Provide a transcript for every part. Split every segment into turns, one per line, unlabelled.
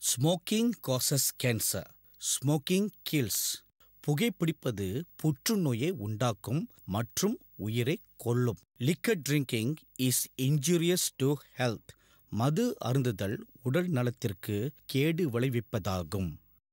Smoking causes cancer smoking kills புகைப்பிடிப்பது புற்றுநோயை உண்டாக்கும் மற்றும் உயிரை கொல்லும் liquor drinking is injurious to health மது அருந்துதல் உடல் நலத்திற்கு கேடு விளைவிப்பதாகும்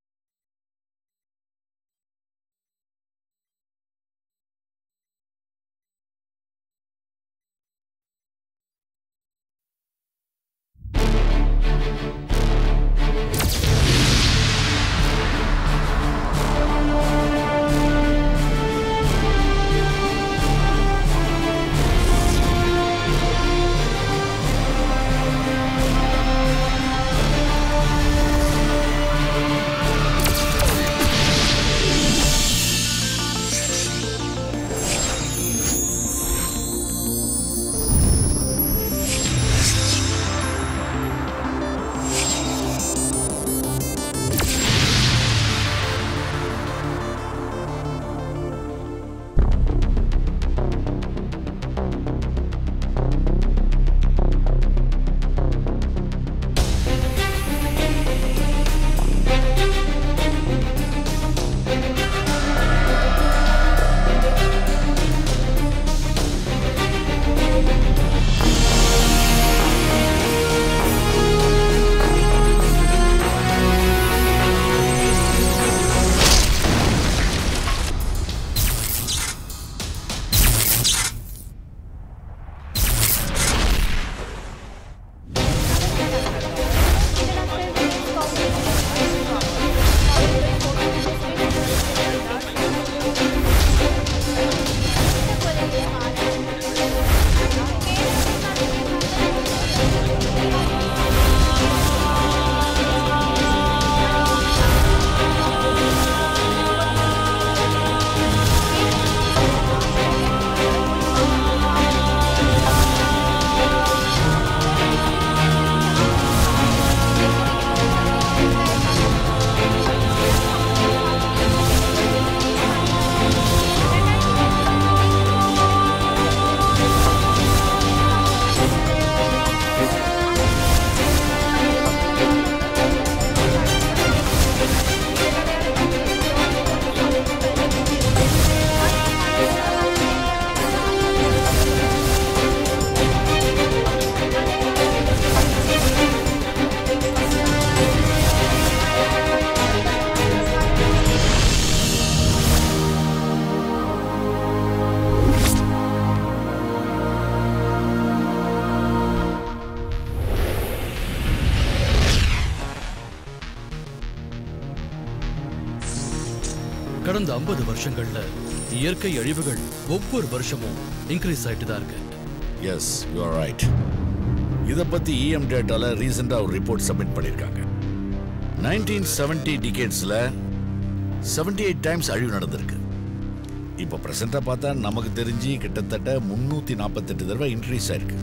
கடந்த 50 வருஷங்கள்ல இயற்கை அழிவுகள் ஒவ்வொரு வருஷமும் இன்க்ரீஸ் ஆயிட்டு தான் இருக்கு
எஸ் யூ ஆர் ரைட் இதை பத்தி இஎம் டேட்டால ரீசெண்டா ஒரு ரிப்போர்ட் சப்மிட் பண்ணிருக்காங்க நைன்டீன் செவன்டி டிகேட்ஸ்ல செவன்டி எயிட் டைம்ஸ் அழிவு நடந்திருக்கு இப்போ பிரசண்டா பார்த்தா நமக்கு தெரிஞ்சு கிட்டத்தட்ட முன்னூத்தி நாற்பத்தெட்டு தடவை இன்க்ரீஸ் ஆயிருக்கு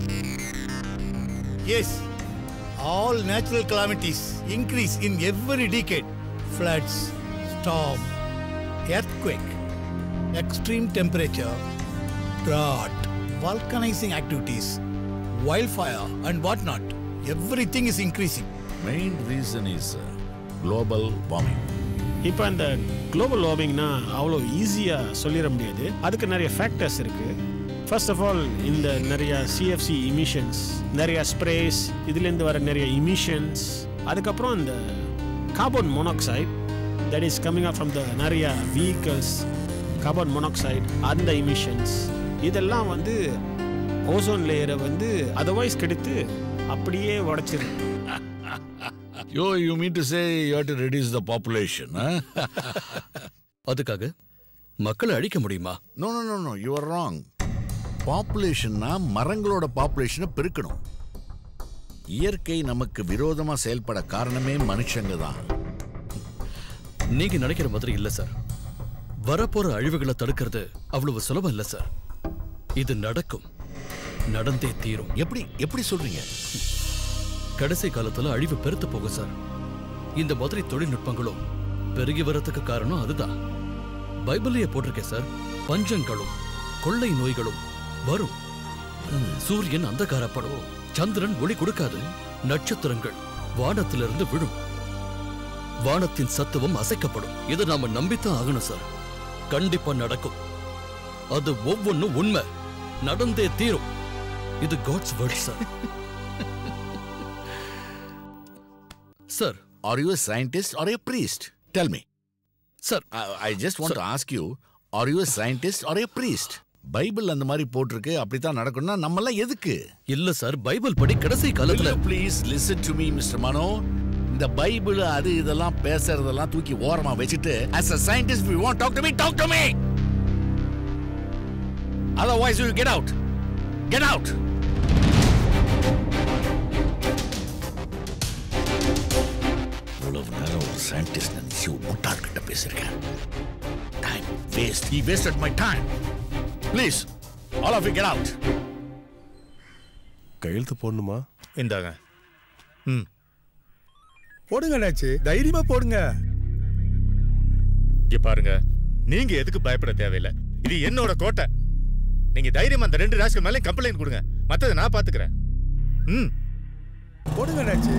Yes, all natural calamities increase in every decade. Floods, storm, earthquake, extreme temperature, drought, vulcanizing activities, wildfire, and whatnot. Everything is increasing.
Main reason is global warming
இப்போ அந்த குளோபல் வார்மிங்னா அவ்வளோ ஈஸியாக சொல்லிட முடியாது அதுக்கு நிறைய ஃபேக்டர்ஸ் இருக்குது ஃபர்ஸ்ட் ஆஃப் ஆல் இந்த நிறைய சிஎஃப்சி இமிஷன்ஸ் நிறைய ஸ்ப்ரேஸ் இதுலேருந்து வர நிறைய இமிஷன்ஸ் அதுக்கப்புறம் இந்த carbon monoxide that is coming up from the நிறைய vehicles கார்பன் மோனாக்சைடு அந்த இமிஷன்ஸ் இதெல்லாம் வந்து ஓசோன் லேயரை வந்து அதர்வைஸ் கெடுத்து அப்படியே உடைச்சிருக்கு
yo you mean to say you have to reduce the population
அதுக்காக மக்களை அழிக்க முடியுமா
no no no no you are wrong பாப்புலேஷன்னா மரங்களோட பாப்புலேஷனை பெருக்கணும் இயற்கை நமக்கு விரோதமா செயல்பட காரணமே மனுஷங்க தான்
நீங்க நினைக்கிற மாதிரி இல்ல சார் வரப்போற அழிவுகளை தடுக்கிறது அவ்வளவு சுலபம் இல்ல சார் இது நடக்கும் நடந்தே தீரும்
எப்படி எப்படி சொல்றீங்க
கடைசி காலத்துல அழிவு பெருத்து போகும் சார் இந்த மாதிரி தொழில்நுட்பங்களும் பெருகி வரதுக்கு காரணம் அதுதான் பைபிளையே போட்டிருக்கேன் சார் பஞ்சங்களும் கொள்ளை நோய்களும் வரும் சூரியன் அந்தகாரப்படும் சந்திரன் ஒளி கொடுக்காது நட்சத்திரங்கள் வானத்திலிருந்து விழும் வானத்தின் சத்துவம் அசைக்கப்படும் இதை நாம நம்பித்தான் ஆகணும் சார் கண்டிப்பா நடக்கும் அது ஒவ்வொன்னும் உண்மை நடந்தே தீரும் இது God's word sir sir
Are you a scientist or a priest? Tell me.
Sir
I, I just want to ask you, are you a scientist or a priest? Bible அந்த மாதிரி போட்டிருக்கு அப்படித்தான் நடக்கணும்னா நம்மெல்லாம் எதுக்கு
இல்ல சார் பைபிள் படி கடைசி
Will
காலத்துல
you please listen to me, Mr. Mano? இந்த பைபிள் அது இதெல்லாம் பேசுறதெல்லாம் தூக்கி ஓரமா வச்சுட்டு as a scientist if you want to talk to me talk to me otherwise you get out get out இவ்வளவு நேரம் ஒரு சயின்டிஸ்ட் நினைச்சு ஒரு முட்டாள்கிட்ட பேசியிருக்கேன் time waste he wasted my time please all of you get out
கையெழுத்து போடணுமா
இந்தாங்க ம்
போடுங்க அண்ணாச்சி தைரியமா போடுங்க
இங்க பாருங்க நீங்க எதுக்கு பயப்பட தேவையில்லை இது என்னோட கோட்டை நீங்க தைரியமா அந்த ரெண்டு ராஷ்கள் மேலே கம்ப்ளைண்ட் கொடுங்க மத்ததை நான் பாத்துக்கிறேன் ம்
போடுங்க அண்ணாச்சி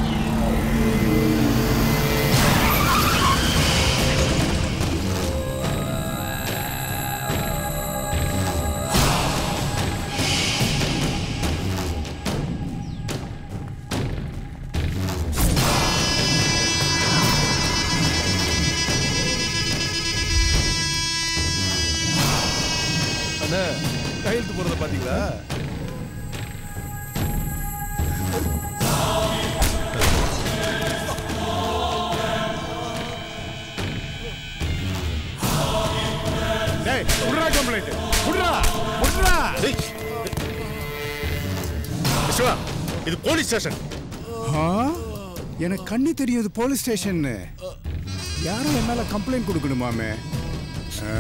அண்ணா கையெழுத்து போடுறத பாத்தீங்களா
டேய் புடுறா கம்ப்ளைண்ட் புடுறா புடுறா
டேய். விஸ்வா இது போலீஸ் ஸ்டேஷன்
ஆ எனக்கு கண்ணு தெரியுது போலீஸ் ஸ்டேஷன்னு யாரும் என் மேல கம்ப்ளைண்ட் கொடுக்கணுமாமே ஆ?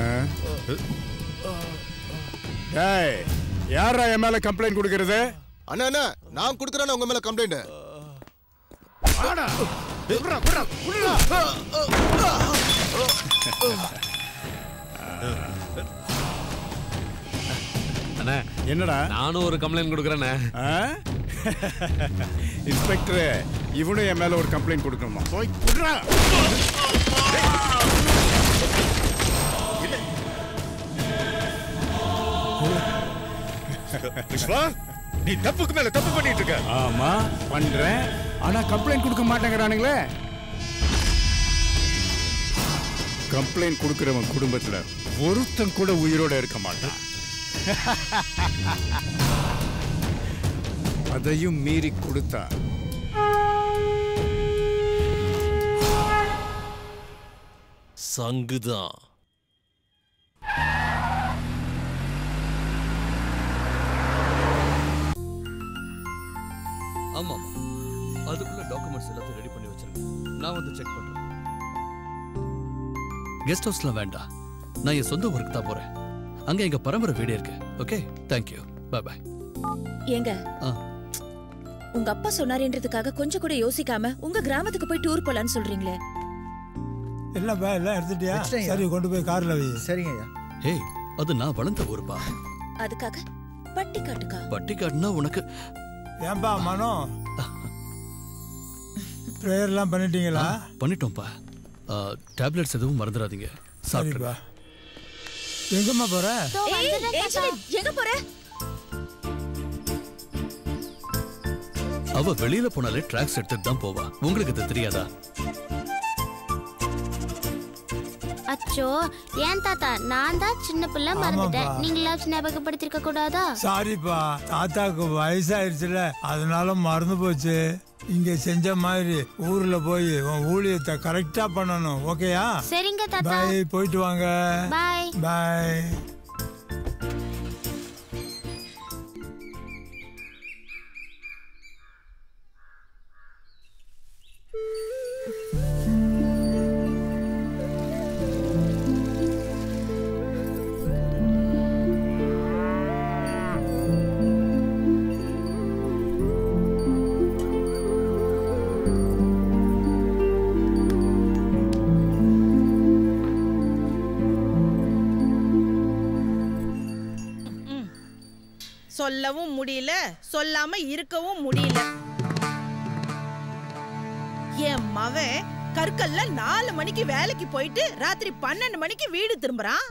டேய் யாரா என் மேல கம்ப்ளைண்ட் கொடுக்கறது
அண்ணா அண்ணா நான் கொடுக்குறேன் உங்க மேல கம்ப்ளைண்ட்
ஆடா புடுறா புடுறா புடுறா
அண்ணே
என்னடா
நானும் ஒரு கம்ப்ளைண்ட் கொடுக்குறேண்ணே
ஆ? இன்ஸ்பெக்டர் இவனும் என் மேல ஒரு கம்ப்ளைண்ட் கொடுக்கணுமா போய் புடுறா
விஸ்வா நீ தப்புக்கு மேல தப்பு பண்ணிட்டு இருக்க
ஆமா பண்றேன் ஆனா கம்ப்ளைண்ட் கொடுக்க மாட்டேங்கிறானுங்களே கம்ப்ளைண்ட் கொடுக்கிறவன் குடும்பத்துல ஒருத்தன் கூட உயிரோட இருக்க மாட்டான் அதையும் மீறி கொடுத்தா
சங்குதான்
ஆமாமா அதுக்குள்ள டாக்குமெண்ட்ஸ் எல்லாத்தையும் ரெடி பண்ணி வச்சிருங்க நான் வந்து செக் பண்றேன் கெஸ்ட் ஹவுஸ்லாம் வேண்டாம் நான் என் சொந்த ஊருக்கு தான் போறேன் அங்க எங்க பரம்பரை வீடு இருக்கு ஓகே தேங்க்யூ பை பை
ஏங்க
ஆ.
உங்க அப்பா சொன்னாருன்றதுக்காக கொஞ்சம் கூட யோசிக்காம உங்க கிராமத்துக்கு போய் டூர் போலான்னு சொல்றீங்களே
இல்லப்பா எல்லாம் எடுத்துட்டியா சரி கொண்டு போய் கார்ல வை
சரிங்கய்யா
ஹேய் அது நான் வளர்ந்த ஊருப்பா
அதுக்காக பட்டிக்காட்டுக்கா
பட்டிக்காடுனா உனக்கு
ஏன்பா மனோ ப்ரேயர்லாம் பண்ணிட்டீங்களா
பண்ணிட்டோம்ப்பா டேப்லெட்ஸ் எதுவும் மறந்துடாதீங்க சாப்பிட்டுருங்க
சரிப்பா எங்கம்மா போற
ஏய், ஏஞ்சலின், எங்க போற
அவ வெளியில போனாலே ட்ராக்ஸ் எடுத்துட்டு தான் போவா உங்களுக்கு இது தெரியாதா
அச்சோ ஏன் தாத்தா நான் தான் சின்ன பிள்ளை மறந்துட்டேன்
ஆமாப்பா.
நீங்களாச்சும் ஞாபகப்படுத்திருக்க கூடாதா
சாரிப்பா தாத்தாக்கு வயசாயிருச்சுல அதனால மறந்து போச்சு இங்க செஞ்ச மாதிரி ஊர்ல போய் உன் ஊழியத்தை கரெக்டா பண்ணணும் ஓகேயா
சரிங்க தாத்தா
பாய் போயிட்டு வாங்க
பாய்
பாய்
சொல்லவும் முடியல சொல்லாம இருக்கவும் முடியல என் மவன் கற்கல்ல நாலு மணிக்கு வேலைக்கு போயிட்டு ராத்திரி பன்னெண்டு மணிக்கு வீடு திரும்புறான்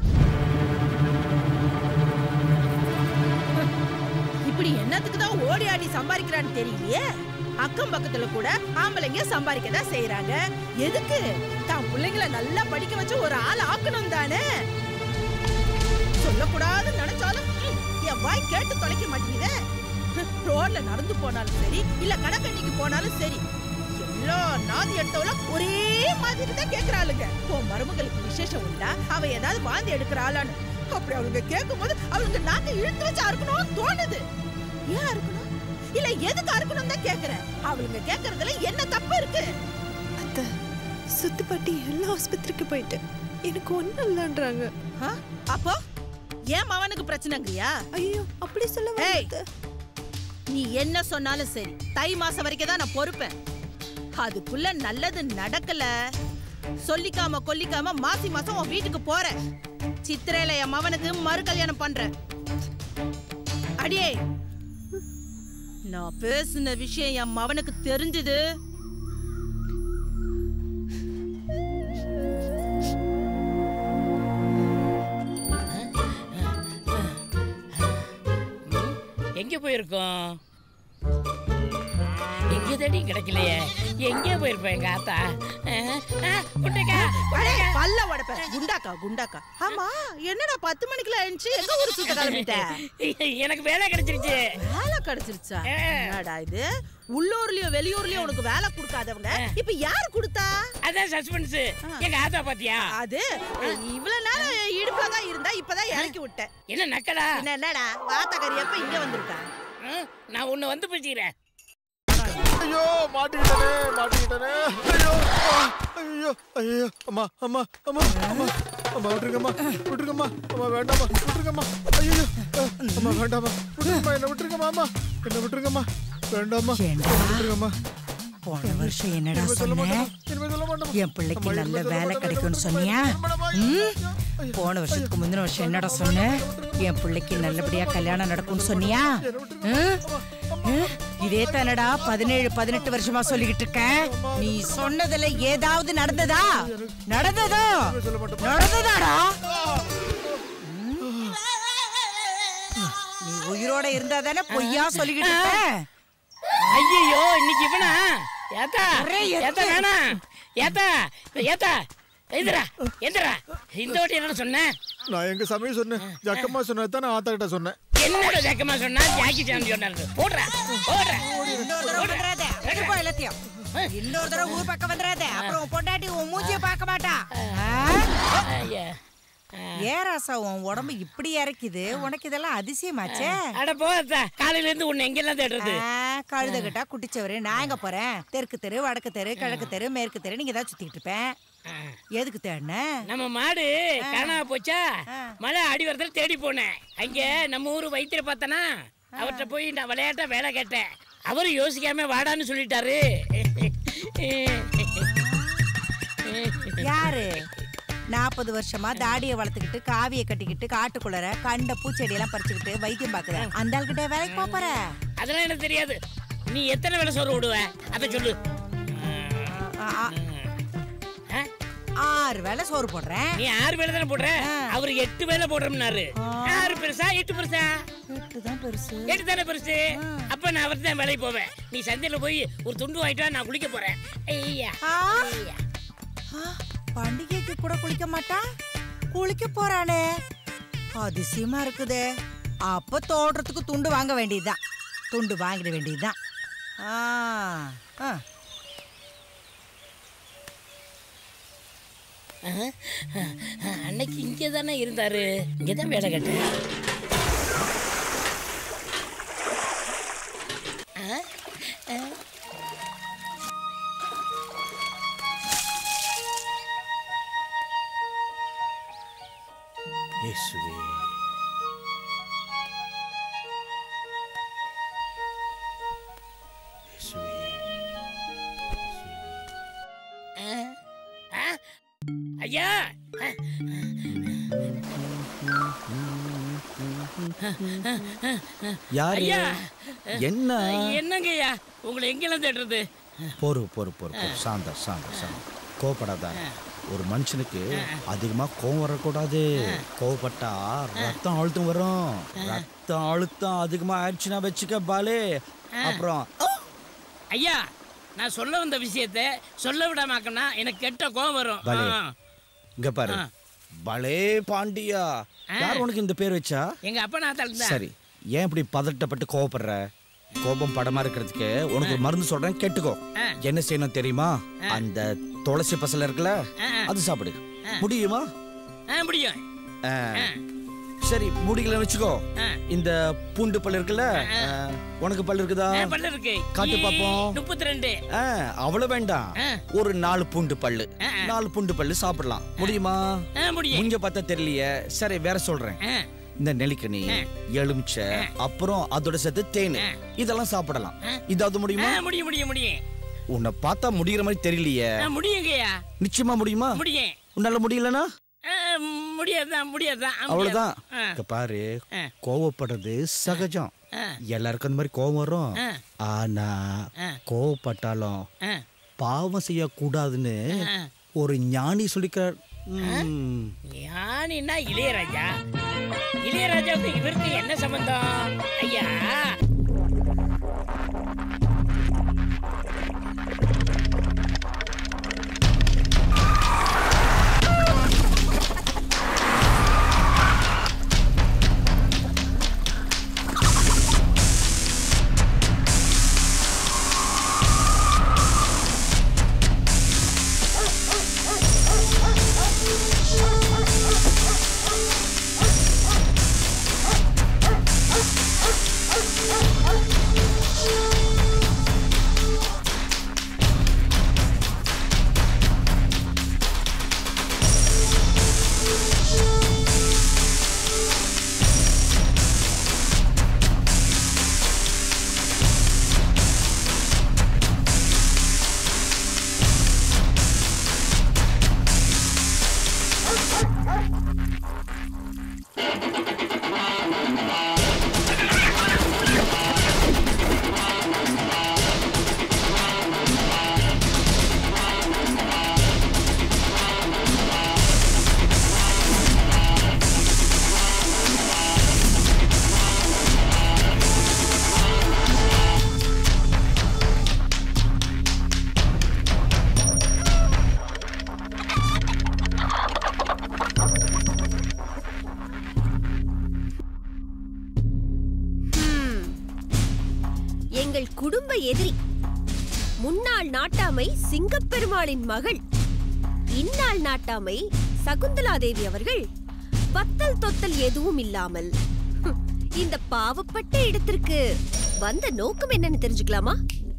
இப்படி என்னத்துக்கு தான் ஓடி ஆடி சம்பாதிக்கிறான்னு தெரியலையே அக்கம் பக்கத்துல கூட ஆம்பளைங்க சம்பாதிக்க தான் செய்யறாங்க எதுக்கு தான் பிள்ளைங்களை நல்லா படிக்க வச்சு ஒரு ஆள் ஆக்கணும் தானே சொல்லக்கூடாதுன்னு நினைச்சாலும் ம், என் வாய் கேட்டு தொலைக்க மாட்டேங்குதே ரோட்ல நடந்து போனாலும் சரி இல்ல கடற்கண்ணிக்கு போனாலும் சரி எல்லா நாதி எடுத்தவளும் ஒரே மாதிரி தான் கேக்குறாளுங்க உன் மருமகளுக்கு விசேஷம் உண்டா அவ ஏதாவது வாந்தி எடுக்கிறாளான்னு அப்படி அவளுங்க கேட்கும் போது அவளுங்க நாக்கு இழுத்து வச்சு அறுக்கணும்னு தோணுது ஏன் அறுக்கணும் இல்ல எதுக்கு அறுக்கணும் தான் கேக்குறேன் அவளுங்க கேக்குறதுல என்ன தப்பு இருக்கு
அத்தை சுத்துப்பாட்டி எல்லா ஆஸ்பத்திரிக்கு போயிட்டு எனக்கு ஒன்றும் இல்லைன்றாங்க
ஆ? அப்போ ஏன் மவனுக்கு பிரச்சனைங்கறியா
ஐயோ அப்படி சொல்ல
ஏய் நீ என்ன சொன்னாலும் சரி தை மாசம் வரைக்கும் தான் நான் பொறுப்பேன் அதுக்குள்ள நல்லது நடக்கல சொல்லிக்காம கொல்லிக்காம மாசி மாசம் உன் வீட்டுக்கு போறேன் சித்திரையில என் மவனுக்கு மறு கல்யாணம் பண்றேன் அடியே நான் பேசின விஷயம் என் மவனுக்கு தெரிஞ்சது
எங்க போயிருக்கோம் எங்க தேடி கிடைக்கலையே எங்க போயிருப்போம் எங்க ஆத்தா அஹ், அஹ், குண்டக்கா,
அடே,
குண்டக்கா.
பல்ல உடைப்பேன் குண்டாக்கா குண்டாக்கா ஆமா என்னடா பத்து மணிக்குள்ள எழுந்துச்சு எங்க ஊரு சுத்த கிளம்பிட்ட
எனக்கு வேலை கிடைச்சிருச்சு
வேலை கிடைச்சிருச்சா என்னடா இது உள்ளூர்லயோ வெளியூர்லயோ உனக்கு வேலை கொடுக்காதவங்க இப்ப யாரு கொடுத்தா
அதான் சஸ்பென்ஸ் எங்க ஆத்தா பாத்தியா
அது இவ்வளவு நேரம் இடுப்புல தான் இருந்தா இப்பதான் இறக்கி விட்டேன்
என்ன நக்கலா
என்ன என்னடா வாத்தக்கறி எப்ப இங்க வந்திருக்கா
அஹ், நான் உன்னை வந்து பேசிக்கிறேன்
ஐயோ மாட்டிக்கிட்டனே மாட்டிக்கிட்டனே ஐயோ ஆ, ஐயோ ஐயோ அம்மா அம்மா அம்மா அம்மா அம்மா விட்டுருங்கம்மா விட்டுருங்கம்மா அம்மா வேண்டாம்மா விட்டுருங்கம்மா ஐயோ அம்மா வேண்டாம்மா விட்டுருங்கம்மா என்ன விட்டுருங்கம்மா அம்மா என்ன விட்டுருங்கம்மா வேண்டாம்மா விட்டுருங்கம்மா
போன வருஷம் என்னடா
இனிமே சொல்ல
சொன்ன
மாட்டேம்மா. இனிமே சொல்ல மாட்டேம்மா.
என் பிள்ளைக்கு
அம்மா,
நல்ல
இனிமே சொல்ல
வேலை
மாட்டேம்மா.
கிடைக்கும்னு சொன்னியா ம்? போன வருஷத்துக்கு முந்தின வருஷம் என்னடா சொன்ன என் பிள்ளைக்கு நல்லபடியா கல்யாணம் நடக்கும்னு சொன்னியா ம்? ம்? இதே தானடா பதினேழு பதினெட்டு வருஷமா சொல்லிக்கிட்டு இருக்கேன் நீ சொன்னதுல ஏதாவது நடந்ததா நடந்ததா நடந்ததாடா ம்? நீ உயிரோட இருந்தா தானே பொய்யா சொல்லிக்கிட்டு இருக்க
ஐயோ இன்னைக்கு இவனா ஏத்தா
அரே, எத்து.
ஏத்தா வேணா ஏத்தா ஏத்தா எந்திரா எந்திரா இந்த வாட்டி என்ன சொன்னேன்
நான் எங்க சமயம் சொன்னேன் ஜக்கம்மா சொன்னதான் நான் ஆத்தா கிட்ட சொன்னேன்
என்னோட ஜக்கமா சொன்னா ஜாக்கி சான் சொன்னாரு போடுறா போடுறா
இன்னொரு தடவை வந்துடாத. எடுத்து போ எல்லாத்தையும். இன்னொரு தடவை ஊர் பக்கம் வந்துடாத அப்புறம் உன் பொண்டாட்டி உன் மூஞ்சிய பார்க்க மாட்டா
ஐயா.
ஏன் ராசா உன் உடம்பு இப்படி இறக்குது உனக்கு இதெல்லாம் அதிசயமாச்சே
அட போத்தா காலையில இருந்து உன்னை எங்கெல்லாம் தேடுறது
ஆ, கழுத கிட்டா குட்டிச்சவரு நான் எங்க போறேன் தெற்கு தெரு வடக்கு தெரு கிழக்கு தெரு மேற்கு தெரு நீங்க ஏதாவது சுத்திட்டு இருப்பேன் எதுக்கு தேடின
நம்ம மாடு காணாம போச்சா மழை அடி வரத்துல தேடி போனேன் அங்க நம்ம ஊரு வைத்தியரை பார்த்தனா அவர்கிட்ட போய் நான் விளையாட்டா வேலை கேட்டேன் அவரு யோசிக்காம வாடான்னு சொல்லிட்டாரு
யாரு நாற்பது வருஷமா தாடியை வளர்த்துக்கிட்டு காவியை கட்டிக்கிட்டு காட்டுக்குள்ளற கண்ட பூச்செடியெல்லாம் பறிச்சுக்கிட்டு வைத்தியம் பாக்குறேன் அந்த ஆள்கிட்ட வேலைக்கு போப் போற
அதெல்லாம் எனக்கு தெரியாது நீ எத்தனை வேலை சோறு விடுவ அதை சொல்லு
ஆ, ஆ. ஆறு வேலை சோறு போடுறேன்
நீ ஆறு வேலை தானே போடுற அவர் எட்டு வேலை போடுறோம்னாரு ஆறு பெருசா எட்டு பெருசா
எட்டு தான் பெருசு
எட்டு தானே பெருசு அப்ப நான் அவர்தான் தான் வேலைக்கு போவேன் நீ சந்தையில போய் ஒரு துண்டு வாங்கிட்டு வா, நான் குளிக்க போறேன் ஐயா
ஆ.
ஐயா.
ஆ, பண்டிகைக்கு கூட குளிக்க மாட்டா குளிக்க போறானே அதிசயமா இருக்குதே அப்ப தோடுறதுக்கு துண்டு வாங்க வேண்டியதுதான் துண்டு வாங்கிட வேண்டியதுதான் ஆ, ஆ.
ஆ, அன்னைக்கு இங்கே தானே இருந்தாரு இங்கே தான் வேலை கேட்டேன் ஆ, ஆ.
இயேசுவே இயேசுவே
ஆ, ஆ, ஐயா ஆ.
யாரு?
ஐயா.
என்ன?
என்னங்க ஐயா உங்களை எங்கெல்லாம் தேடுறது
பொறு பொறு பொறு பொறு சாந்தா சாந்தா சாந்தா கோவப்படாத ஒரு மனுஷனுக்கு அதிகமா கோவம் வரக்கூடாது கோவப்பட்டா ரத்தம் அழுத்தம் வரும் ரத்தம் அழுத்தம் அதிகமா ஆயிடுச்சுன்னா வச்சுக்க பாலே அப்புறம்
ஐயா நான் சொல்ல வந்த விஷயத்த சொல்ல விடாமாக்கனா எனக்கு கெட்ட கோவம் வரும்
பாலே
ஆ.
இங்க பாரு
ஆ.
பலே பாண்டியா
ஆ.
யார் உனக்கு இந்த பேர் வச்சா
எங்க அப்பா நான் தான்
சரி ஏன் இப்படி பதட்டப்பட்டு கோவப்படுற கோபம் படமா இருக்கிறதுக்கு உனக்கு ஒரு மருந்து சொல்றேன் கேட்டுக்கோ
ஆ.
என்ன செய்யணும் தெரியுமா அந்த துளசி பசல இருக்குல்ல
ஆ.
அது சாப்பிடு முடியுமா
ஆ முடியும்
ஆ. சரி முடியலன்னு வச்சுக்கோ
ஆ.
இந்த பூண்டு பல் இருக்குல்ல ஆ, உனக்கு பல் இருக்குதா
ஆ, பல்லு இருக்கு
காட்டு பாப்போம்
முப்பத்தி ரெண்டு
ஆ, அவ்வளவு வேண்டாம் ஒரு நாலு பூண்டு பல்லு நாலு பூண்டு பல்லு சாப்பிடலாம் முடியுமா
முடியும்
முஞ்ச பார்த்தா தெரியலையே சரி வேற சொல்றேன் இந்த நெல்லிக்கனி எலுமிச்சை அப்புறம் அதோட சேர்த்து தேன் இதெல்லாம் சாப்பிடலாம் இதாவது முடியுமா
முடியும் முடியும் முடியும்
உன்னை பார்த்தா முடிகிற மாதிரி தெரியலையே
ஆ, முடியுங்கய்யா
நிச்சயமா முடியுமா
முடியும்
உன்னால முடியலனா
ஆ, முடியாதுதான் முடியாதுதான் ஆ,
அவ்வளவுதான்
முடியாது. ஆ.
இங்க பாரு
ஆ.
கோவப்படுறது சகஜம்
ஆ.
எல்லாருக்கும் அந்த மாதிரி கோவம் வரும்
ஆ.
ஆனா கோவப்பட்டாலும்
ஆ.
பாவம் செய்யக்கூடாதுன்னு
ஆ.
ஒரு ஞானி சொல்லிக்கிறார் ம்.
ஞானின்னா இளையராஜா இளையராஜாவுக்கு இவருக்கு என்ன சம்பந்தம் ஐயா
எங்கள் குடும்ப எதிரி முன்னாள் நாட்டாமை சிங்கப்பெருமாளின் மகள் இந்நாள் நாட்டாமை சகுந்தலா தேவி அவர்கள் வத்தல் தொத்தல் எதுவும் இல்லாமல் ஹம், இந்த பாவப்பட்ட இடத்திற்கு வந்த நோக்கம் என்னன்னு தெரிஞ்சுக்கலாமா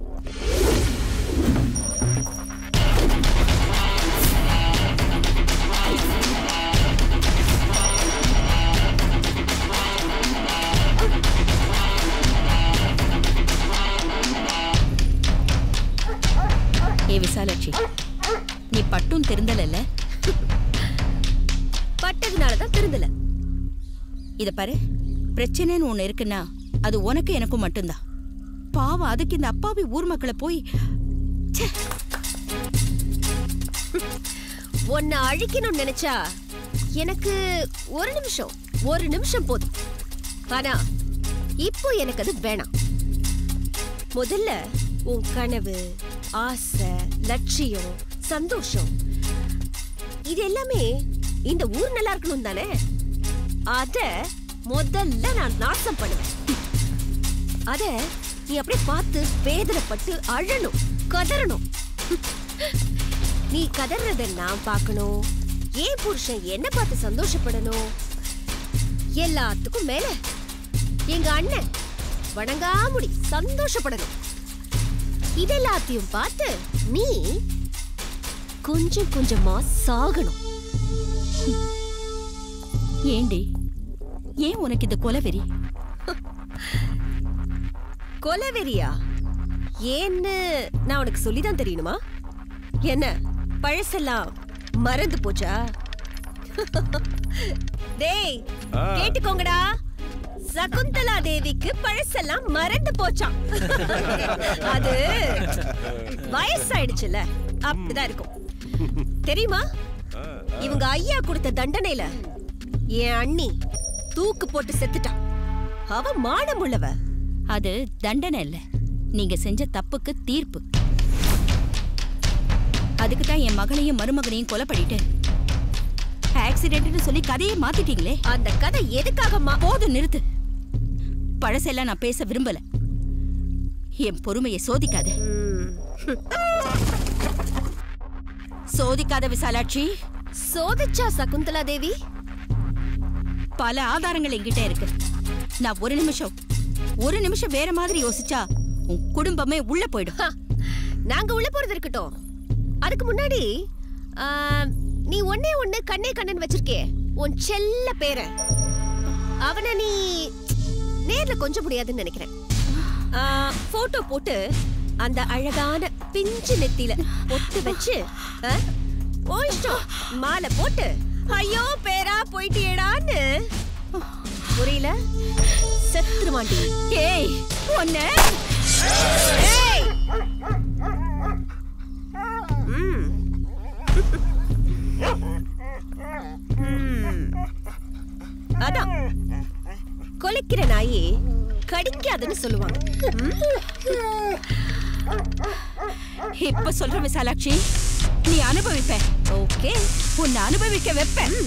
ஏ விசாலாட்சி நீ பட்டும் திருந்தலல்ல
பட்டதுனாலதான் திருந்தல
இத பாரு பிரச்சனைன்னு ஒண்ணு இருக்குன்னா அது உனக்கு எனக்கும் மட்டும்தான் பாவம் அதுக்கு இந்த அப்பாவி ஊர் மக்களை போய் ச்சே,
உன்னை அழிக்கணும்னு நினைச்சா எனக்கு ஒரு நிமிஷம் ஒரு நிமிஷம் போதும் ஆனா இப்போ எனக்கு அது வேணாம் முதல்ல உன் கனவு ஆசை லட்சியம் சந்தோஷம் இது எல்லாமே இந்த ஊர் நல்லா இருக்கணும் தானே அத முதல்ல நான் நாசம் பண்ணுவேன் அத நீ அப்படியே பார்த்து வேதனைப்பட்டு அழணும் கதறணும் நீ கதறத நான் பார்க்கணும் ஏன் புருஷன் என்ன பார்த்து சந்தோஷப்படணும் எல்லாத்துக்கும் மேல எங்க அண்ணன் வணங்காமுடி சந்தோஷப்படணும் இதெல்லாத்தையும் பார்த்து நீ கொஞ்சம் கொஞ்சமா சாகணும்
ஏண்டி ஏன் உனக்கு இந்த கொலவெறி
கொலவெறியா ஏன்னு நான் உனக்கு சொல்லிதான் தெரியணுமா என்ன பழசெல்லாம் மறந்து போச்சா டேய்
ஆ.
கேட்டுக்கோங்கடா சகுந்தலா தேவிக்கு பழசெல்லாம் மறந்து போச்சாம் அது வயசாயிடுச்சுல அப்படிதான் இருக்கும் தெரியுமா இவங்க ஐயா கொடுத்த தண்டனையில என் அண்ணி தூக்கு போட்டு செத்துட்டான் அவ மானம் உள்ளவ
அது தண்டனை இல்ல நீங்க செஞ்ச தப்புக்கு தீர்ப்பு அதுக்கு தான் என் மகளையும் மருமகனையும் கொலை பண்ணிட்டு ஆக்சிடென்ட்னு சொல்லி கதையை மாத்திட்டீங்களே
அந்த கதை எதுக்காகமா
போதும் நிறுத்து பழசெல்லாம் நான் பேச விரும்பல என் பொறுமையை சோதிக்காத சோதிக்காத விசாலாட்சி
சோதிச்சா சகுந்தலா தேவி
பல ஆதாரங்கள் என்கிட்ட இருக்கு நான் ஒரு நிமிஷம் ஒரு நிமிஷம் வேற மாதிரி யோசிச்சா உன் குடும்பமே உள்ள போயிடும்
நாங்க உள்ள போறது இருக்கட்டும் அதுக்கு முன்னாடி ஆ, நீ ஒன்னே ஒண்ணு கண்ணே கண்ணன் வச்சிருக்கே உன் செல்ல பேர அவனை நீ நேர்ல கொஞ்சம் முடியாதுன்னு நினைக்கிறேன் போட்டோ போட்டு அந்த அழகான பிஞ்சு நெத்தியில பொட்டு வச்சு ஆ, ஓ இஷ்டம் மாலை போட்டு ஐயோ பேரா போயிட்டியேடான்னு புரியல செத்துருவாண்டி
ஏய் ஒன்னு
ஏய் ம். ம். அதான் கொலைக்கிற நாயே கடிக்காதுன்னு சொல்லுவாங்க ம்.
இப்ப சொல்ற விசாலாட்சி நீ அனுபவிப்ப
ஓகே
உன்னை அனுபவிக்க வைப்பேன்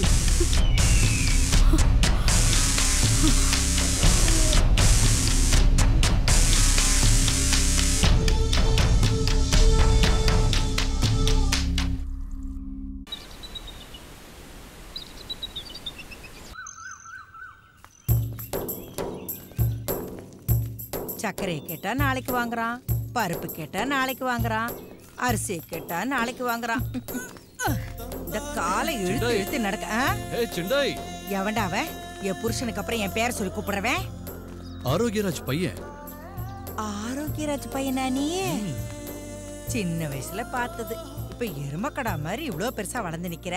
சர்க்கரையை கேட்டா நாளைக்கு வாங்குறான் பருப்பு கேட்டா நாளைக்கு வாங்குறான் அரிசி கேட்டா நாளைக்கு வாங்குறான் இந்த காலை இழுத்து
சிண்டாய்.
இழுத்து நடக்க ஆ?
ஏ சிண்டாய்
எவன்டா அவன் என் புருஷனுக்கு அப்புறம் என் பேர் சொல்லி கூப்பிடுறவன்
ஆரோக்கியராஜ் பையன்
ஆரோக்கியராஜ் பையனா நீ சின்ன வயசுல பார்த்தது இப்ப எருமக்கடா மாதிரி இவ்ளோ பெருசா வளர்ந்து நிக்கிற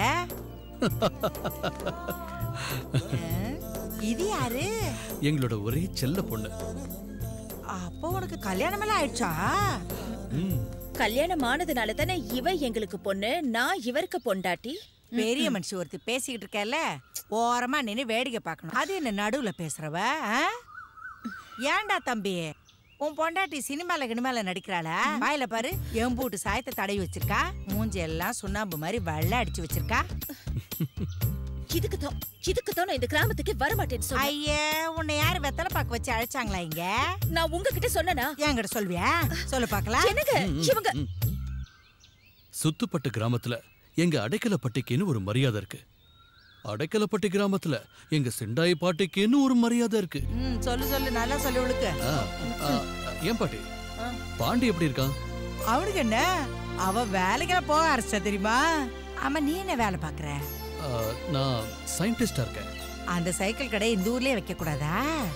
ஆ? இது யாரு
எங்களோட ஒரே செல்ல பொண்ணு
அப்போ உனக்கு கல்யாணம் எல்லாம் ஆயிடுச்சா
கல்யாணம் ஆனதுனால தானே இவ எங்களுக்கு பொண்ணு நான் இவருக்கு பொண்டாட்டி
பெரிய மனுஷி ஒருத்தி பேசிக்கிட்டு இருக்கல ஓரமா நின்னு வேடிக்கை பார்க்கணும் அது என்ன நடுவுல பேசுறவ ஆ? ஏன்டா தம்பி உன் பொண்டாட்டி சினிமால கினிமால நடிக்கிறாளா வாயில பாரு எம்பூட்டு சாயத்தை தடவி வச்சிருக்கா மூஞ்சி எல்லாம் சுண்ணாம்பு மாதிரி வெள்ளை அடிச்சு வச்சிருக்கா
இதுக்கு தான் இதுக்கு தான் நான் இந்த கிராமத்துக்கு வர மாட்டேன்னு சொன்னேன்
ஐயே உன்னை யாரு வெத்தலை பாக்க வச்சு அழைச்சாங்களா இங்க
நான் உங்ககிட்ட சொன்னனா
என்கிட்ட சொல்வியா சொல்லு பாக்கலாம்
என்னங்க இவங்க
சுத்துப்பட்டு கிராமத்துல எங்க அடைக்கலப்பட்டிக்குன்னு ஒரு மரியாதை இருக்கு அடைக்கலப்பட்டி கிராமத்துல எங்க சிண்டாய் பாட்டிக்குன்னு ஒரு மரியாதை இருக்கு
ம் சொல்லு சொல்லு நல்லா சொல்லு உளுக்கு
ஆ, ஆ, ஏன் பாட்டி பாண்டி எப்படி இருக்கான்
அவனுக்கு என்ன அவ வேலைக்கெல்லாம் போக ஆரம்பிச்சா தெரியுமா ஆமா நீ என்ன வேலை பாக்குற
ஆ, நான் சயின்டிஸ்டா இருக்கேன்
அந்த சைக்கிள் கடை இந்த ஊர்லயே வைக்க கூடாதா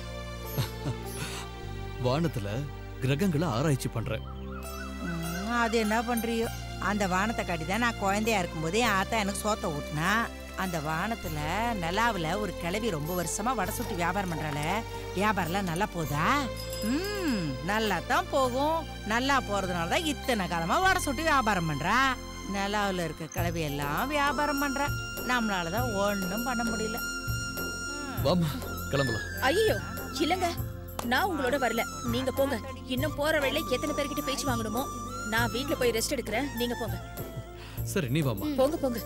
வானத்துல கிரகங்களை ஆராய்ச்சி பண்றேன்
ம், அது என்ன பண்றியோ அந்த வானத்தை காட்டி தான் நான் குழந்தையா இருக்கும்போதே என் ஆத்தா எனக்கு சோத்தை ஊட்டினா அந்த வானத்துல நிலாவுல ஒரு கிழவி ரொம்ப வருஷமா வடை சுட்டு வியாபாரம் பண்றாள வியாபாரம்லாம் நல்லா போதா ம் நல்லா தான் போகும் நல்லா போறதுனால தான் இத்தனை காலமா வடை சுட்டு வியாபாரம் பண்றா நிலாவுல இருக்க கிழவி எல்லாம் வியாபாரம் பண்றா நம்மளால தான் ஒன்றும் பண்ண முடியல
வாமா கிளம்பலாம்
ஐயோ இல்லங்க நான் உங்களோட வரல நீங்க போங்க இன்னும் போற வழியில எத்தனை பேர்கிட்ட பேச்சு வாங்கணுமோ நான் வீட்ல போய் ரெஸ்ட் எடுக்கிறேன் நீங்க போங்க
சரி நீ வாமா
போங்க போங்க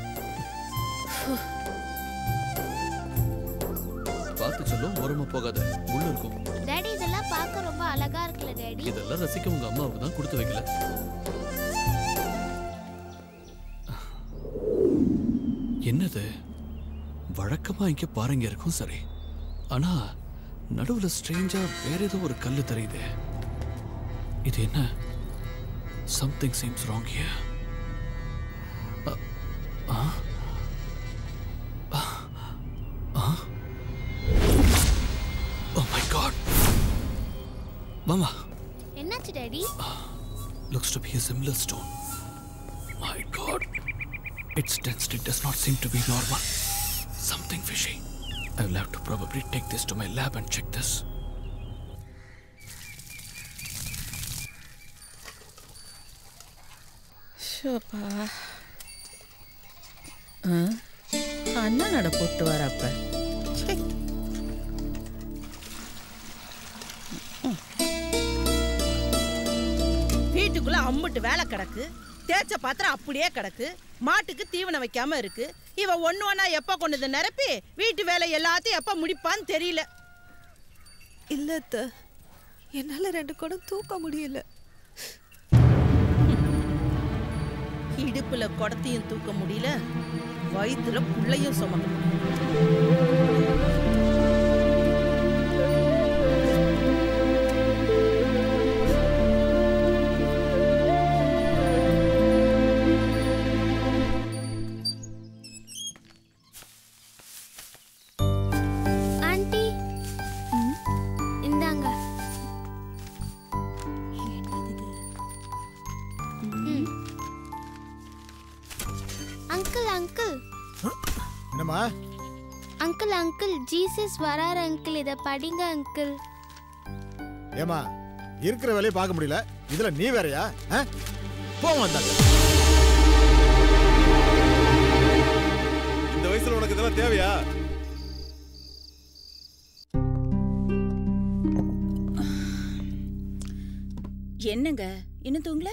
பார்த்து சொல்லும் ஓரமா போகாத உள்ள இருக்கும்
டாடி இதெல்லாம் பார்க்க ரொம்ப அழகா இருக்குல்ல டாடி
இதெல்லாம் ரசிக்க உங்க அம்மாவுக்கு தான் கொடுத்து வைக்கல என்னது வழக்கமா இங்க பாருங்க இருக்கும் சரி ஆனா நடுவுல ஸ்ட்ரேஞ்சா வேற ஏதோ ஒரு கல்லு தெரியுது இது என்ன something seems wrong here oh my God மாமா
என்னாச்சு daddy
looks to be a similar stone. My god. Its density does not seem to be normal. Something fishy. I will have to probably take this to my lab and check this.
ஷோப்பா
ஆ? அண்ணா நட போட்டு வர அப்ப
வீட்டுக்குள்ள அம்புட்டு வேலை கிடக்கு தேய்ச்ச பாத்திரம் அப்படியே கிடக்கு மாட்டுக்கு தீவனம் வைக்காம இருக்கு இவ ஒண்ணு ஒண்ணா எப்ப கொண்டு வந்து நிரப்பி வீட்டு வேலை எல்லாத்தையும் எப்ப முடிப்பான்னு தெரியல
இல்ல அத்தை என்னால ரெண்டு குடம் தூக்க முடியல
இடுப்புல குடத்தையும் தூக்க முடியல வயிற்றுல புள்ளையும் சுமக்க முடியல
ஆண்டி இந்தாங்க ம். அங்கிள் அங்கிள்
என்னம்மா
அங்கிள் அங்கிள் ஜீசஸ் வரார் அங்கிள் இத படிங்க அங்கிள்
ஏமா இருக்கிற வேலையை பார்க்க முடியல இதுல நீ வேறயா ஆ? போ வந்தாங்க
இந்த வயசுல உனக்கு இதெல்லாம் தேவையா
என்னங்க இன்னும் தூங்கல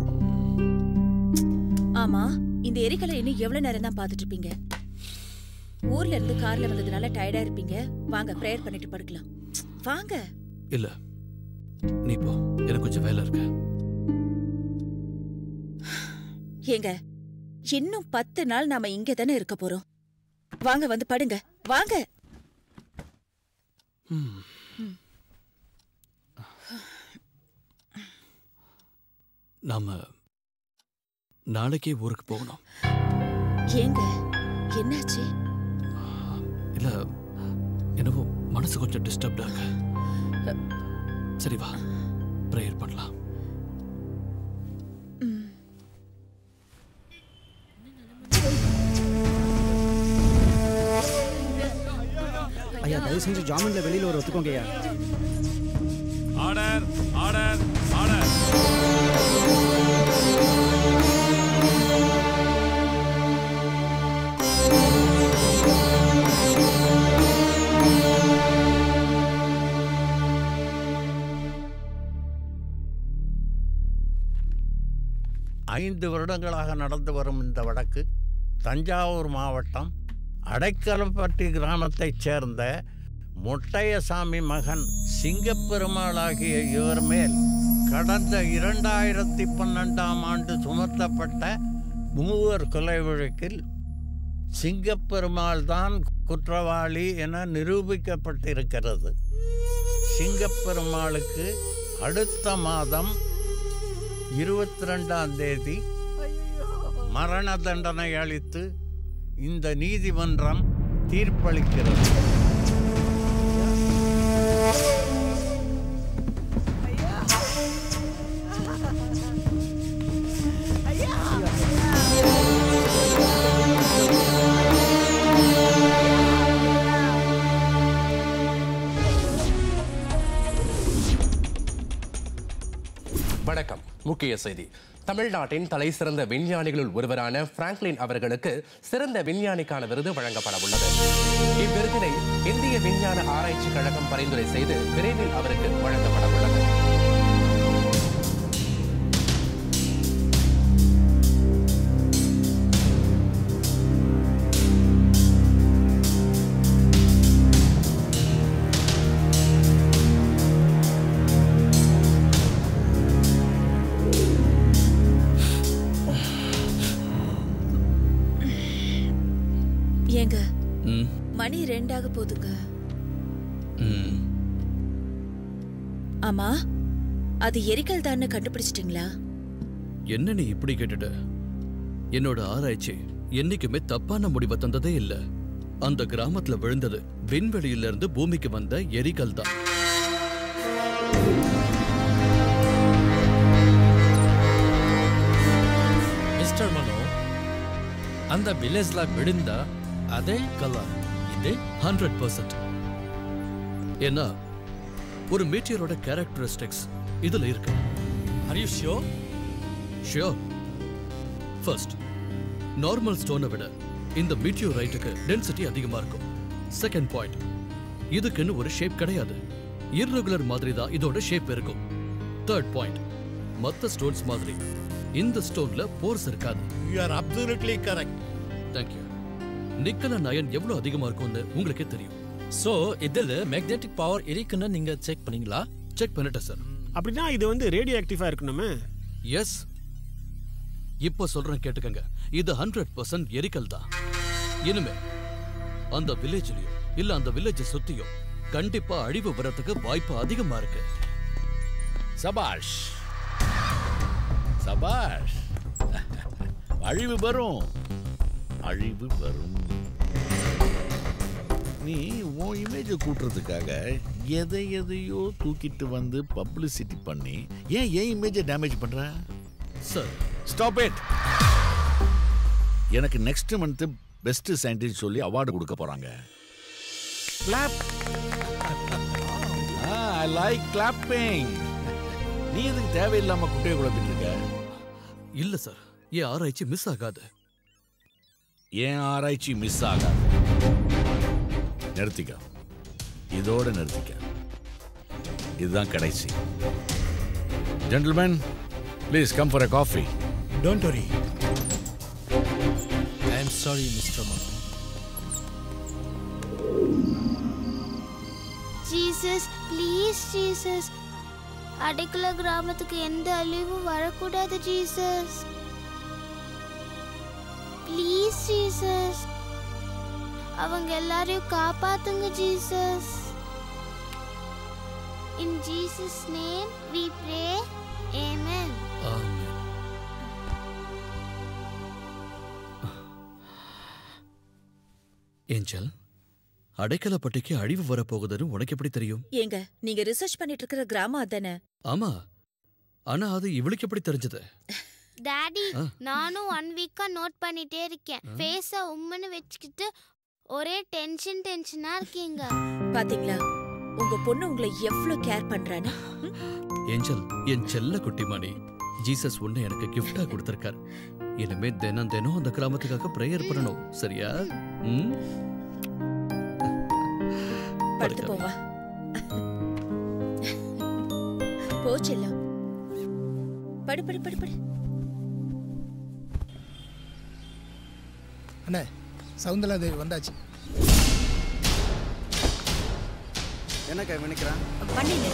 ஆமா இந்த எரிக்கலை இன்னும் எவ்வளவு நேரம் தான் பாத்துட்டு இருப்பீங்க ஊர்ல இருந்து கார்ல வந்ததுனால டயர்டா இருப்பீங்க வாங்க ப்ரேயர் பண்ணிட்டு படுக்கலாம் வாங்க
இல்ல நீ போ எனக்கு கொஞ்சம் வேலை இருக்கு
ஏங்க இன்னும் பத்து நாள் நாம இங்க தானே இருக்க போறோம் வாங்க வந்து படுங்க வாங்க
ம். நாம நாளைக்கே ஊருக்கு போகணும்
ஏங்க என்னாச்சு
இல்ல என்னவோ மனசு கொஞ்சம் டிஸ்டர்ப்டா இருக்கு சரி வா ப்ரேயர் பண்ணலாம்
ஐயா தயவு செஞ்சு ஜாமீன்ல வெளியில ஒரு ஒத்துக்கோங்க ஐயா
ஆர்டர் ஆர்டர் ஆர்டர்
ஐந்து வருடங்களாக நடந்து வரும் இந்த வழக்கு தஞ்சாவூர் மாவட்டம் அடைக்கலப்பட்டி கிராமத்தைச் சேர்ந்த முட்டையசாமி மகன் சிங்கப்பெருமாள் ஆகிய இவர் மேல் கடந்த இரண்டாயிரத்தி பன்னெண்டாம் ஆண்டு சுமத்தப்பட்ட மூவர் கொலை வழக்கில் சிங்கப்பெருமாள் தான் குற்றவாளி என நிரூபிக்கப்பட்டிருக்கிறது சிங்கப்பெருமாளுக்கு அடுத்த மாதம் இருபத்தி ரெண்டாம் தேதி மரண தண்டனை அளித்து இந்த நீதிமன்றம் தீர்ப்பளிக்கிறது
வணக்கம் முக்கிய செய்தி தமிழ்நாட்டின் தலை சிறந்த விஞ்ஞானிகளுள் ஒருவரான பிராங்க்லின் அவர்களுக்கு சிறந்த விஞ்ஞானிக்கான விருது வழங்கப்பட உள்ளது இவ்விருதினை இந்திய விஞ்ஞான ஆராய்ச்சி கழகம் பரிந்துரை செய்து விரைவில் அவருக்கு வழங்கப்பட உள்ளது
ஏங்க
ம்
மணி ரெண்டாக போதுங்க
ம்
ஆமா அது எரிக்கல் தான்னு கண்டுபிடிச்சிட்டீங்களா
என்ன நீ இப்படி கேட்டுட்ட என்னோட ஆராய்ச்சி என்னைக்குமே தப்பான முடிவை தந்ததே இல்ல அந்த கிராமத்துல விழுந்தது விண்வெளியில இருந்து பூமிக்கு வந்த எரிகல் தான்
ಮಿಸ್ಟರ್ ಮನು அந்த வில்லேஜ்ல விழுந்தா அதே கலர் இது
ஹண்ட்ரட் பர்சன்ட் ஏன்னா ஒரு மீட்டியரோட கேரக்டரிஸ்டிக்ஸ் இதுல இருக்கு
are you sure
sure first normal ஸ்டோனை விட இந்த மீட்டியோரைட்டுக்கு டென்சிட்டி அதிகமா இருக்கும் செகண்ட் பாயிண்ட் இதுக்குன்னு ஒரு ஷேப் கிடையாது இர்ரெகுலர் மாதிரி தான் இதோட ஷேப் இருக்கும் தேர்ட் பாயிண்ட் மத்த ஸ்டோன்ஸ் மாதிரி இந்த ஸ்டோன்ல போர்ஸ் இருக்காது
you are absolutely correct
thank you nickel and iron எவ்வளவு அதிகமா இருக்கும்னு உங்களுக்கே தெரியும்
ஸோ இதில் மேக்னெட்டிக் பவர் இருக்குன்னு நீங்க செக் பண்ணீங்களா
செக் பண்ணிட்டேன் சார்
அப்படின்னா இது வந்து ரேடியோ ஆக்டிவா இருக்கணுமே
எஸ் இப்போ சொல்றேன் கேட்டுக்கங்க இது ஹண்ட்ரட் பர்சன்ட் எரிக்கல் தான் இனிமே அந்த வில்லேஜ்லயோ இல்ல அந்த வில்லேஜை சுத்தியோ கண்டிப்பா அழிவு வரதுக்கு வாய்ப்பு அதிகமா இருக்கு
சபாஷ் சபாஷ் அழிவு வரும் அழிவு வரும் நீ உன் இமேஜை கூட்டுறதுக்காக எதை எதையோ தூக்கிட்டு வந்து பப்ளிசிட்டி பண்ணி ஏன் ஏன் இமேஜை டேமேஜ் பண்ற
சார்
ஸ்டாப் இட் எனக்கு நெக்ஸ்ட் மந்த் பெஸ்ட் சயின்டிஸ்ட் சொல்லி அவார்டு கொடுக்க போறாங்க கிளாப் ஐ லைக் கிளாப்பிங் நீ எதுக்கு தேவையில்லாம குட்டையை குழப்பிட்டு இருக்க
இல்ல சார் என் ஆராய்ச்சி மிஸ் ஆகாது
ஏன் ஆராய்ச்சி மிஸ் ஆகாது நிறுத்திக்க இதோட நிறுத்திக்க இதுதான் கடைசி gentleman please come for a coffee
don't worry
I am sorry mister Mano
Jesus please Jesus அடைக்கல கிராமத்துக்கு எந்த அழிவும் வரக்கூடாது ஜீசஸ் ப்ளீஸ் ஜீசஸ் அவங்க எல்லாரையும் காப்பாத்துங்க Jesus in Jesus name we pray amen
angel அடைக்கலப்பட்டிக்கு அழிவு வரப்போகுதுன்னு உனக்கு எப்படி தெரியும்
ஏங்க நீங்க ரிசர்ச் பண்ணிட்டு இருக்கிற கிராமம் அதானே
ஆமா ஆனா அது இவளுக்கு எப்படி தெரிஞ்சது
டாடி
ஆ.
நானும் ஒன் வீக்கா நோட் பண்ணிட்டே இருக்கேன் ஃபேஸ உம்முன்னு வச்சுக்கிட்டு ஒரே டென்ஷன் டென்ஷனா இருக்கீங்க
பாத்தீங்களா உங்க பொண்ணு உங்களை எவ்வளவு கேர் பண்றான்னு
ஏஞ்சல் என் செல்ல குட்டிமானி ஜீசஸ் உன்னை எனக்கு கிஃப்டா கொடுத்திருக்கார் இனிமே தினம் தினம் அந்த கிராமத்துக்காக பிரேயர் பண்ணணும் சரியா ம்
படுத்து போவா போ செல்லம் படு படு படு படு
அண்ணே சவுந்தரா தேவி வந்தாச்சு
என்னக்கா நினைக்கிறேன்
பண்ணிடு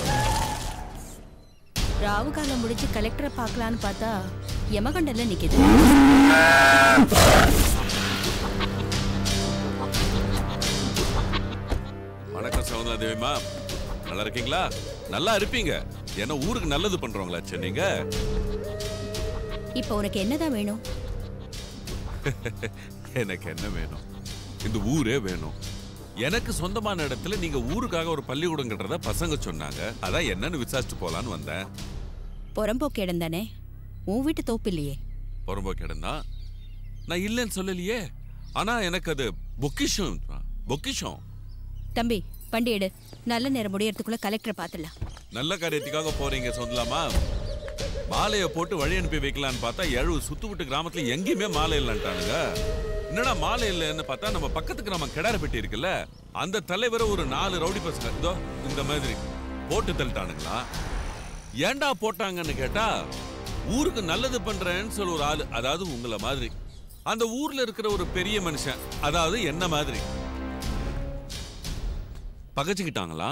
ராவு காலம் முடிச்சு கலெக்டரை பார்க்கலான்னு பார்த்தா யமகண்டல்ல நிக்குது
வணக்கம் சௌந்தரா தேவிமா நல்லா இருக்கீங்களா நல்லா இருப்பீங்க ஏன்னா ஊருக்கு நல்லது பண்றவங்களாச்சு நீங்க
இப்போ உனக்கு என்னதான் வேணும்
எனக்கு என்ன வேணும் இந்த ஊரே வேணும் எனக்கு சொந்தமான இடத்துல நீங்க ஊருக்காக ஒரு பள்ளிக்கூடம் கட்டுறத பசங்க சொன்னாங்க அதான் என்னன்னு விசாரிச்சுட்டு போலான்னு வந்தேன்
புறம்போக்கு இடம் தானே உன் வீட்டு தோப்பு இல்லையே
புறம்போக்கு இடம்னா நான் இல்லைன்னு சொல்லலையே ஆனா எனக்கு அது பொக்கிஷம் பொக்கிஷம்
தம்பி வண்டி எடு நல்ல நேரம் முடியறதுக்குள்ள கலெக்டரை பார்த்துடலாம்
நல்ல காரியத்துக்காக போறீங்க சொல்லலாமா மாலையை போட்டு வழி அனுப்பி வைக்கலான்னு பார்த்தா எழுபது சுத்து விட்டு கிராமத்துல எங்கேயுமே மாலை இல்லைன்ட்டானுங்க என்னடா மாலை இல்லைன்னு பார்த்தா நம்ம பக்கத்துக்கு நம்ம கிடாரப்பட்டி இருக்குல்ல அந்த தலைவரை ஒரு நாலு ரவுடி பசங்க இதோ இந்த மாதிரி போட்டு தள்ளிட்டானுங்களா ஏன்டா போட்டாங்கன்னு கேட்டா ஊருக்கு நல்லது பண்றேன்னு சொல்ல ஒரு ஆளு அதாவது உங்களை மாதிரி அந்த ஊர்ல இருக்கிற ஒரு பெரிய மனுஷன் அதாவது என்ன மாதிரி பகச்சுக்கிட்டாங்களா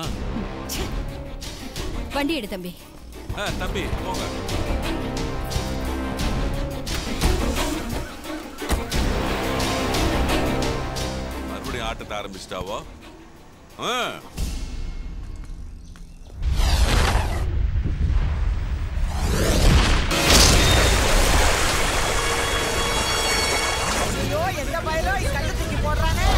வண்டி எடு தம்பி
ஆ, தம்பி போங்க மறுபடியும் ஆட்டத்தை ஆரம்பிச்சிட்டாவோ ஆ
ஐயோ எந்த பயலோ கல்லு தூக்கி போடுறானே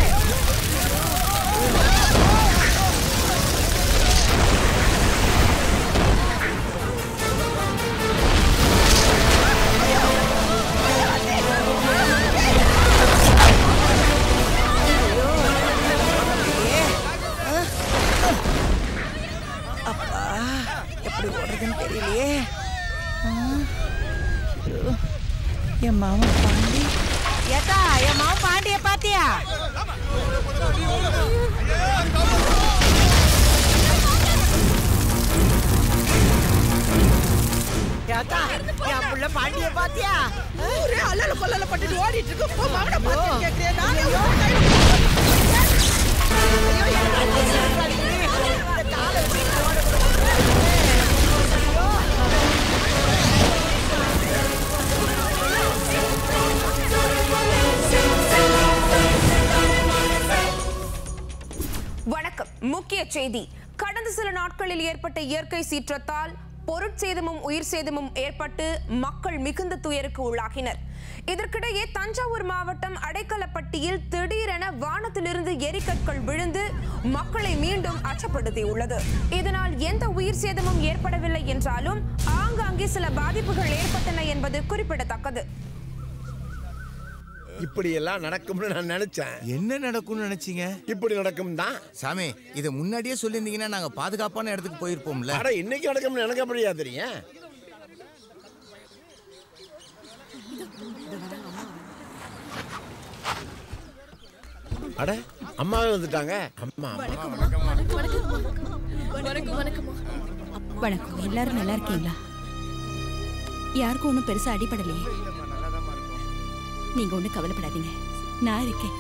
ஏத்தா, என் புள்ள பாண்டிய பாத்தியா ஊரே அல்லல கொல்லல பட்டுட்டு ஓடிட்டு இருக்கு போ மவன பாத்தியா கேக்குறியா நானே உன் கையில ஐயோ, எனக்கு அது தெரியாது. இந்த காலை வச்சு ஓடக்கூடாது.
வணக்கம் முக்கிய செய்தி கடந்த சில நாட்களில் ஏற்பட்ட இயற்கை சீற்றத்தால் பொருட்சேதமும் உயிர் சேதமும் ஏற்பட்டு மக்கள் மிகுந்த துயருக்கு உள்ளாகினர் இதற்கிடையே தஞ்சாவூர் மாவட்டம் அடைக்கலப்பட்டியில் திடீரென வானத்திலிருந்து எரிக்கற்கள் விழுந்து மக்களை மீண்டும் அச்சப்படுத்தியுள்ளது இதனால் எந்த உயிர் சேதமும் ஏற்படவில்லை என்றாலும் ஆங்காங்கே சில பாதிப்புகள் ஏற்பட்டன என்பது குறிப்பிடத்தக்கது
இப்படி எல்லாம் நடக்கும்னு நான் நினைச்சேன்
என்ன நடக்கும்னு நினைச்சீங்க
இப்படி நடக்கும் தான்
சாமி இதை முன்னாடியே சொல்லியிருந்தீங்கன்னா நாங்க பாதுகாப்பான இடத்துக்கு போயிருப்போம்ல
அட இன்னைக்கு நடக்கும்னு எனக்கு அப்படியா தெரியும் அட அம்மாவே வந்துட்டாங்க அம்மா
வணக்கம் எல்லாரும் நல்லா இருக்கீங்களா யாருக்கும் ஒன்றும் பெருசா அடிபடலையே நீங்க ஒன்றும் கவலைப்படாதீங்க நான் இருக்கேன்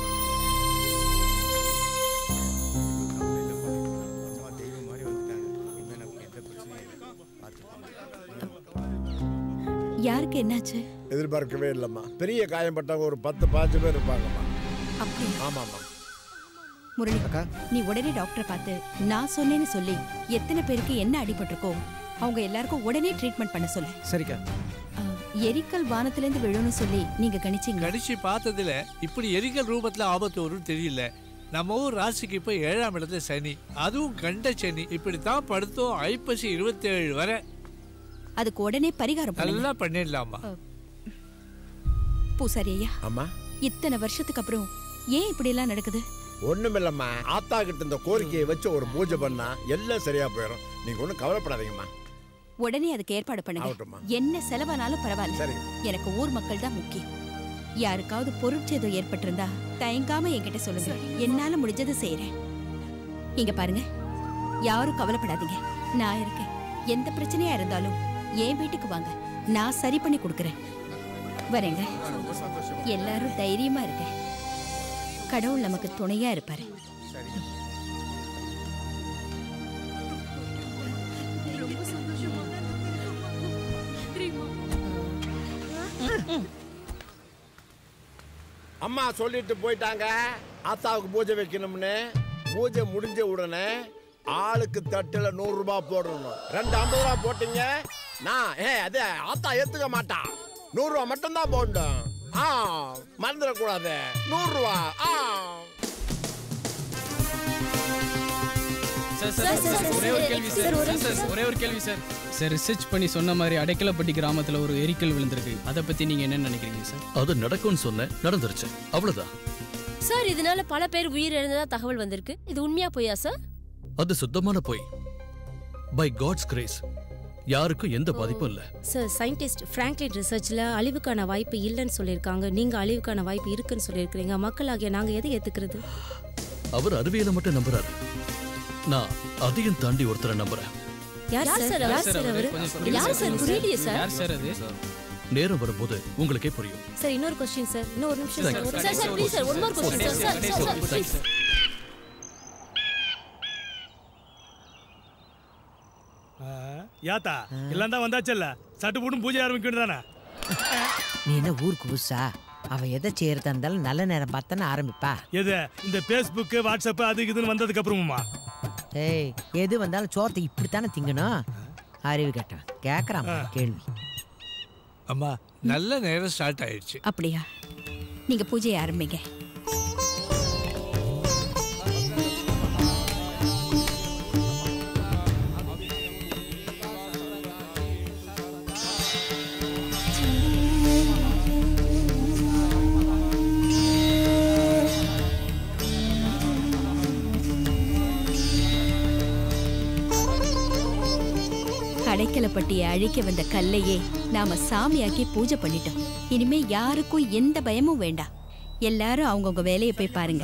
யாருக்கு என்னாச்சு
எதிர்பார்க்கவே இல்லம்மா பெரிய காயம்பட்டவங்க ஒரு பத்து பாஞ்சு பேர் இருப்பாங்கம்மா
அப்படி
ஆமாம்மா
முரளி நீ உடனே டாக்டரை பார்த்து நான் சொன்னேன்னு சொல்லி எத்தனை பேருக்கு என்ன அடிபட்டிருக்கோ அவங்க எல்லாருக்கும் உடனே ட்ரீட்மெண்ட் பண்ண சொல்லு
சரிக்கா
எரிக்கல் வானத்திலேருந்து விழுன்னு சொல்லி நீங்க கணிச்சீங்க
கடிச்சு பார்த்ததுல இப்படி எரிக்கல் ரூபத்துல ஆபத்து வரும்னு தெரியல நம்ம ஊர் ராசிக்கு இப்ப ஏழாம் இடத்துல சனி அதுவும் கண்ட சனி இப்படித்தான் படுத்தோம் ஐப்பசி இருபத்தேழு வரை
அதுக்கு உடனே பரிகாரம் பண்ணுங்க
நல்லா பண்ணிடலாமா
பூசாரி ஐயா
அம்மா
இத்தனை வருஷத்துக்கு அப்புறம் ஏன் இப்படி எல்லாம் நடக்குது
ஒண்ணுமில்லம்மா ஆத்தா கிட்ட இந்த கோரிக்கையை வச்சு ஒரு பூஜை பண்ணா எல்லாம் சரியா போயிடும் நீங்க ஒன்றும் கவலைப்படாதீங்கம்மா
உடனே அதுக்கு ஏற்பாடு பண்ணுங்க
ஆகட்டும்மா.
என்ன செலவானாலும் பரவாயில்ல
சரிங்க.
எனக்கு ஊர் மக்கள் தான் முக்கியம் யாருக்காவது பொருட்சேதம் ஏற்பட்டிருந்தா தயங்காம என்கிட்ட சொல்லுங்க என்னால முடிஞ்சதை செய்யறேன் இங்க பாருங்க யாரும் கவலைப்படாதீங்க நான் இருக்கேன் எந்த பிரச்சனையா இருந்தாலும் என் வீட்டுக்கு வாங்க நான் சரி பண்ணி கொடுக்கறேன் வரேங்க எல்லாரும் தைரியமா இருக்க கடவுள் நமக்கு துணையா இருப்பாரு
அம்மா சொல்லிட்டு போயிட்டாங்க ஆத்தாவுக்கு பூஜை வைக்கணும்னு பூஜை முடிஞ்ச உடனே ஆளுக்கு தட்டுல நூறு ரூபாய் போடணும் ரெண்டு ஐம்பது ரூபாய் போட்டீங்க நான் ஏ அதே ஆத்தா ஏத்துக்க மாட்டா நூறு ரூபாய் மட்டும் தான் போடணும் ஆ மறந்துடக்கூடாது நூறு ரூபாய் ஆ
சார் சார் சார் ஒரே ஒரு கேள்வி சார் சார் சார் ஒரே ஒரு கேள்வி சார் சார் ரிசர்ச் பண்ணி சொன்ன மாதிரி அடைக்கலப்பட்டி கிராமத்துல ஒரு எரிக்கல் விழுந்திருக்கு அதை பத்தி நீங்க என்ன நினைக்கிறீங்க சார்
அது நடக்கும்னு சொன்னேன் நடந்துருச்சு அவ்வளவுதான்
சார் இதனால பல பேர் உயிர் இழந்ததா தகவல் வந்திருக்கு இது உண்மையா பொய்யா சார்
அது சுத்தமான பொய் பை காட்ஸ் கிரேஸ் யாருக்கும் எந்த பாதிப்பும் இல்ல
சார் சயின்டிஸ்ட் ஃப்ராங்க்லின் ரிசர்ச்ல அழிவுக்கான வாய்ப்பு இல்லைன்னு சொல்லியிருக்காங்க நீங்க அழிவுக்கான வாய்ப்பு இருக்குன்னு சொல்லியிருக்கிறீங்க மக்களாகிய நாங்க எதை ஏத்துக்கிறது
அவர் அறிவியலை மட்டும் நம்புறாரு நான் அதையும் தாண்டி ஒருத்தரை நம்புறேன்
யார் சார் யார் சார் அவரு யார் சார் புரியலையே சார்
யார் சார் அது
நேரம் வரும்போது உங்களுக்கே புரியும்
சார் இன்னொரு கொஸ்டின் சார் இன்னும் ஒரு நிமிஷம்
Thank you.
Sir sir sir please sir one more question sir sir sir sir please
யாத்தா எல்லாம் தான் வந்தாச்சல்ல சட்டு போட்டு பூஜை ஆரம்பிக்க வேண்டியதானே
நீ என்ன ஊருக்கு புதுசா அவ எதை செய்யறதா இருந்தாலும் நல்ல நேரம் பார்த்தானே ஆரம்பிப்பா
எது இந்த ஃபேஸ்புக் வாட்ஸ்அப் அது இதுன்னு வந்ததுக்கு அப்புறமா
ஏய் எது வந்தாலும் சோத்தை இப்படித்தானே திங்கணும் அறிவு கேட்டான் கேட்கறான் பாரு கேள்வி
அம்மா நல்ல நேரம் ஸ்டார்ட் ஆயிடுச்சு
அப்படியா நீங்க பூஜையை ஆரம்பிங்க அடைக்கலப்பட்டியை அழிக்க வந்த கல்லையே நாம சாமியாக்கி பூஜை பண்ணிட்டோம் இனிமே யாருக்கும் எந்த பயமும் வேண்டாம் எல்லாரும் அவங்கவுங்க வேலையை போய் பாருங்க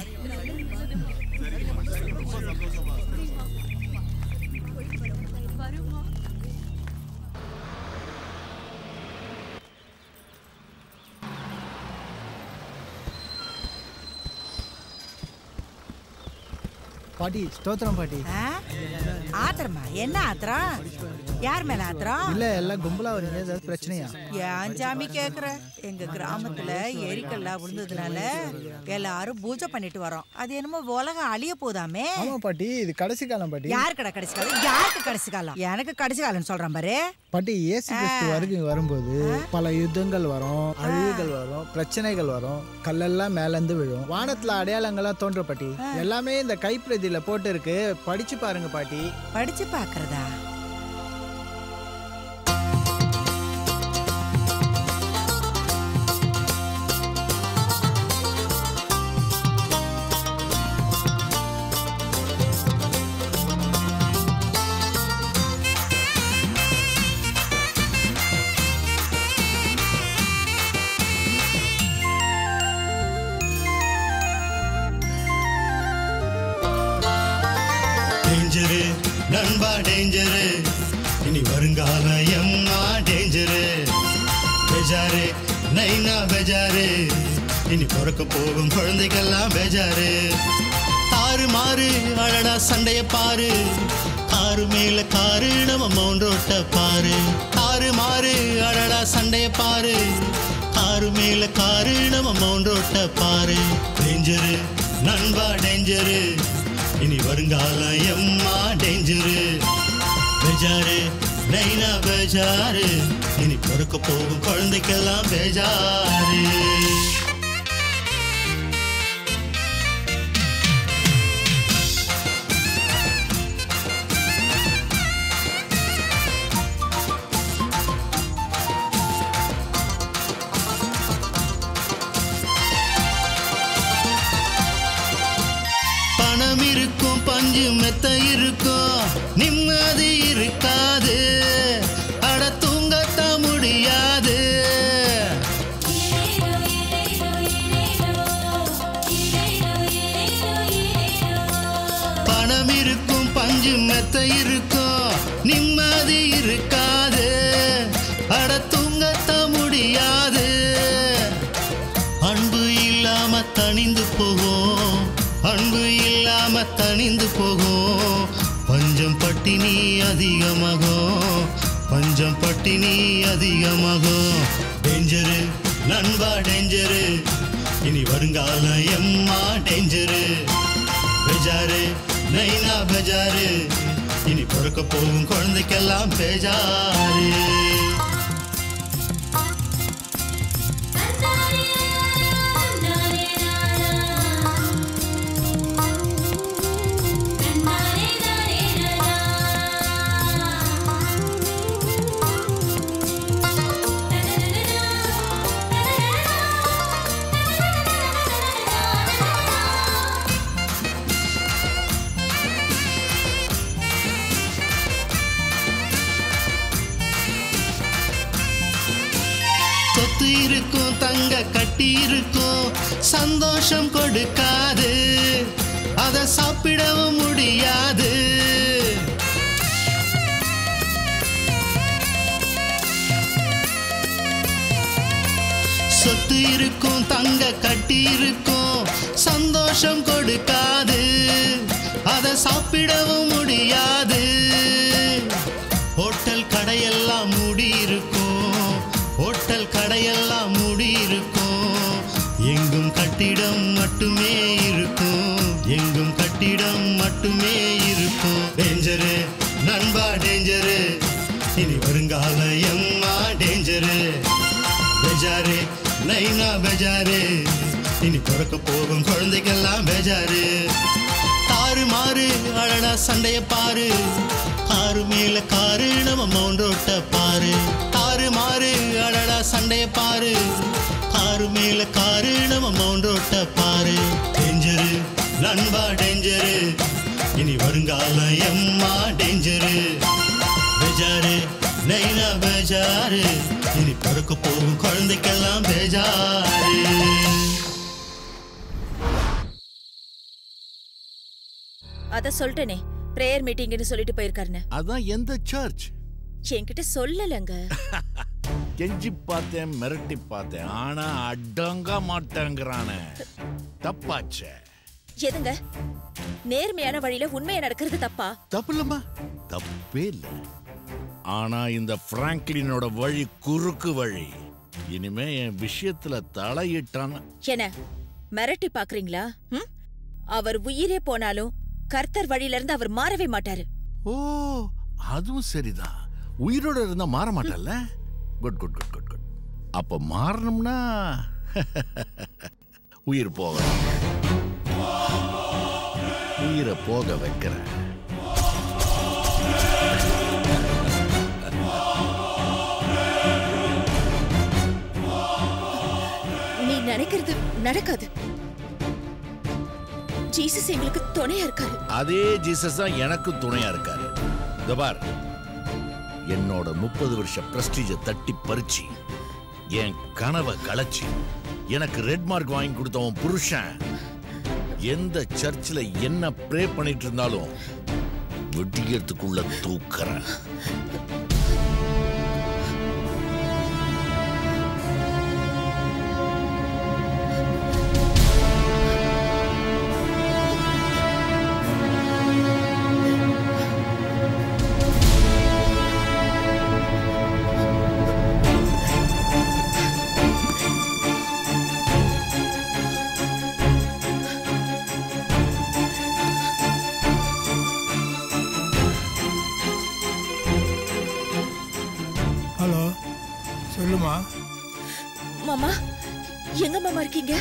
பாட்டி ஸ்தோத்திரம் பாட்டி
ஆ? ஆத்திரமா என்ன ஆத்திரம் யார் மேல ஆத்திரம்
இல்ல எல்லாம் கும்பலா வரீங்க ஏதாவது பிரச்சனையா
ஏன் சாமி கேக்குற எங்க கிராமத்துல எரிக்கல்லா விழுந்ததுனால எல்லாரும் பூஜை பண்ணிட்டு வரோம் அது என்னமோ உலகம் அழிய போதாமே
ஆமா பாட்டி இது கடைசி காலம் பாட்டி
யார் கடை கடைசி காலம் யாருக்கு கடைசி காலம் எனக்கு கடைசி காலம் சொல்றேன் பாரு
பாட்டி இயேசு கிறிஸ்து வருகை வரும்போது பல யுத்தங்கள் வரும் அழிவுகள் வரும் பிரச்சனைகள் வரும் கல்லெல்லாம் மேல இருந்து விழும் வானத்துல அடையாளங்களா தோன்ற பாட்டி எல்லாமே இந்த கைப்பிரதியில போட்டு இருக்கு படிச்சு பாருங்க பாட்டி
படிச்சு பாக்குறதா
டேஞ்சரு நண்பா டேஞ்சரு இனி வருங்கால எம்மா டேஞ்சரு பெஜாரு நைனா பெஜாரு இனி பிறக்க போகும் குழந்தைகள்லாம் பெஜாரு தாறு மாறு அழடா சண்டைய பாரு காரு மேல காரு நம்ம மவுண்ட் ரோட்ட பாரு தாறு மாறு அழடா சண்டைய பாரு காரு மேல காரு நம்ம மவுண்ட் ரோட்ட பாரு டேஞ்சரு நண்பா டேஞ்சரு இனி வருங்காலம் எம்மா டேஞ்சரு பெஜாரு நைனா பெஜாரு இனி பிறக்க போகும் குழந்தைக்கெல்லாம் பெஜாரு பணம் இருக்கும் பஞ்சு மெத்த இருக்கும் நிம்மதி இருக்காது அட தூங்கத்தான் முடியாது பணம் இருக்கும் பஞ்சு மெத்த இருக்கும் நிம்மதி இருக்காது அட தூங்கத்தான் முடியாது அன்பு இல்லாம தணிந்து போகும் அன்பு இல்லாம தணிந்து போகும் பஞ்சம் பட்டினி அதிகமாகும் பஞ்சம் பட்டினி அதிகமாகும் டேஞ்சரு நண்பா டேஞ்சரு இனி வருங்காலம் எம்மா டேஞ்சரு பெஜாரு நைனா பெஜாரு இனி பிறக்க போகும் குழந்தைக்கெல்லாம் பெஜாரு சொத்து இருக்கும் தங்க கட்டி இருக்கும் சந்தோஷம் கொடுக்காது அதை சாப்பிடவும் முடியாது சொத்து இருக்கும் தங்க கட்டி இருக்கும் சந்தோஷம் கொடுக்காது அதை சாப்பிடவும் முடியாது ஹோட்டல் கடையெல்லாம் மூடி இருக்கும் ஹோட்டல் கடையெல்லாம் மூடி இருக்கும் எங்கும் கட்டிடம் மட்டுமே இருக்கும் எங்கும் கட்டிடம் மட்டுமே இருக்கும் டேஞ்சரு நண்பா டேஞ்சரு இனி வருங்கால எம்மா டேஞ்சரு பெஜாரு நைனா பெஜாரு இனி பிறக்க போகும் குழந்தைக்கெல்லாம் பெஜாரு தாறு மாறு அழடா சண்டைய பாரு காரு மேல காரு நம்ம மவுண்ட் ரோட்ட பாரு தாறு மாறு அழடா சண்டைய பாரு காரு மேல காரு நம்ம மவுண்ட் ரோட்ட பாரு டேஞ்சரு நண்பா டேஞ்சரு இனி வருங்காலம் எம்மா டேஞ்சரு பெஜாரு நைனா பெஜாரு இனி பிறக்க போகும் குழந்தைக்கெல்லாம் பெஜாரு
அத சொல்லிட்டேனே பிரேயர் மீட்டிங்னு சொல்லிட்டு போயிருக்காருன்னு
அதான் எந்த சர்ச்
என்கிட்ட சொல்லலங்க
கெஞ்சி பார்த்தேன் மிரட்டி பார்த்தேன் ஆனா அடங்க மாட்டேங்கிறானே தப்பாச்சே
எதுங்க நேர்மையான வழியில உண்மையா நடக்கிறது தப்பா
தப்பு இல்லம்மா தப்பே இல்ல ஆனா இந்த பிராங்க்லினோட வழி குறுக்கு வழி இனிமே என் விஷயத்துல தலையிட்டான்
என்ன மிரட்டி பாக்குறீங்களா ம்? அவர் உயிரே போனாலும் கர்த்தர் வழியில இருந்து அவர் மாறவே மாட்டாரு
ஓ அதுவும் சரிதான் உயிரோட இருந்தா மாற மாட்டல்ல good good good good good அப்ப மாறணும்னா உயிர் போக உயிரை போக வைக்கிறேன்
நீ நினைக்கிறது நடக்காது ஜீசஸ் எங்களுக்கு துணையா இருக்காரு
அதே ஜீசஸ் தான் எனக்கும் துணையா இருக்காரு இதோ பார் என்னோட முப்பது வருஷ பிரஸ்டீஜ தட்டி பறிச்சு என் கனவை களைச்சு எனக்கு ரெட் மார்க் வாங்கி கொடுத்தவன் புருஷன் எந்த சர்ச்சில் என்ன ப்ரே பண்ணிட்டு இருந்தாலும் விடியறதுக்குள்ள தூக்குறேன்
ஹலோ சொல்லுமா
மாமா எங்க மாமா இருக்கீங்க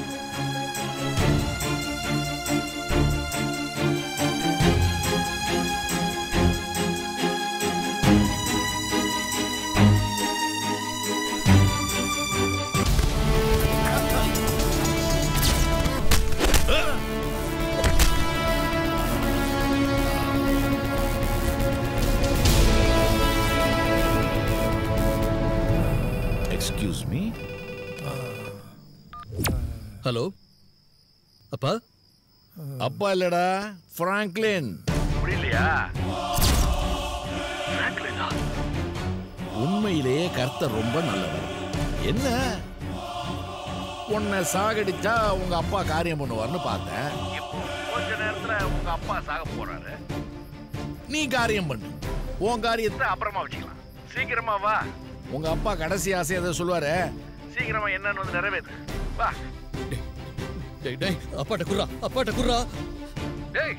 எக்ஸ்கியூஸ் மீ
ஹலோ அப்பா
அப்பா இல்லடா பிராங்க்லின் புரியலையா உண்மையிலேயே கர்த்தர் ரொம்ப நல்லவர் என்ன உன்னை சாகடிச்சா உங்க அப்பா காரியம் பண்ணுவார்னு பார்த்தேன் கொஞ்ச நேரத்துல உங்க அப்பா சாக போறாரு நீ காரியம் பண்ணு உன் காரியத்தை அப்புறமா வச்சுக்கலாம் சீக்கிரமா வா உங்க அப்பா கடைசி ஆசை எதை சொல்லுவாரு சீக்கிரமா என்னன்னு வந்து நிறைவேற்று வா
டேய் டேய் அப்பாட்ட குர்ரா அப்பாட்ட குர்ரா
டேய்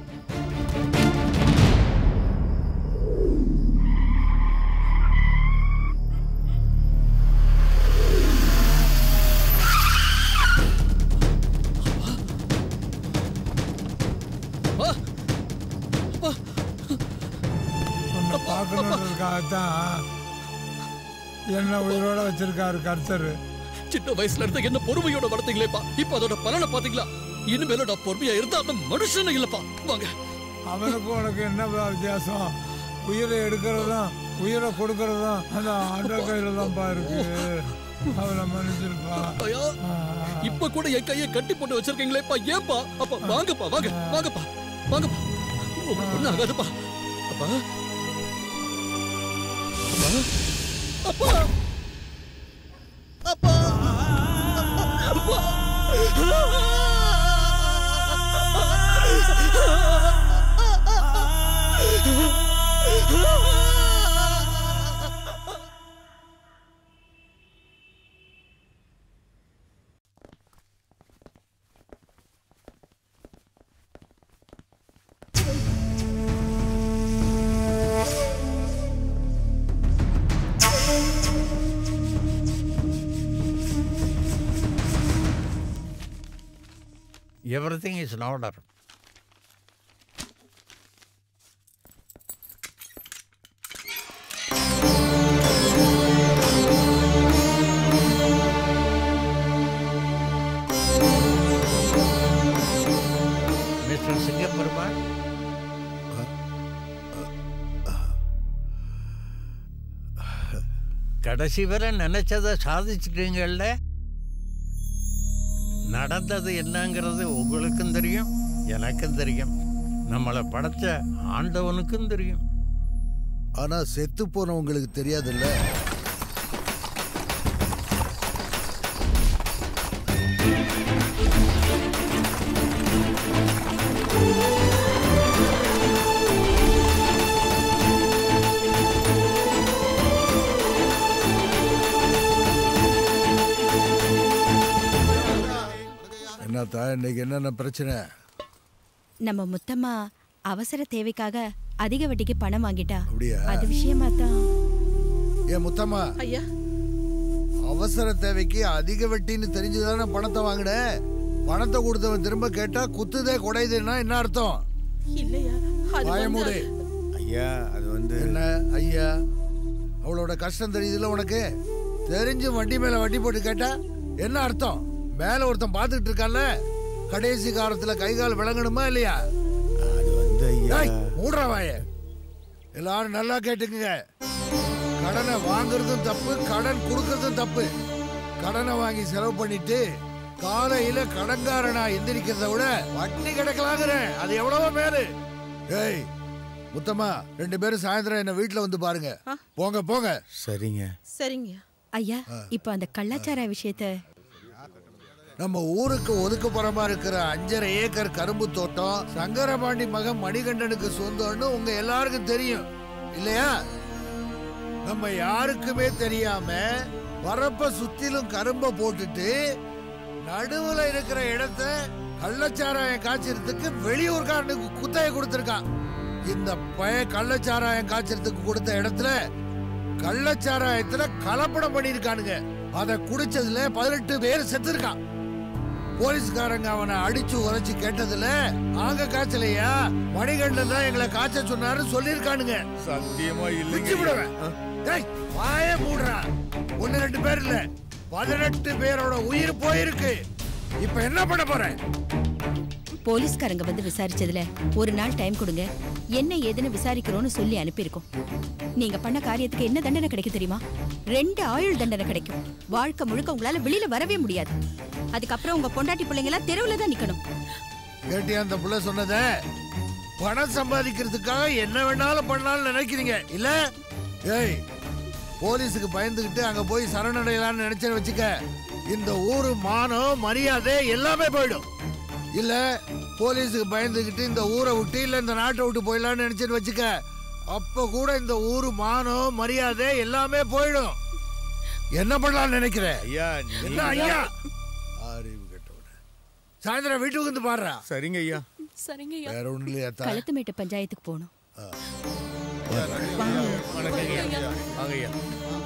உன்னை பார்க்கணுன்றதுக்காகத்தான் என்ன உயிரோட வச்சிருக்காரு கர்த்தர்
சின்ன வயசுல இருந்த என்ன பொறுமையோட வளர்த்தீங்களேப்பா இப்ப அதோட பலனை பாத்தீங்களா இனிமேல நான் பொறுமையா இருந்தா அந்த மனுஷன் இல்லப்பா வாங்க
அவனுக்கும் உனக்கு என்ன வித்தியாசம் உயிரை எடுக்கிறதும் உயிரை கொடுக்கறதும் அந்த ஆண்டவர் கையில தான்ப்பா இருக்கு அவனை மன்னிச்சிருப்பா
ஐயா இப்ப கூட என் கையை கட்டி போட்டு வச்சிருக்கீங்களேப்பா ஏப்பா அப்பா வாங்கப்பா வாங்க வாங்கப்பா வாங்கப்பா உங்களுக்கு ஒண்ணு ஆகாதுப்பா அப்பா அப்பா அப்பா அப்பா அப்பா
Everything is in order. Mr. Singapuruman? கடைசி வரை நினைச்சதை சாதிச்சிட்டீங்கல்ல நடந்தது என்னங்கிறது உங்களுக்கும் தெரியும் எனக்கும் தெரியும் நம்மளை படைச்ச ஆண்டவனுக்கும் தெரியும்
ஆனா செத்து போனவங்களுக்கு தெரியாதுல்ல என்னத்தா இன்னைக்கு என்னென்ன பிரச்சனை
நம்ம முத்தம்மா அவசர தேவைக்காக அதிக வட்டிக்கு பணம் வாங்கிட்டா
அப்படியா?
அது விஷயமா தான்
ஏன் முத்தம்மா
ஐயா
அவசர தேவைக்கு அதிக வட்டின்னு தெரிஞ்சுதானே பணத்தை வாங்கின பணத்தை கொடுத்தவன் திரும்ப கேட்டா குத்துதே குடையுதுன்னா என்ன அர்த்தம்
இல்லையா அது
வாய
வந்து-
மூடு
ஐயா அது வந்து
என்ன ஐயா அவளோட கஷ்டம் தெரியுதுல்ல உனக்கு தெரிஞ்சு வட்டி மேல வட்டி போட்டு கேட்டா என்ன அர்த்தம் மேல ஒருத்தன் பார்த்துக்கிட்டு இருக்கான்ல கடைசி காலத்துல கை கால் விளங்கணுமா இல்லையா
அது வந்து ஐயா
ஏய், மூடுறா வாய எல்லாரும் நல்லா கேட்டுக்குங்க கடனை வாங்குறதும் தப்பு கடன் கொடுக்கறதும் தப்பு கடனை வாங்கி செலவு பண்ணிட்டு காலையில கடன்காரனா எந்திரிக்கிறத விட வட்டி கிடக்கலாங்கிறேன் அது எவ்வளவோ மேலு ஏய் முத்தம்மா ரெண்டு பேரும் சாயந்தரம் என்ன வீட்டுல வந்து பாருங்க போங்க போங்க
சரிங்க
சரிங்க
ஐயா இப்போ அந்த கள்ளச்சார விஷயத்த
நம்ம ஊருக்கு ஒதுக்குப்புறமா இருக்கிற அஞ்சரை ஏக்கர் கரும்பு தோட்டம் சங்கரபாண்டி மகன் மணிகண்டனுக்கு சொந்தம்னு உங்க எல்லாருக்கும் தெரியும் இல்லையா நம்ம யாருக்குமே தெரியாம வரப்ப சுத்திலும் கரும்ப போட்டுட்டு நடுவுல இருக்கிற இடத்த கள்ளச்சாராயம் காய்ச்சறதுக்கு வெளியூர்காரனுக்கு குத்தகை கொடுத்திருக்கான் இந்த பய கள்ளச்சாராயம் காய்ச்சறதுக்கு கொடுத்த இடத்துல கள்ளச்சாராயத்துல கலப்படம் பண்ணிருக்கானுங்க அதை குடிச்சதுல பதினெட்டு பேர் செத்துருக்கான் போலீஸ்காரங்க அவனை அடிச்சு உரைச்சு கேட்டதுல நாங்க காய்ச்சலையா மணிகண்டன் தான் எங்களை காய்ச்ச சொன்னாரு சொல்லியிருக்கானுங்க
சத்தியமா
பிச்சு விடுவேன் டேய், வாய மூடுறா ஒண்ணு ரெண்டு பேர் இல்ல பதினெட்டு பேரோட உயிர் போயிருக்கு இப்ப என்ன பண்ண போறேன்
போலீஸ்காரங்க வந்து விசாரிச்சதுல ஒரு நாள் டைம் கொடுங்க என்ன ஏதுன்னு விசாரிக்கிறோம்னு சொல்லி அனுப்பியிருக்கோம் நீங்க பண்ண காரியத்துக்கு என்ன தண்டனை கிடைக்கும் தெரியுமா ரெண்டு ஆயுள் தண்டனை கிடைக்கும் வாழ்க்கை முழுக்க உங்களால வெளியில வரவே முடியாது அதுக்கப்புறம் உங்க பொண்டாட்டி பிள்ளைங்க எல்லாம் தெருவுல தான் நிக்கணும்
கேட்டியா அந்த புள்ள சொன்னத பணம் சம்பாதிக்கிறதுக்காக என்ன வேணாலும் பண்ணலாம்னு நினைக்கிறீங்க இல்ல ஏய் போலீஸுக்கு பயந்துகிட்டு அங்க போய் சரணடையலாம்னு நினைச்சேன்னு வச்சுக்க இந்த ஊரு மானம் மரியாதை எல்லாமே போயிடும் இல்ல போலீஸுக்கு பயந்துகிட்டு இந்த ஊரை விட்டு இல்ல இந்த நாட்டை விட்டு போயிடலாம்னு நினைச்சேன்னு வச்சுக்க அப்ப கூட இந்த ஊரு மானம் மரியாதை எல்லாமே போயிடும் என்ன பண்ணலாம்னு நினைக்கிற
ஐயா
என்ன ஐயா அறிவு கெட்டவன சாயந்தரம் வீட்டுக்கு வந்து பாடுறா
சரிங்க ஐயா
சரிங்க
வேற ஒண்ணு இல்லையா தா?
களத்துமேட்டு பஞ்சாயத்துக்கு போகணும்
வணக்கம் ஐயா வாங்க ஐயா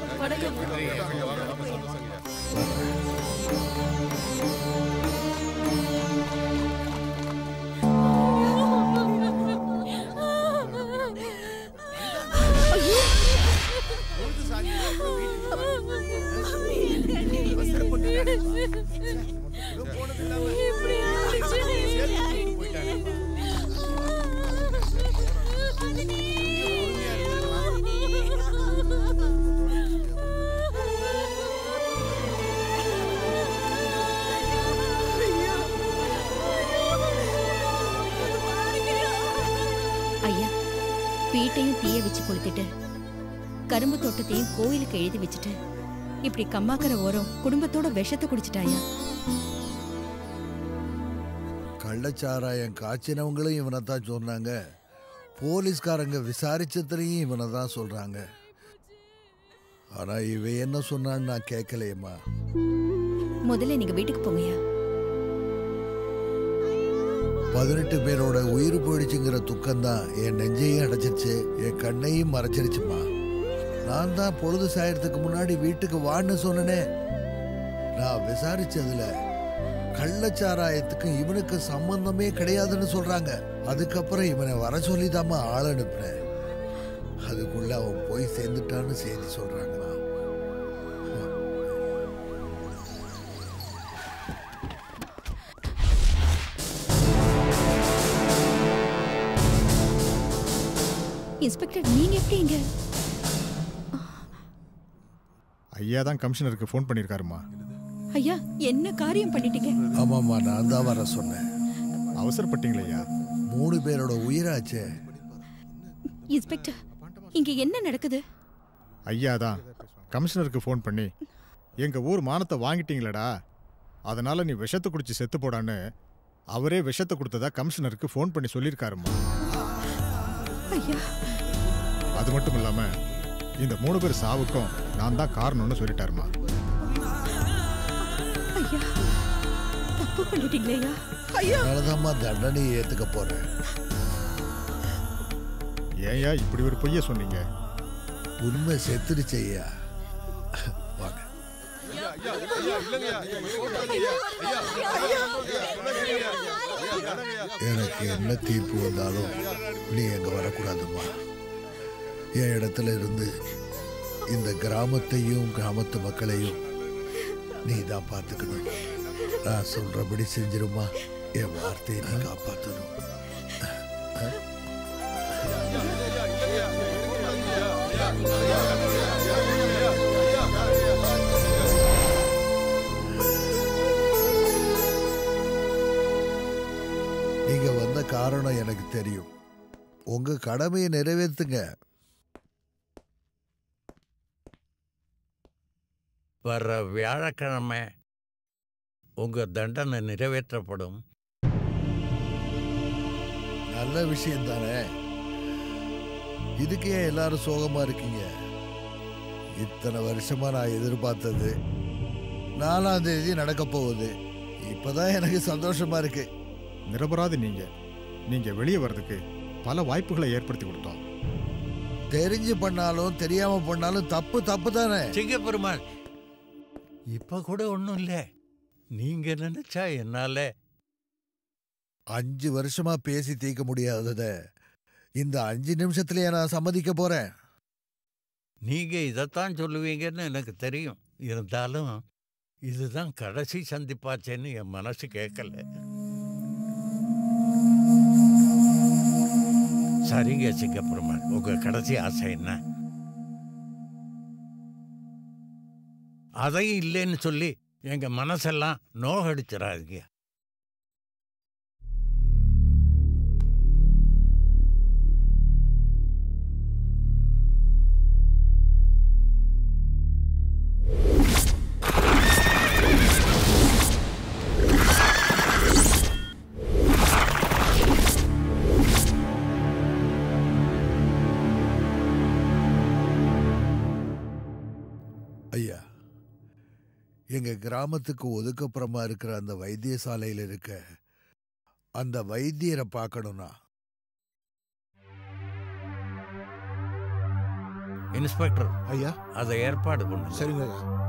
ஐயா வீட்டையும் தீய வச்சு கொளுத்திட்டு கரும்பு தோட்டத்தையும் கோயிலுக்கு எழுதி வச்சுட்டு இப்படி கம்மாக்கர ஓரம் குடும்பத்தோட விஷத்தை குடிச்சிட்டாயா
கள்ளச்சாராயம் காய்ச்சினவங்களும் இவனை தான் சொன்னாங்க போலீஸ்காரங்க விசாரிச்சதுலையும் இவனை தான் சொல்றாங்க ஆனா இவ என்ன சொன்னான்னு நான் கேட்கலையம்மா
முதல்ல நீங்க வீட்டுக்கு போங்கய்யா
பதினெட்டு பேரோட உயிர் போயிடுச்சுங்கிற துக்கம்தான் என் நெஞ்சையும் அடைச்சிருச்சு என் கண்ணையும் மறைச்சிருச்சுமா நான் தான் பொழுது சாயறதுக்கு முன்னாடி வீட்டுக்கு வான்னு சொன்னனே நான் விசாரிச்சதுல கள்ளச்சாராயத்துக்கும் இவனுக்கு சம்பந்தமே கிடையாதுன்னு சொல்றாங்க அதுக்கப்புறம் இவனை வர சொல்லி ஆள் அனுப்புனேன் அதுக்குள்ள அவன் போய் சேர்ந்துட்டான்னு செய்தி சொல்றாங்கண்ணா
இன்ஸ்பெக்டர் நீங்க எப்படி இங்க
ஐயா தான் கமிஷனருக்கு ஃபோன் பண்ணியிருக்காருமா
ஐயா என்ன காரியம் பண்ணிட்டீங்க
ஆமாம்மா நான் தான் வர சொன்னேன்
அவசரப்பட்டீங்களா ஐயா
மூணு பேரோட உயிராச்சே
இன்ஸ்பெக்டர் இங்க என்ன நடக்குது
ஐயா தான் கமிஷனருக்கு ஃபோன் பண்ணி எங்க ஊர் மானத்தை வாங்கிட்டீங்களடா அதனால நீ விஷத்தை குடிச்சு செத்து போடான்னு அவரே விஷத்தை கொடுத்ததா கமிஷனருக்கு ஃபோன் பண்ணி சொல்லியிருக்காருமா
ஐயா
அது மட்டும் இல்லாம இந்த மூணு பேர் சாவுக்கும் நான் தான் காரணம்னு சொல்லிட்டாருமா
ஐயா தப்பு பண்ணிட்டீங்களே ஐயா
அதனாலதாம்மா தண்டனையை ஏத்துக்க போறேன்
ஏன்யா இப்படி ஒரு பொய்ய சொன்னீங்க
உண்மை செத்துருச்சு ஐயா வாங்க எனக்கு என்ன தீர்ப்பு வந்தாலும் நீ எங்க வரக்கூடாதும்மா என் இடத்துல இருந்து இந்த கிராமத்தையும் கிராமத்து மக்களையும் நீ தான் பார்த்துக்கணும் நான் சொல்றபடி செஞ்சிருமா என் வார்த்தையை நீ காப்பாற்றணும் நீங்க வந்த காரணம் எனக்கு தெரியும் உங்க கடமையை நிறைவேற்றுங்க
வர்ற வியாழக்கிழமை உங்க தண்டனை நிறைவேற்றப்படும்
நல்ல விஷயம் தானே இதுக்கு ஏன் எல்லாரும் சோகமா இருக்கீங்க இத்தனை வருஷமா நான் எதிர்பார்த்தது நாலாம் தேதி நடக்க போகுது இப்பதான் எனக்கு சந்தோஷமா இருக்கு
நிரபராதி நீங்க நீங்க வெளியே வர்றதுக்கு பல வாய்ப்புகளை ஏற்படுத்தி கொடுத்தோம்
தெரிஞ்சு பண்ணாலும் தெரியாம பண்ணாலும் தப்பு தப்பு தானே
சிங்க பெருமாள் இப்ப கூட ஒண்ணும் இல்ல நீங்க நினைச்சா என்னால
அஞ்சு வருஷமா பேசி தீர்க்க முடியாதத இந்த அஞ்சு நிமிஷத்துலயே நான் சம்மதிக்க போறேன்
நீங்க இதைத்தான் சொல்லுவீங்கன்னு எனக்கு தெரியும் இருந்தாலும் இதுதான் கடைசி சந்திப்பாச்சேன்னு என் மனசு கேட்கல சரிங்க சிங்கப்பெருமாள் உங்க கடைசி ஆசை என்ன அதையும் இல்லைன்னு சொல்லி எங்க மனசெல்லாம் நோகடிச்சிடாதீங்க
ஐயா எங்க கிராமத்துக்கு ஒதுக்கப்புறமா இருக்கிற அந்த வைத்தியசாலையில் இருக்க அந்த வைத்தியரை பார்க்கணும்னா
இன்ஸ்பெக்டர்
ஐயா
அதை ஏற்பாடு பண்ணுங்க
சரிங்க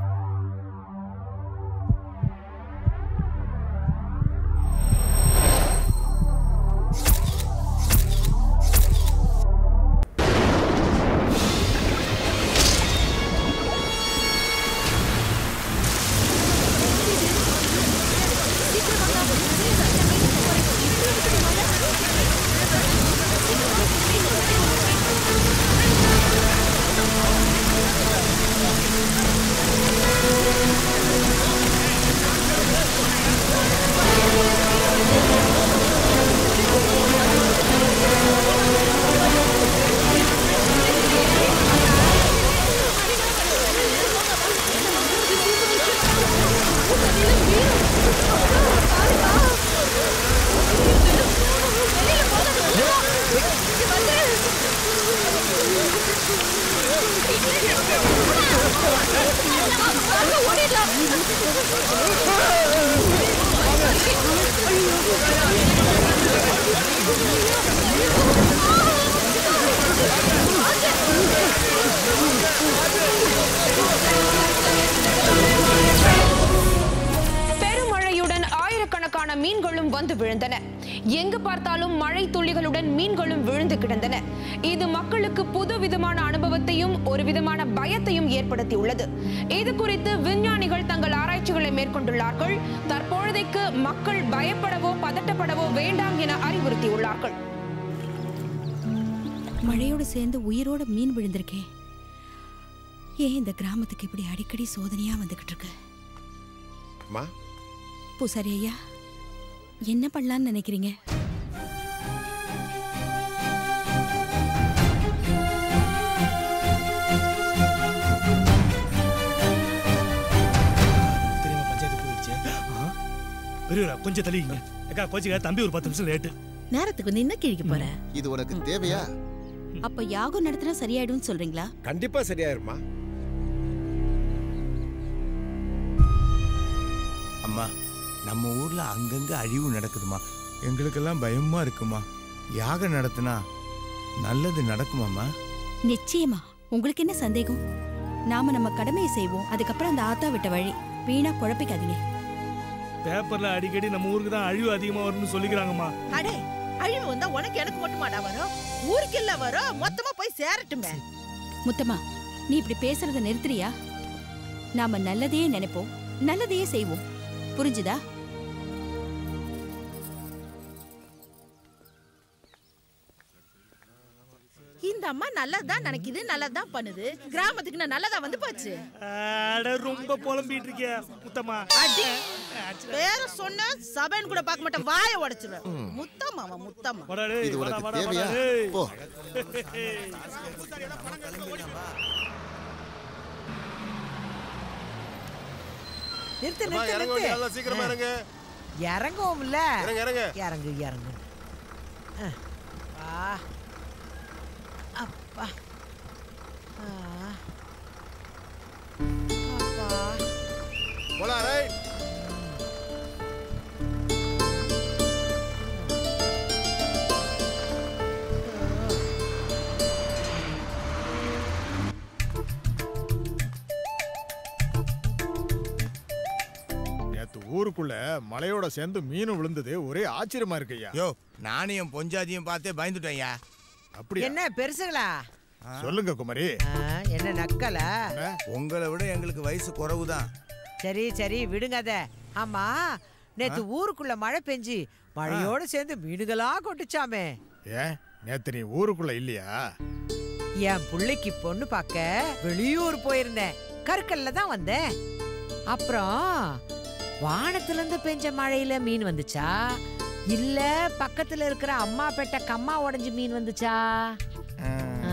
பெருமழையுடன் ஆயிரக்கணக்கான மீன்களும் வந்து விழுந்தன எங்கு பார்த்தாலும் மழை துளிகளுடன் மீன்களும் விழுந்து கிடந்தன இது மக்களுக்கு புது விதமான அனுபவத்தையும் ஒரு விதமான பயத்தையும் ஏற்படுத்தியுள்ளது இது குறித்து விஞ்ஞானிகள் தங்கள் ஆராய்ச்சிகளை மேற்கொண்டுள்ளார்கள் தற்பொழுதைக்கு மக்கள் பயப்படவோ பதட்டப்படவோ வேண்டாம் என அறிவுறுத்தியுள்ளார்கள்
மழையோட சேர்ந்து உயிரோட மீன் விழுந்திருக்கே ஏன் இந்த கிராமத்துக்கு இப்படி அடிக்கடி சோதனையா வந்துகிட்டு இருக்கு
அம்மா
பூசாரி ஐயா என்ன பண்ணலாம்னு நினைக்கிறீங்க
பெரியவரா கொஞ்சம் தள்ளிங்க அக்கா கோச்சிக்கா தம்பி ஒரு பத்து நிமிஷம் லேட்டு
நேரத்துக்கு வந்து என்ன கிழிக்க போற
இது உனக்கு தேவையா
அப்ப யாகம் நடத்தினா சரியாயிடும் சொல்றீங்களா
கண்டிப்பா சரியாயிருமா
அம்மா நம்ம ஊர்ல அங்கங்க அழிவு நடக்குதுமா எங்களுக்கெல்லாம் பயமா இருக்குமா யாகம் நடத்தினா நல்லது நடக்குமாம்மா
நிச்சயமா உங்களுக்கு என்ன சந்தேகம் நாம நம்ம கடமையை செய்வோம் அதுக்கப்புறம் அந்த ஆத்தா விட்ட வழி வீணா குழப்பிக்காதீங்க
பேப்பர்ல அடிக்கடி நம்ம ஊருக்கு தான் அழிவு அதிகமா வரும்னு சொல்லிக்கிறாங்கம்மா
அடே அழிவு வந்தா உனக்கு எனக்கு மட்டுமாடா வரும் ஊருக்கு இல்ல வரும் மொத்தமா போய் சேரட்டுமே
முத்தம்மா நீ இப்படி பேசுறத நிறுத்துறியா நாம நல்லதையே நினைப்போம் நல்லதையே செய்வோம் புரிஞ்சுதா
இந்த அம்மா நல்லதுதான் நினைக்குது நல்லதுதான் பண்ணுது கிராமத்துக்கு நான் நல்லதா வந்து போச்சு
அட ரொம்ப புலம்பிட்டு இருக்கிய முத்தம்மா
அடி வேற சொன்ன சபைன்னு கூட பார்க்க மாட்டேன் வாயை உடைச்சிருவேன் முத்தம்மா அவன் முத்தம்மா
வாடா டேய்,
இது
வாடா,
உனக்கு
வாடா,
தேவையா
வாடா, டேய்.
போ
நிறுத்து
அம்மா,
நிறுத்து
இறங்க வேண்டிய ஆளா, சீக்கிரமா
நிறுத்து
இறங்கு.
இறங்குவோம்ல
இறங்கு, இறங்கு.
இறங்கு இறங்கு அஹ். ஆ அப்பா ஆ. அப்பா
போலாம் ரைட் நேத்து ஊருக்குள்ள மலையோட சேர்ந்து மீனும் விழுந்தது ஒரே ஆச்சரியமா இருக்கு ஐயா
யோ நானும் என் பொஞ்சாதியும் பார்த்தே பயந்துட்டேன்யா
அப்படியா
என்ன பெருசுகளா
சொல்லுங்க குமரி
ஆ, என்ன நக்கலா
உங்களை விட எங்களுக்கு வயசு குறைவுதான்
சரி சரி விடுங்க அத ஆமா நேத்து ஊருக்குள்ள மழை பெஞ்சு மழையோட சேர்ந்து மீனுகளா கொட்டுச்சாமே
ஏன் நேத்து நீ ஊருக்குள்ள இல்லையா
என் புள்ளைக்கு பொண்ணு பார்க்க வெளியூர் போயிருந்தேன் கற்கல்ல தான் வந்தேன் அப்புறம் வானத்துல இருந்து பெஞ்ச மழையில மீன் வந்துச்சா இல்ல பக்கத்துல இருக்கிற அம்மா பெட்ட கம்மா உடைஞ்சு மீன் வந்துச்சா ஆ?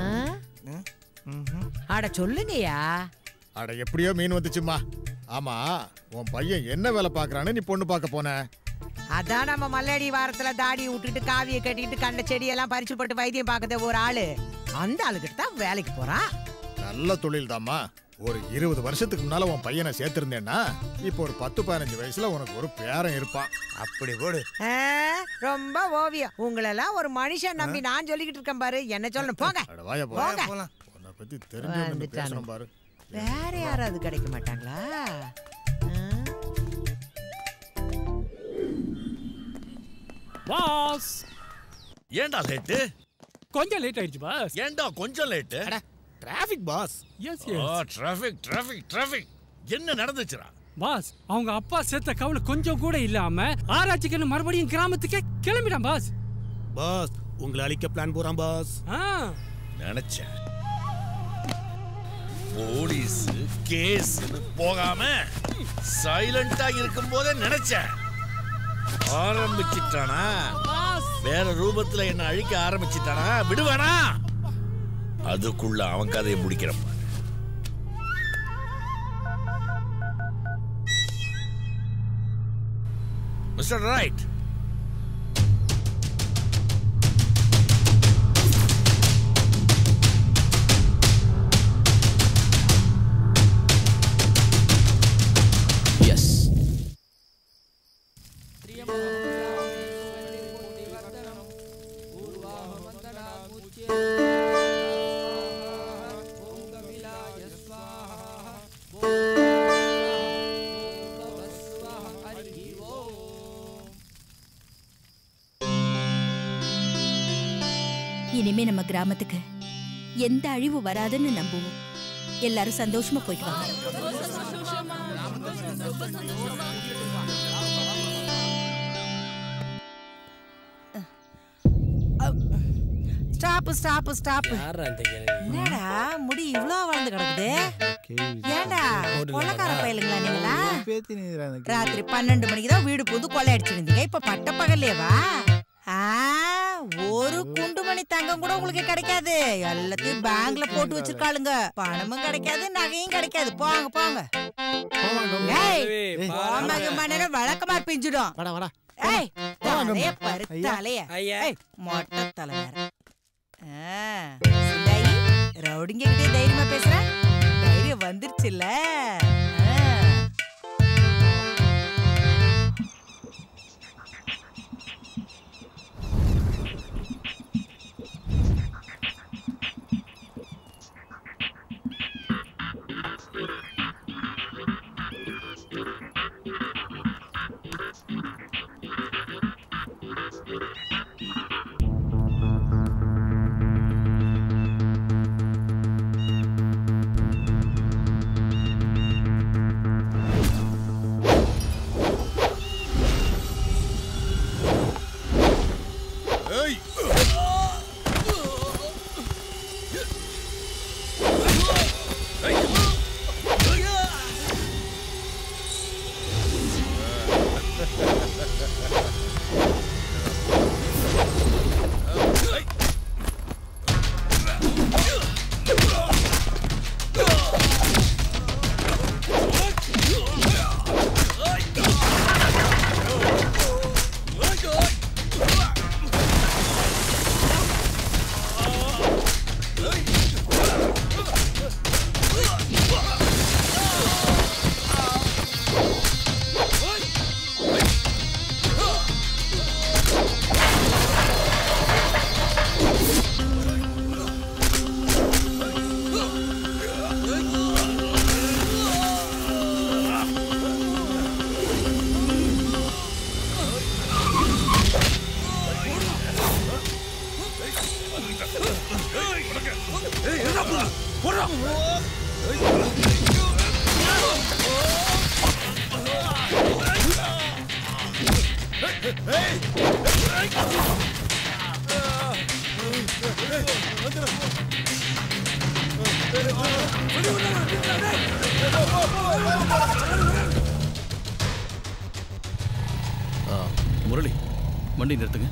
அட சொல்லுங்கய்யா
அட எப்படியோ மீன் வந்துச்சுமா ஆமா உன் பையன் என்ன வேலை பாக்குறான்னு நீ பொண்ணு பார்க்க போன
அதான் நம்ம மல்லடி வாரத்துல தாடி விட்டுட்டு காவியை கட்டிட்டு கண்ட செடியெல்லாம் பறிச்சு போட்டு வைத்தியம் பார்க்கறது ஒரு ஆளு அந்த ஆளுகிட்ட தான் வேலைக்கு போறான்
நல்ல தொழில் தாம்மா ஒரு இருபது வருஷத்துக்கு முன்னால உன் பையனை சேர்த்திருந்தேன்னா இப்போ ஒரு பத்து பதினஞ்சு வயசுல உனக்கு ஒரு பேரன் இருப்பான்
அப்படி போடு
ஆ, ரொம்ப ஓவியம் உங்களெல்லாம் ஒரு மனுஷன் நம்பி நான் சொல்லிக்கிட்டு இருக்கேன் பாரு என்ன சொல்லணும் போங்க
அட வாயா போ.
போங்க
உன்னை பத்தி தெரிஞ்சு வந்து
வந்துட்டானு.
பேசணும் பாரு
வேற யாராவது கிடைக்க மாட்டாங்களா
பாஸ் ஏன்டா லேட்டு
கொஞ்சம் லேட் ஆயிடுச்சு பாஸ்
ஏன்டா கொஞ்சம் late
traffic boss yes
oh traffic traffic traffic என்ன நடந்துச்சுடா
பாஸ் அவங்க அப்பா செத்த கவலை கொஞ்சம் கூட இல்லாம ஆராய்ச்சிக்குன்னு மறுபடியும் கிராமத்துக்கே கிளம்பிட்டான் பாஸ்
பாஸ் உங்களை அழிக்க பிளான் போறான் பாஸ்
நினைச்சேன் போலீஸ் கேஸ்னு போகாம சைலண்டா இருக்கும் போதே நினைச்சேன் ஆரம்பிச்சிட்டானா வேற ரூபத்துல என்ன அழிக்க ஆரம்பிச்சிட்டானா விடுவானா அதுக்குள்ள அவன் கதையை முடிக்கிறப்ப மிஸ்டர் ரைட்
எஸ்
இனிமே நம்ம கிராமத்துக்கு எந்த அழிவு வராதுன்னு நம்புவோம் எல்லாரும் சந்தோஷமா போயிட்டு வாங்க
ஸ்டாப் ஸ்டாப் ஸ்டாப்
யாரா இந்த கிழவி?
என்னடா முடி இவ்ளோ வளர்ந்து கிடக்குது ஏன்டா கொள்ளக்கார பயலுங்களா நீங்களா ராத்திரி பன்னெண்டு மணிக்கு தான் வீடு புது கொள்ளை அடிச்சிருந்தீங்க இப்ப பட்ட பகல்லேவா ஆ ஒரு குண்டுமணி தங்கம் கூட உங்களுக்கு கிடைக்காது எல்லாத்தையும் பேங்க்ல போட்டு வச்சிருக்காளுங்க பணமும் கிடைக்காது நகையும் கிடைக்காது போங்க போங்க ஏய், போம்மா, கிம்மா நேரம் வழக்கமா பிஞ்சிடும்
வாடா வாடா
ஏய்
போங்க.
தலைய பரு
ஐயா.
தலைய
ஐயா.
ஏய், மொட்டை தலை வேற ஆ, சில்லாயி, ரவுடிங்க கிட்டே தைரியமா பேசுற தைரியம் வந்துருச்சுல்ல ஆ.
ஆ, முரளி வண்டி நிறுத்துங்க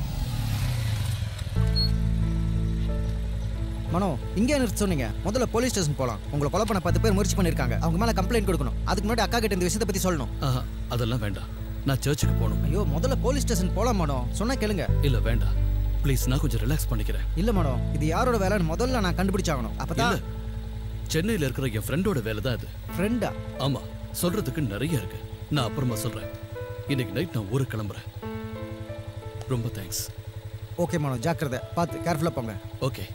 மனோ இங்கே நிறுத்த சொன்னீங்க முதல்ல போலீஸ் ஸ்டேஷன் போலாம் உங்களை கொலை பண்ண பத்து பேர் முயற்சி பண்ணிருக்காங்க அவங்க மேல கம்ப்ளைண்ட் கொடுக்கணும் அதுக்கு முன்னாடி அக்கா கிட்ட இந்த விஷயத்தை பத்தி சொல்லணும்
ஆஹா, அதெல்லாம் வேண்டாம் நான் சர்ச்சுக்கு போகணும்
ஐயோ முதல்ல போலீஸ் ஸ்டேஷன் போலாம் மேடம் சொன்னா கேளுங்க
இல்ல வேண்டாம் ப்ளீஸ் நான் கொஞ்சம் ரிலாக்ஸ் பண்ணிக்கிறேன்
இல்ல மேடம் இது யாரோட வேலைன்னு முதல்ல நான் கண்டுபிடிச்சாகணும் அப்பதான்
இல்ல சென்னையில இருக்கிற என் ஃப்ரெண்டோட வேலை தான் இது
ஃப்ரெண்டா
ஆமா சொல்றதுக்கு நிறைய இருக்கு நான் அப்புறமா சொல்றேன் இன்னைக்கு நைட் நான் ஊருக்கு கிளம்புறேன் ரொம்ப தேங்க்ஸ்
ஓகே மேடம் ஜாக்கிரதை பார்த்து கேர்ஃபுல்லா போங்க
ஓகே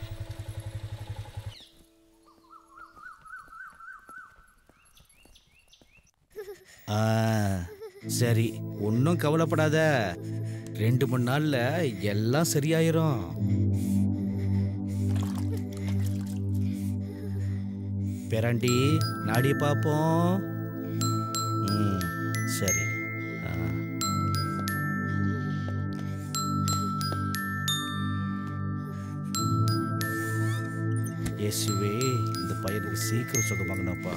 ஆ, சரி ஒன்றும் கவலைப்படாத ரெண்டு மூணு நாள்ல எல்லாம் சரியாயிரும் பேராண்டி நாடி பார்ப்போம் ம், சரி ஆ. இயேசுவே இந்த பையனுக்கு சீக்கிரம் சுகமாகணும்ப்பா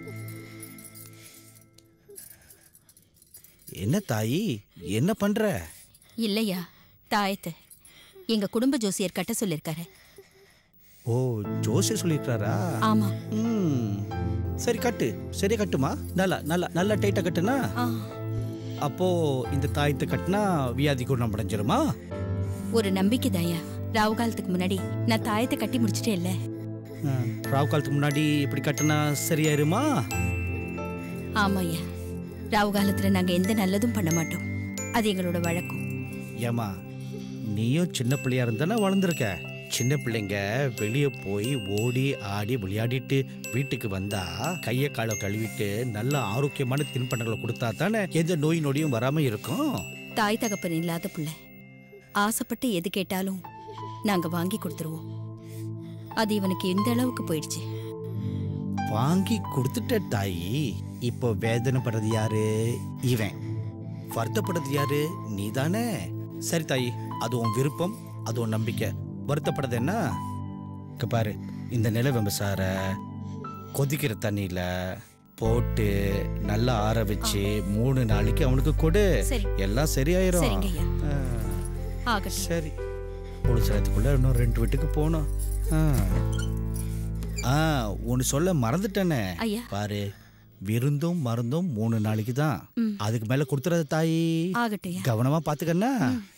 என்ன தாயி என்ன பண்ற
இல்லையா தாயத்து எங்க குடும்ப ஜோசியர் கட்ட சொல்லிருக்காரு
ஓ ஜோசியர் சொல்லியிருக்காரா
ஆமா
ம் சரி கட்டு சரியா கட்டுமா நல்லா நல்லா நல்லா டைட்டா கட்டுனா
ஆ,
அப்போ இந்த தாயத்தை கட்டினா வியாதி குணம் அடைஞ்சிருமா
ஒரு நம்பிக்கை தாயா ராவு காலத்துக்கு முன்னாடி நான் தாயத்தை கட்டி முடிச்சிட்டே இல்ல
ஆ, ராவு காலத்துக்கு முன்னாடி இப்படி கட்டினா சரியாயிருமா
ஆமாய்யா ராவு காலத்துல நாங்க எந்த நல்லதும் பண்ண மாட்டோம் அது எங்களோட வழக்கம்
ஏமா நீயும் சின்ன பிள்ளையா இருந்தானே வளர்ந்துருக்க சின்ன பிள்ளைங்க வெளியே போய் ஓடி ஆடி விளையாடிட்டு வீட்டுக்கு வந்தா கையை காலை கழுவிட்டு நல்ல ஆரோக்கியமான தின்பண்டங்களை கொடுத்தா தானே எந்த நோய் நொடியும் வராம இருக்கும்
தாய் தகப்பன் இல்லாத பிள்ளை ஆசைப்பட்டு எது கேட்டாலும் நாங்க வாங்கி கொடுத்துருவோம் அது இவனுக்கு எந்த அளவுக்கு போயிடுச்சு
வாங்கி கொடுத்துட்ட தாயி இப்போ வேதனைப்படுறது யாரு இவன் வருத்தப்படுறது யாரு நீதானே சரி தாயி அது உன் விருப்பம் அது உன் நம்பிக்கை வருத்தப்படுறது என்ன இங்க பாரு இந்த நிலவேம்பு சாரை கொதிக்கிற தண்ணியில போட்டு நல்லா ஆற வச்சு மூணு நாளைக்கு அவனுக்கு கொடு
சரி.
எல்லாம் சரியாயிரும்
சரிங்க ஐயா.
ஆ.
ஆகட்டும்
சரி ஒரு சலத்துக்குள்ள இன்னும் ரெண்டு வீட்டுக்கு போகணும் ஆ. ஆ ஒன்று சொல்ல மறந்துட்டேனே
ஐயா.
பாரு விருந்தும் மருந்தும் மூணு நாளைக்கு தான்
ம்.
அதுக்கு மேல கொடுத்துறது தாயி
ஆகட்டும்
கவனமா பாத்துக்கண்ணா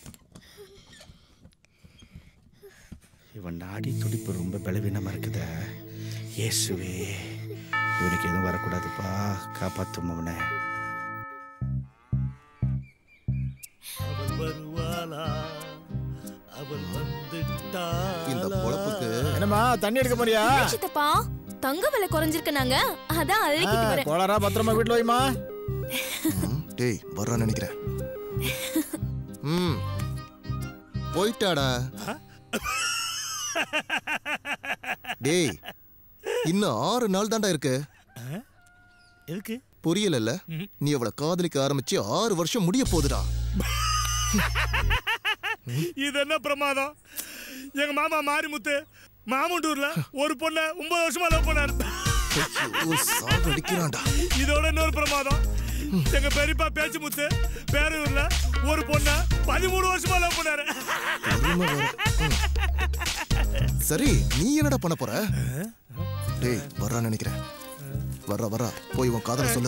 இவன் நாடி துடிப்பு ரொம்ப பலவீனமா இருக்குதே இயேசுவே இவனுக்கு எதுவும் வரக்கூடாதுப்பா காப்பாத்தும் அவனை
அவள் வருவாளா அவள் வந்துட்டா
இந்த பொழப்புக்கு
என்னம்மா தண்ணி எடுக்க போறியா
சித்தப்பா தங்க விலை குறைஞ்சிருக்கு நாங்க அதான் அள்ளிக்கிட்டு வரேன்
கோளாரா பத்திரமா வீட்டுல வைமா
டேய் வர்றான்னு நினைக்கிறேன் ம் போயிட்டாடா டேய் இன்னும் ஆறு நாள் தான்டா இருக்கு
எதுக்கு
புரியலல்ல நீ அவளை காதலிக்க ஆரம்பிச்சு ஆறு வருஷம் முடிய போகுதுடா
இது என்ன பிரமாதம் எங்க மாமா மாரிமுத்து மாமுண்டூர்ல ஒரு பொண்ண ஒன்பது வருஷமா லவ் பண்ணாரு
சாகடிக்கிறான்டா
இதோட இன்னொரு பிரமாதம் எங்க பெரியப்பா பேச்சு முத்து பேரூர்ல ஒரு பொண்ண பதிமூணு வருஷமா லவ் பண்ணாரு
அருமை வேற. ம். சரி நீ என்னடா பண்ண போற டேய் வர்றான்னு நினைக்கிறேன் வர்றா வர்றா போய் உன் காதல சொல்லு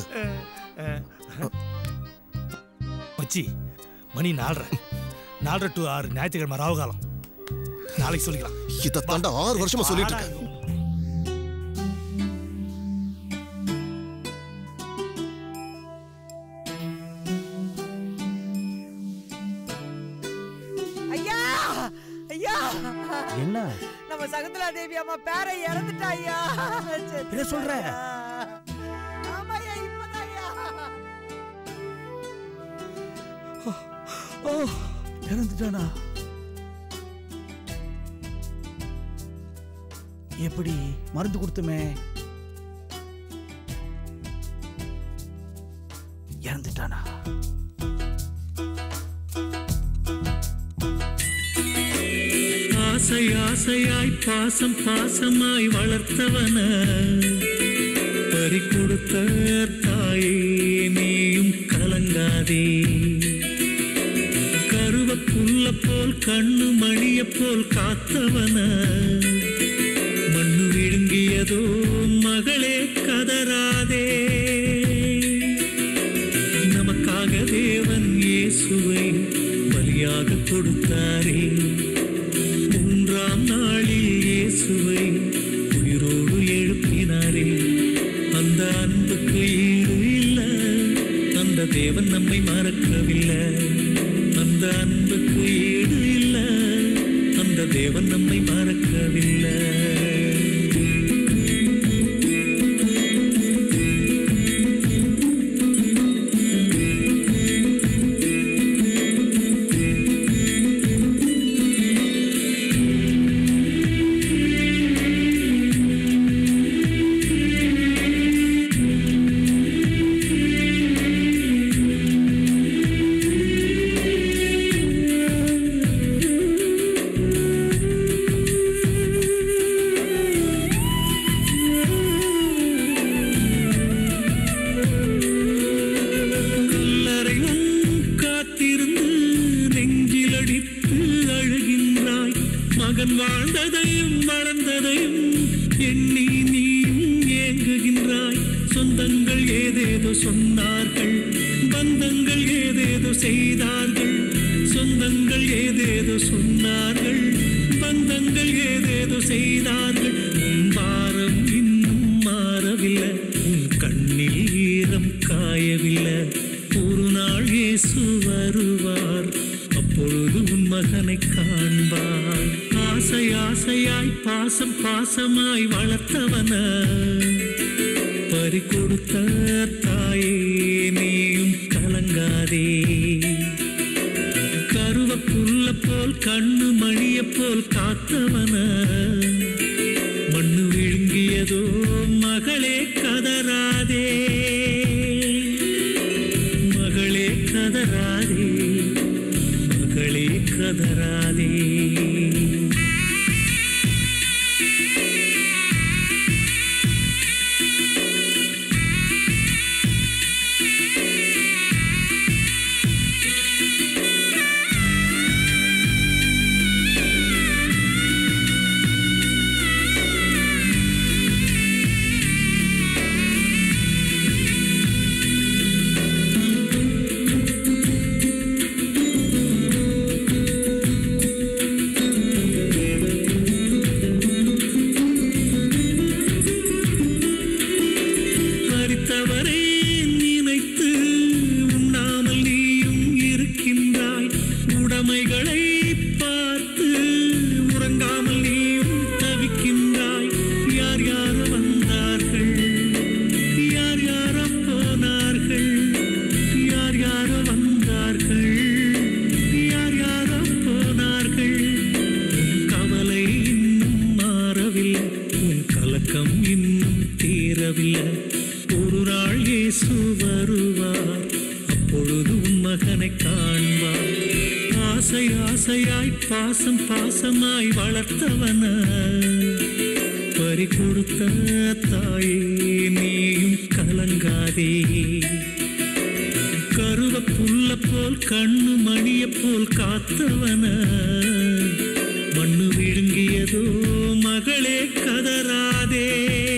மச்சி மணி நாலரை நாலரை டு ஆறு ஞாயிற்றுக்கிழமை ராவு காலம் நாளைக்கு சொல்லிக்கலாம்
இதை தாண்டா ஆறு வருஷமா சொல்லிட்டு இருக்கேன்
ஐயா ஐயா
என்ன
நம்ம சகுந்தலா தேவி அம்மா பேரை இறந்துட்டா ஐயா
என்ன சொல்ற?
ஆமாய்யா இப்பதான் ஐயா
ஓ இறந்துட்டானா எப்படி மருந்து கொடுத்துமே இறந்துட்டானா
ஆசை ஆசையாய் பாசம் பாசமாய் வளர்த்தவன பறி கொடுத்த தாயே நீயும் கலங்காதே கருவ புல்ல போல் கண்ணு மணிய போல் காத்தவன மண்ணு விழுங்கியதோ மகளே கதறாதே நமக்காக தேவன் இயேசுவை பலியாக கொடுத்தாரே மூன்றாம் நாளில் இயேசுவை உயிரோடு எழுப்பினாரே அந்த அன்புக்கு ஈடு இல்ல அந்த தேவன் நம்மை மறக்கவில்லை அந்த அன்புக்கு ஈடு இல்ல அந்த தேவன் நம்மை மறக்கவில்லை கல்லறையும் காத்திருந்து நெஞ்சில் அடித்து அழுகின்றாய் மகன் வாழ்ந்ததையும் வளர்ந்ததையும் எண்ணி நீயும் ஏங்குகின்றாய் சொந்தங்கள் ஏதேதோ சொன்னார்கள் பந்தங்கள் ஏதேதோ செய்தார்கள் சொந்தங்கள் ஏதேதோ சொன்னார்கள் பந்தங்கள் ஏதேதோ செய்தார்கள் உன் பாரம் இன்னும் மாறவில்லை உன் கண்ணில் ஈரம் காயவில்லை ஒரு நாள் இயேசு வருவார் அப்பொழுது உன் மகனை காண்பார் ஆசை ஆசையாய் பாசம் பாசமாய் வளர்த்தவன பறி கொடுத்த தாயே நீயும் கலங்காதே கருவ புல்ல போல் கண்ணு மணிய போல் காத்தவன மண்ணு விழுங்கியதோ மகளே கதறாதே மகளே கதறாதே மகளே கதறாதே ஆ காண்பார் ஆசை ஆசையாய் பாசம் பாசமாய் வளர்த்தவன பறி கொடுத்த தாயே நீயும் கலங்காதே கருவ புல்ல போல் கண்ணு மணிய போல் காத்தவன மண்ணு விழுங்கியதோ மகளே கதறாதே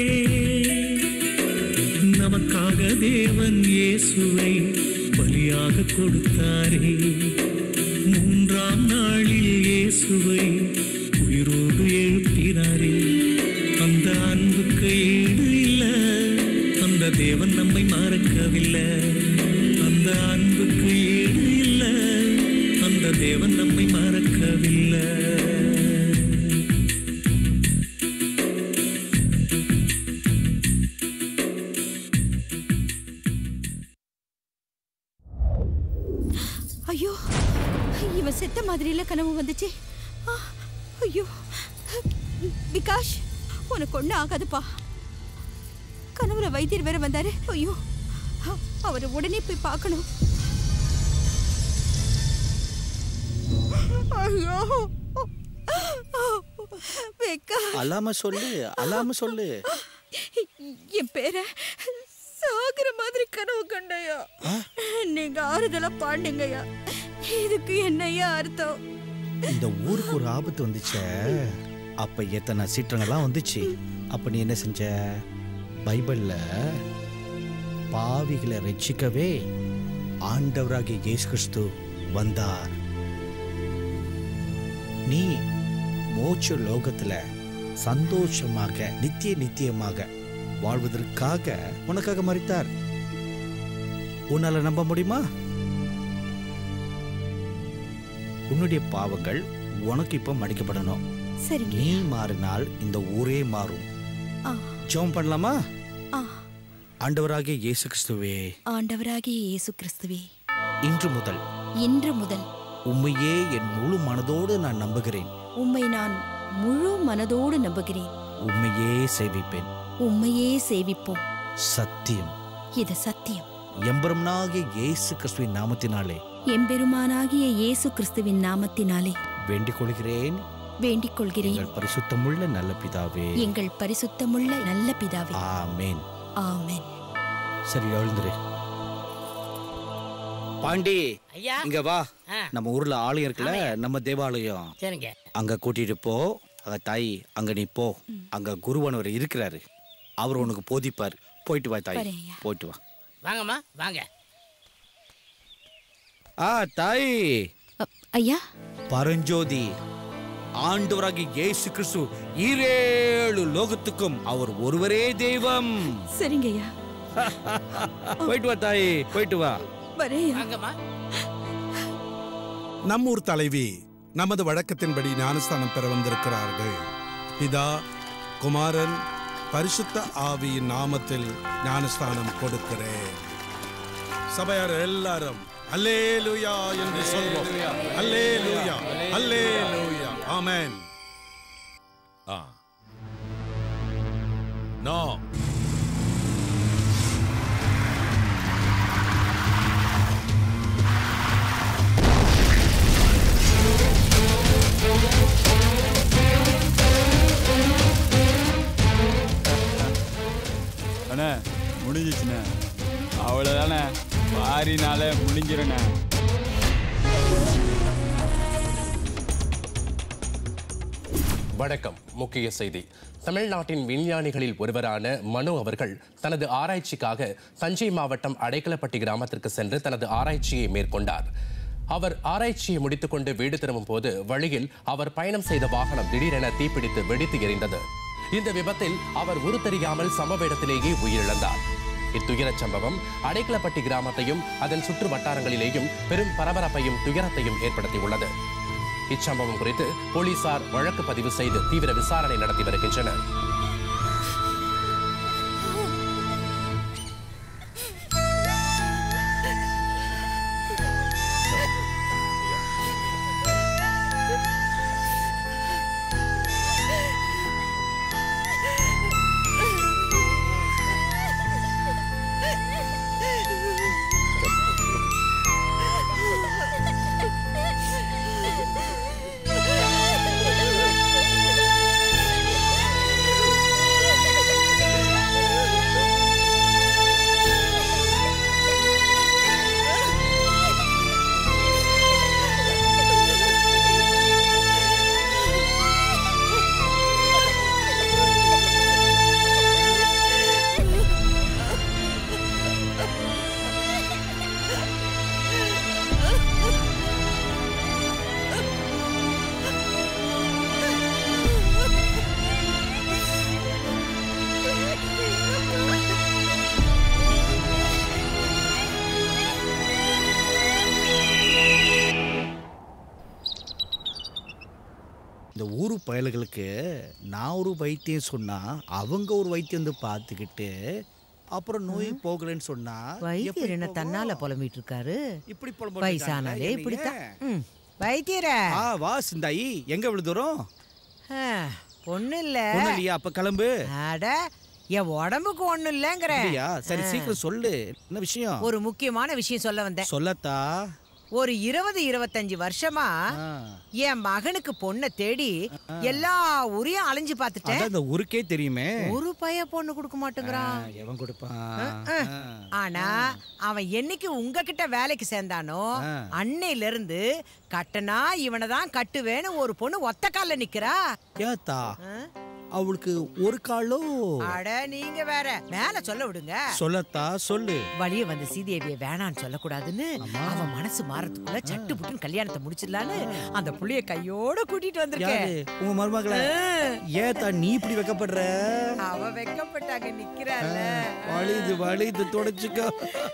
நமக்காக தேவன் இயேசுவை பலியாக கொடுத்தாரே மூன்றாம் நாளில் இயேசுவை உயிரோடு எழுப்பினாரே அந்த அன்புக்கு ஈடு இல்ல அந்த தேவன் நம்மை மறக்கவில்லை அந்த அன்புக்கு ஈடு இல்ல அந்த தேவன் நம்மை மறக்கவில்லை
ஐயோ இவன் செத்த மாதிரில கனவு வந்துச்சு ஆ, ஐயோ விகாஷ் உனக்கு ஒன்றும் ஆகாதுப்பா கனவுல வைத்தியர் வேற வந்தாரு ஐயோ அ- அவரை உடனே போய் பார்க்கணும் ஐயோ விகாஷ்
அலாம சொல்லு அலாம சொல்லு
என் பேரை சாகுற மாதிரி கனவு கண்டையா நீங்க ஆறுதலா பாண்டிங்கய்யா இதுக்கு என்னையா அர்த்தம்
இந்த ஊருக்கு ஒரு ஆபத்து வந்துச்சே அப்ப எத்தனை சீற்றங்கள்லாம் வந்துச்சு அப்ப நீ என்ன செஞ்ச பைபிள்ல பாவிகளை ரட்சிக்கவே ஆண்டவராகிய இயேசு கிறிஸ்து வந்தார் நீ மோட்ச லோகத்துல சந்தோஷமாக நித்திய நித்தியமாக வாழ்வதற்காக உனக்காக மறித்தார் உன்னால நம்ப முடியுமா உன்னுடைய பாவங்கள் உனக்கு இப்ப மன்னிக்கப்படணும்
சரிங்க
நீ மாறினால் இந்த ஊரே மாறும்
ஆ.
ஜெபம் பண்ணலாமா
ஆ.
ஆண்டவராகிய இயேசு கிறிஸ்துவே
ஆண்டவராகிய இயேசு கிறிஸ்துவே
இன்று முதல்
இன்று முதல்
உண்மையே என் முழு மனதோடு நான் நம்புகிறேன்
உம்மை நான் முழு மனதோடு நம்புகிறேன்
உண்மையே சேவிப்பேன்
உம்மையே சேவிப்போம்
சத்தியம்
இது சத்தியம்
எம்பெருமனாகிய இயேசு கிறிஸ்துவின் நாமத்தினாலே
எம்பெருமானாகிய இயேசு கிறிஸ்துவின் நாமத்தினாலே
வேண்டிக் கொள்கிறேன்
வேண்டிக் கொள்கிறேன்
எங்கள் பரிசுத்தமுள்ள நல்ல பிதாவே
எங்கள் பரிசுத்தமுள்ள நல்ல பிதாவே
ஆமென்
ஆமென்
சரி எழுந்துரு பாண்டி
ஐயா.
இங்க வா
ஆ.
நம்ம ஊர்ல ஆலயம் இருக்குல்ல நம்ம தேவாலயம்
சரிங்க
அங்க கூட்டிட்டு போ அங்க தாய் அங்க நீ போ அங்க குருவானவர் இருக்கிறாரு அவர் உனக்கு போதிப்பார் போயிட்டு வா தாய்
வரேன் ஐயா.
போயிட்டு வா
வாங்கம்மா வாங்க
ஆ தாய்
ஐயா
பரஞ்சோதி ஆண்டவராகிய இயேசு கிறிஸ்து ஈரேழு லோகத்துக்கும் அவர் ஒருவரே தெய்வம்
சரிங்க ஐயா
போயிட்டு வா தாய் போயிட்டு வா
வரேன்
வாங்கம்மா
நம்மூர் தலைவி நமது வழக்கத்தின்படி ஞானஸ்தானம் பெற வந்திருக்கிறார்கள் பிதா குமாரன் பரிசுத்த ஆவியின் நாமத்தில் ஞானஸ்தானம் கொடுக்கிறேன் சபையார் எல்லாரும் அல்லேலூயா என்று சொல்வோம் அல்லேலூயா அல்லேலூயா ஆமென்
ஆ நோ
அண்ணே முடிஞ்சிச்சுண்ணே அவ்வளோதானே வாரினாலே முடிஞ்சிருண்ணே
வணக்கம் முக்கிய செய்தி தமிழ்நாட்டின் விஞ்ஞானிகளில் ஒருவரான மனு அவர்கள் தனது ஆராய்ச்சிக்காக தஞ்சை மாவட்டம் அடைக்கலப்பட்டி கிராமத்திற்கு சென்று தனது ஆராய்ச்சியை மேற்கொண்டார் அவர் ஆராய்ச்சியை முடித்துக்கொண்டு வீடு திரும்பும் போது வழியில் அவர் பயணம் செய்த வாகனம் திடீரென தீப்பிடித்து வெடித்து எரிந்தது இந்த விபத்தில் அவர் உரு தெரியாமல் சம்பவ இடத்திலேயே உயிரிழந்தார் இத்துயரச் சம்பவம் அடைக்கலப்பட்டி கிராமத்தையும் அதன் சுற்று வட்டாரங்களிலேயும் பெரும் பரபரப்பையும் துயரத்தையும் ஏற்படுத்தியுள்ளது இச்சம்பவம் குறித்து போலீசார் வழக்கு பதிவு செய்து தீவிர விசாரணை நடத்தி வருகின்றனர்
இந்த ஊரு பயல்களுக்கு நான் ஒரு வைத்தியம் சொன்னா அவங்க ஒரு வைத்தியம் வந்து பார்த்துக்கிட்டு அப்புறம் நோய் போகலன்னு சொன்னா
வைத்தியர் என்ன தன்னால புலம்பிட்டு இருக்காரு
இப்படி புலம்பிட்டு
வயசானாலே
இருக்காங்களே,
இப்படித்தான்
என்னைய?
ம். வைத்தியர
ஆ வா சிந்தாயி எங்க விழுது தூரம்
பொண்ணு இல்ல
ஒண்ணும் இல்லையா அப்ப கிளம்பு
அட என் உடம்புக்கு ஒண்ணு இல்லங்கிறேன்
அப்படியா சரி சீக்கிரம் சொல்லு என்ன விஷயம்
ஒரு முக்கியமான விஷயம் சொல்ல வந்தேன்
சொல்லத்தா
ஒரு இருபது இருபத்தஞ்சு வருஷமா என் மகனுக்கு பொண்ணை தேடி எல்லா ஊரையும் அலைஞ்சு பார்த்துட்டேன்
அதான் இந்த ஊருக்கே தெரியுமே
ஒரு பைய பொண்ணு கொடுக்க மாட்டேங்கிறான்
ஆ, எவன் கொடுப்பான்
அஹ். ஆனா அவன் என்னைக்கு உங்ககிட்ட வேலைக்கு சேர்ந்தானோ அன்னையில இருந்து கட்டனா இவனை தான் கட்டுவேன்னு ஒரு பொண்ணு ஒத்த கால்ல நிக்கிறா
ஏத்தா அவளுக்கு ஒரு காலோ
அட நீங்க வேற மேல சொல்ல விடுங்க
சொல்லத்தா சொல்லு
வழிய வந்த சீதேவிய வேணான்னு சொல்லக்கூடாதுன்னு அவன் மனசு மாறதுக்குள்ள சட்டு புட்டுன்னு கல்யாணத்தை முடிச்சிடலான்னு அந்த புள்ளைய கையோட கூட்டிட்டு
யாரு
வந்திருக்கேன்
உங்க மருமகள ஏத்தா நீ இப்படி வைக்கப்படுற
அவ வெக்கப்பட்டாங்க நிக்கிறாள்ல
வலிது வலிது தொடச்சுக்கோ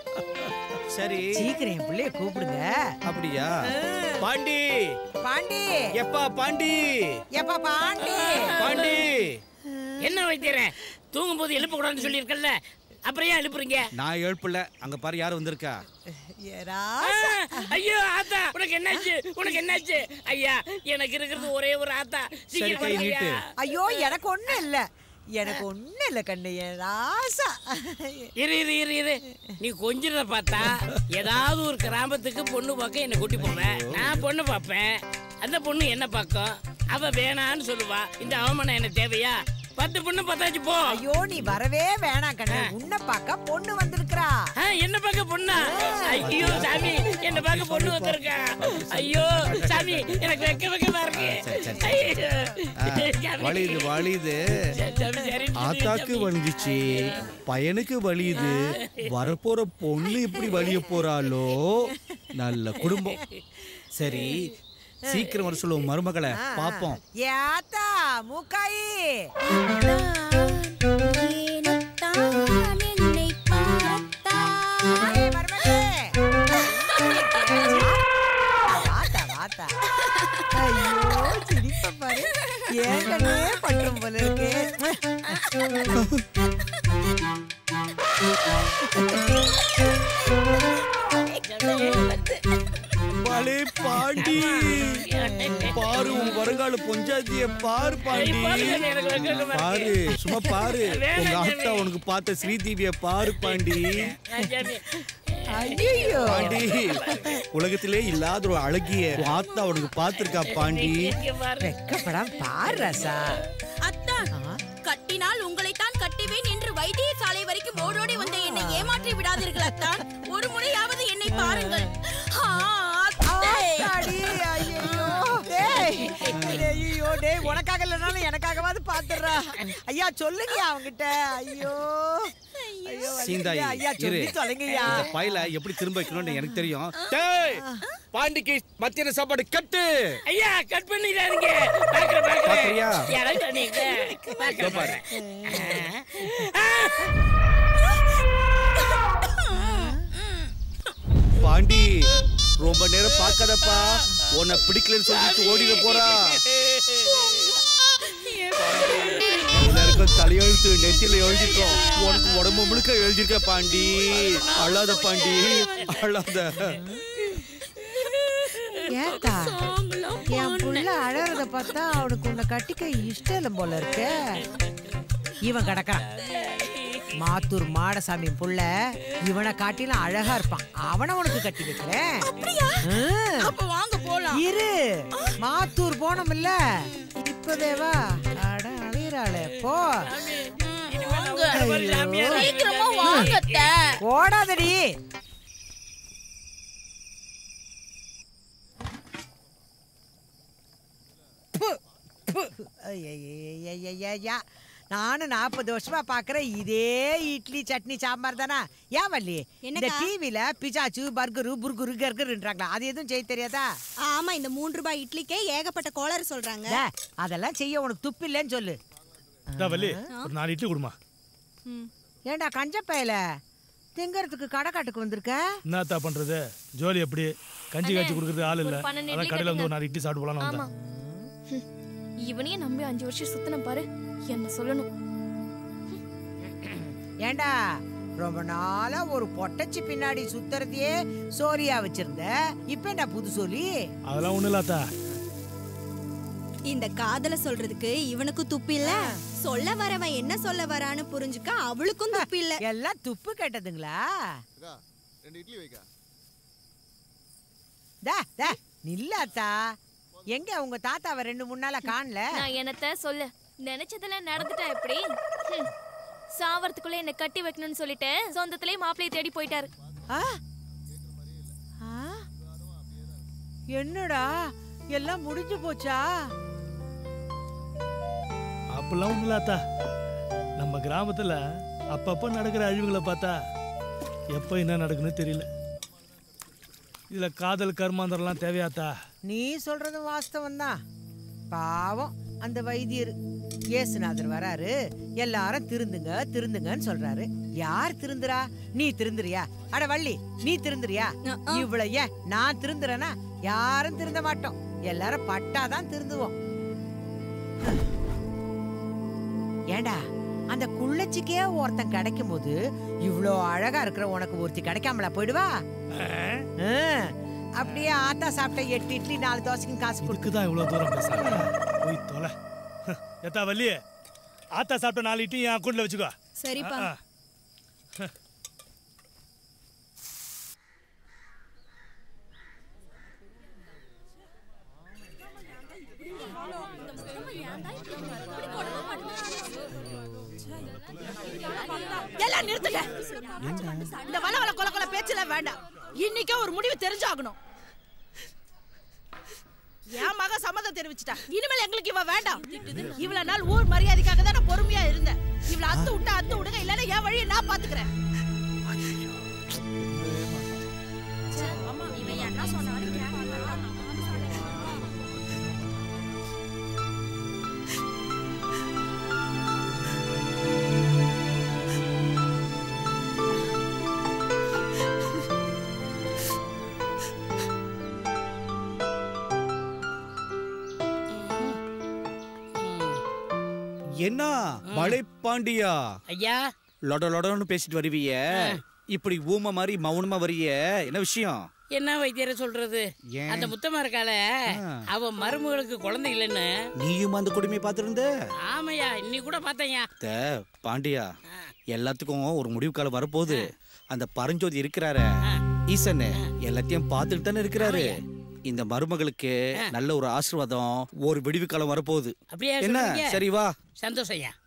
சரி
சீக்கிரம் என் பிள்ளைய கூப்பிடுங்க
அப்படியா பாண்டி
பாண்டி
எப்பா பாண்டி
எப்பா பாண்டி
பாண்டி
என்ன வைத்தியர தூங்கும் போது எழுப்ப கூடாதுன்னு சொல்லியிருக்கல அப்புறம் ஏன் எழுப்புறீங்க
நான் எழுப்பல அங்க பாரு யார் வந்திருக்கா
ஆ, ஐயோ ஆத்தா உனக்கு என்னாச்சு உனக்கு என்னாச்சு ஐயா எனக்கு இருக்கிறது ஒரே ஒரு ஆத்தா சீக்கிரம்
கை
வாங்க ஐயா.
நீட்டு.
ஐயோ எனக்கு ஒண்ணும் இல்ல எனக்கு ஒண்ணும் இல்ல கண்ணு என் ராசா
இரு இரு இரு இரு நீ கொஞ்சிறத பார்த்தா ஏதாவது ஒரு கிராமத்துக்கு பொண்ணு பார்க்க என்ன கூட்டி போவேன் நான் பொண்ணு பார்ப்பேன் அந்த பொண்ணு என்ன பார்க்கும் அவ வேணான்னு சொல்லுவா இந்த அவமானம் என்ன தேவையா பத்து பொண்ணு பத்தாச்சு போ
ஐயோ நீ வரவே வேணாம் கண்ணு உன்னை பார்க்க பொண்ணு வந்திருக்கிறா
ஆ, என்ன பார்க்க பொண்ணா ஐயோ சாமி என்ன பார்க்க பொண்ணு வந்திருக்கா ஐயோ சாமி எனக்கு வெக்க வெக்கமா இருக்கு ஐயோ. சாமி.
வலிது வலிது
சாமி, சரி.
ஆத்தாக்கு வலிஞ்சிச்சு பையனுக்கு வலியுது வரப்போற பொண்ணு இப்படி வலிய போறாளோ நல்ல குடும்பம் சரி சீக்கிரம் வர சொல்லுவோம் மருமகளை பாப்போம்
ஏத்தா மூக்காயி ஏய், மருமகளே. வாத்தா, வாத்தா. ஐயோ, சிரிப்பை பாரு. ஏன் கண்ணே பட்டும் போல இருக்கு.
பலே பாண்டி பாரு உன் வருங்கால பொஞ்சாதிய பாரு பாண்டி பாரு சும்மா பாரு உங்க ஆத்தா உனக்கு பார்த்த ஸ்ரீதேவிய பாரு பாண்டி
ஐயையோ.
பாண்டி உலகத்திலே இல்லாத ஒரு அழகிய உன் ஆத்தா உனக்கு பார்த்திருக்கா பாண்டி
வெக்கப்படாம பாரு ரசா
அத்தான் கட்டினால் உங்களைத்தான் கட்டுவேன் என்று வைத்தியசாலை வரைக்கும் ஓடோடி வந்த என்னை ஏமாற்றி விடாதீர்கள் அத்தான் ஒரு முறையாவது என்னை பாருங்கள் ஆ, அத்தை.
ஆத்தாடி, ஐயையோ. டேய், ஐயையோ, டேய், உனக்காக இல்லைனாலும் எனக்காகவாவது பாத்துடுறா ஐயா சொல்லுங்க அவங்கிட்ட ஐயோ ஐயோ
சீந்தாயி
ஐயா
இரு
சொல்லி தொலைங்கய்யா
இந்த பையில எப்படி திரும்ப வைக்கணும்னு எனக்கு தெரியும் டேய் பாண்டிக்கு மத்தியான சாப்பாடு கட்டு
ஐயா கட் பண்ணிடாதீங்க பாக்குறேன்
பாக்குறியா?
பாக்குறேன் யாராவது நீங்க
இதோ
பாக்குறேன்
பாரு. பாண்டி ரொம்ப நேரம் பார்க்காதப்பா உன்னை பிடிக்கலன்னு சொல்லிட்டு ஓடிட போறா எல்லாருக்கும் தலையெழுத்து நெத்தியில எழுதிருக்கோம் உனக்கு உடம்பு முழுக்க எழுதிருக்க பாண்டி அழாத பாண்டி அழாத
ஏத்தா என் புள்ள அழறத பார்த்தா அவனுக்கு உன்னை கட்டிக்க இஷ்டம் இல்லை போல இருக்கு இவன் கிடக்குறான் மாத்தூர் மாடசாமி புள்ள இவனை காட்டிலும் அழகா இருப்பான் அவனை உனக்கு கட்டி வைக்கிறேன் ம்.
அப்ப வாங்க போலாம்
இரு மாத்தூர் போனோம்ல இப்பதேவா அட அழியறாளே போ ஐயோ.
சீக்கிரமா வாங்க அத்தை.
ஓடாதடி ப்பு, ப்பு. ஐயையையையையா. நானும் நாற்பது வருஷமா பாக்குறேன் இதே இட்லி சட்னி சாம்பார் தானா ஏன் வள்ளி இந்த
என்னக்கா?
டிவில பிஜாச்சு பர்கரு புர்குரு கர்கருன்றாங்களா அது எதுவும் செய்ய தெரியாதா
ஆமா இந்த மூன்று ரூபாய் இட்லிக்கே ஏகப்பட்ட கோளாறு சொல்றாங்க
டே, அதெல்லாம் செய்ய உனக்கு துப்பு இல்லைன்னு சொல்லு
இந்தா வள்ளி ஒரு நாலு இட்லி கொடுமா
ஏண்டா கஞ்ச பயல திங்கறதுக்கு கடைக்காட்டுக்கு வந்திருக்க
என்னத்தா பண்றது ஜோலி எப்படி கஞ்சி காய்ச்சி கொடுக்கறது ஆள் இல்ல
ஒரு பன்னெண்டு
அதான்
இட்லி
கடையில வந்து
கட்டுங்க.
ஒரு நாலு இட்லி சாப்பிட்டு போலாம்னு வந்தேன்
இவனையே நம்பி அஞ்சு வருஷம் சுத்தின பாரு என்ன சொல்லணும்
ஏண்டா ரொம்ப நாளா ஒரு பொட்டச்சி பின்னாடி சுத்துறதையே சோரியா வச்சிருந்த இப்ப என்ன புது சோலி
அதெல்லாம் ஒண்ணும் இல்லாத்தா
இந்த காதல சொல்றதுக்கு இவனுக்கு துப்பு இல்ல சொல்ல வரவன் என்ன சொல்ல வரான்னு புரிஞ்சுக்க அவளுக்கும் துப்பு இல்ல
எல்லாம் துப்பு கேட்டதுங்களா
ரெண்டு இட்லி வைக்கா
டா டா நில்லாத்தா எங்க உங்க தாத்தாவை ரெண்டு மூணு நாளா காணல
நான் என்னத்த சொல்ல நினைச்சதெல்லாம் நடந்துட்டா எப்படி ஹம். சாவறதுக்குள்ள என்ன கட்டி வைக்கணும்னு சொல்லிட்டு சொந்தத்திலே மாப்பிளைய தேடி போயிட்டாரு
ஆ? ஆ? என்னடா எல்லாம் முடிஞ்சு போச்சா
அப்பெல்லாம் ஒண்ணும் இல்லாத்தா நம்ம கிராமத்துல அப்பப்போ நடக்கிற அழிவுகளை பார்த்தா எப்போ என்ன நடக்குன்னு தெரியல இதுல காதல் கர்மாந்தரம்லாம் தேவையாத்தா
நீ சொல்றது வாஸ்தவம் தான் பாவம் அந்த வைத்தியர் இயேசுநாதர் வராரு எல்லாரும் திருந்துங்க திருந்துங்கன்னு சொல்றாரு யார் திருந்துறா நீ திருந்துறியா அட வள்ளி நீ திருந்துறியா இவ்வளவு ஏன் நான் திருந்துறேனா யாரும் திருந்த மாட்டோம் எல்லாரும் பட்டாதான் திருந்துவோம் ஏண்டா அந்த குள்ளச்சிக்கே ஒருத்தன் கிடைக்கும் போது இவ்வளோ அழகா இருக்கிற உனக்கு ஒருத்தி கிடைக்காமலா போயிடுவா ஆ, அப்படியே ஆத்தா சாப்பிட்ட எட்டு இட்லி நாலு தோசைக்கும் காசு
இதுக்கு தான் இவ்வளோ தூரம் பேசுறாங்க போய் தொலை எத்தா வள்ளி ஆத்தா சாப்பிட்ட நாலு இட்லி என் அக்கௌண்ட்ல வச்சுக்கோ
சரிப்பா.
ஆ, ஆ.
எல்லாம் நிறுத்துங்க இந்த வள வள கொல கொல பேச்செல்லாம் வேண்டாம் இன்னைக்கே ஒரு முடிவு தெரிஞ்சாகணும் என் மக சம்மதம் தெரிவிச்சிட்டா இனிமேல் எங்களுக்கு இவ வேண்டாம் இவ்வளவு நாள் ஊர் மரியாதைக்காக தான் நான் பொறுமையா இருந்தேன் இவ்வளவு அத்து விட்டா அத்து விடுங்க இல்லைன்னா என் வழியை நான் பாத்துக்கிறேன் இவன் என்ன சொன்னாலும்
என்ன மலை பாண்டியா
ஐயா
லொட லொடன்னு பேசிட்டு வருவிய இப்படி ஊம மாதிரி மௌனமா வரிய என்ன விஷயம்
என்ன வைத்தியரை சொல்றது
ஏன்?
அந்த முத்தமா இருக்கால அவ மருமகளுக்கு குழந்தை இல்லைன்னு
நீயும் அந்த கொடுமையை பார்த்திருந்த
ஆமையா இன்னைக்கு கூட பார்த்தேன்யா
த பாண்டியா எல்லாத்துக்கும் ஒரு முடிவு காலம் வரப்போகுது அந்த பரஞ்சோதி இருக்கிறார ஈசன் எல்லாத்தையும் பார்த்துட்டு தானே இருக்கிறாரு இந்த மருமகளுக்கு நல்ல ஒரு ஆசீர்வாதம் ஒரு விடிவு காலம் வரப்போகுது
அப்படியா
என்ன
சொல்றீங்க?
சரி வா
சந்தோஷம் ஐயா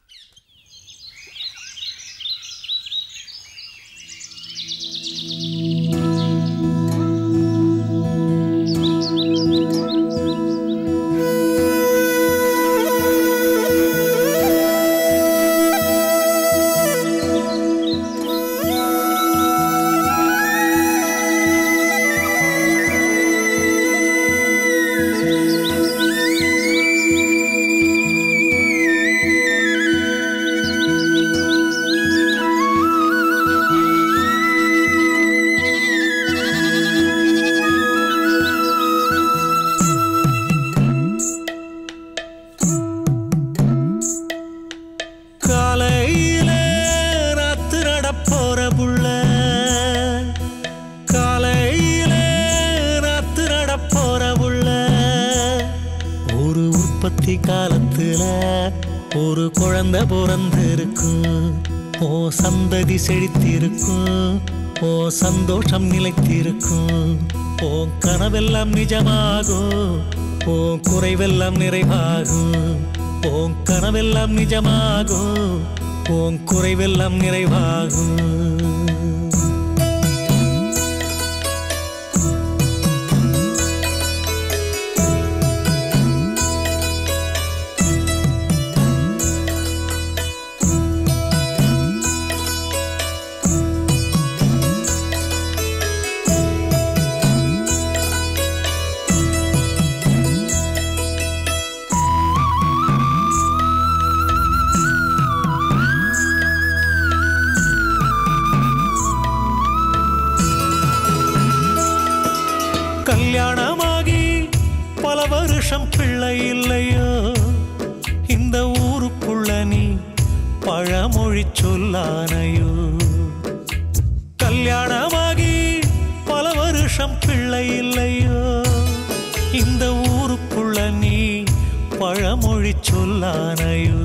காலையில ராத்திரட போற புள்ள காலையில ராத்திரட போற புள்ள ஒரு உற்பத்தி காலத்துல ஒரு குழந்தை பிறந்திருக்கும் ஓ சந்ததி செழித்திருக்கும் ஓ சந்தோஷம் நிலைத்திருக்கும் ஓ கனவெல்லாம் நிஜமாகும் ஓ குறைவெல்லாம் நிறைவாகும் ஓம் கனவெல்லாம் நிஜமாகும் ஓம் குறைவெல்லாம் நிறைவாகும் கல்யாணமாகி பல வருஷம் பிள்ளை இல்லையோ நீ பழமொழி சொல்லானையோ கல்யாணமாகி பல வருஷம் பிள்ளை இல்லையோ இந்த ஊருக்குள்ள நீ பழமொழி சொல்லானையோ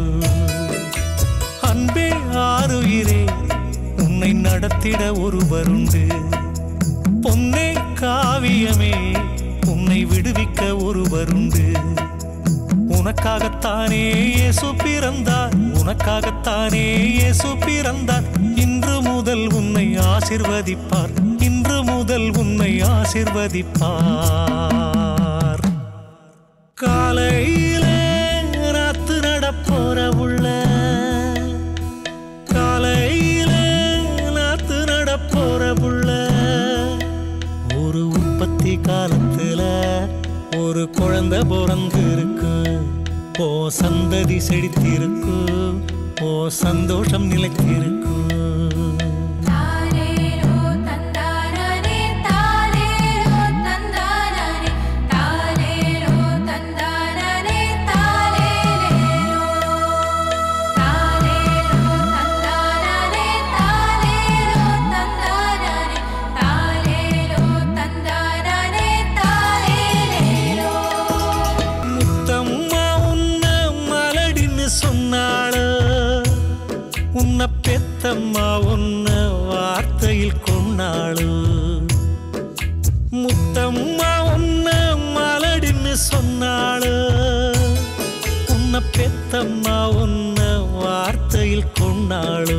அன்பே ஆறுயிரே உன்னை நடத்திட ஒருவருண்டு பொன்னே காவியமே உன்னை விடுவிக்க ஒருவருண்டு உனக்காகத்தானே இயேசு பிறந்தார் உனக்காகத்தானே இயேசு பிறந்தார் இன்று முதல் உன்னை ஆசிர்வதிப்பார் இன்று முதல் உன்னை ஆசிர்வதிப்பார் காலையிலே ராத்து நடப்போற உள்ள காலையிலே நாத்து நடப்போற புள்ள ஒரு உற்பத்தி காலத்துல ஒரு குழந்தை பிறந்திருக்கு ஓ சந்ததி செழித்திருக்கு ஓ சந்தோஷம் நிலைத்திருக்கு முத்தம்மா உன்ன மலடின்னு சொன்னாளோ உன்னை பெத்தம்மா உன்ன வார்த்தையில் கொண்டாளோ முத்தம்மா உன்ன மலடின்னு சொன்னாளோ உன்னை பெத்தம்மா உன்ன வார்த்தையில் கொண்டாளோ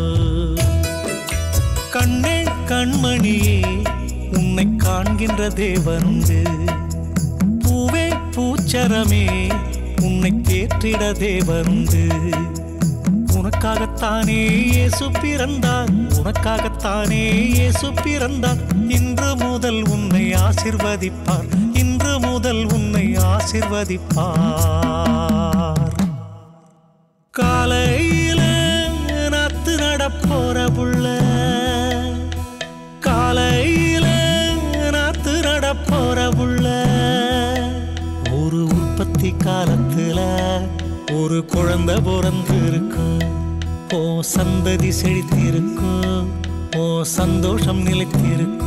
கண்ணே கண்மணியே உன்னை காண்கின்ற தேவனுண்டு பூவே பூச்சரமே உன்னை தேற்றிட தேவனுண்டு உனக்காகத்தானே இயேசு பிறந்தார் உனக்காகத்தானே இயேசு பிறந்தார் இன்று முதல் உன்னை ஆசிர்வதிப்பார் இன்று முதல் உன்னை ஆசிர்வதிப்பார் காலையில நாத்து நடப்போற புள்ள காலையில நாத்து நடப்போற புள்ள ஒரு உற்பத்தி காலத்துல ஒரு குழந்தை பிறந்து இருக்கும் ஓ சந்ததி செழித்திருக்கும் ஓ சந்தோஷம் நிலைத்திருக்கும்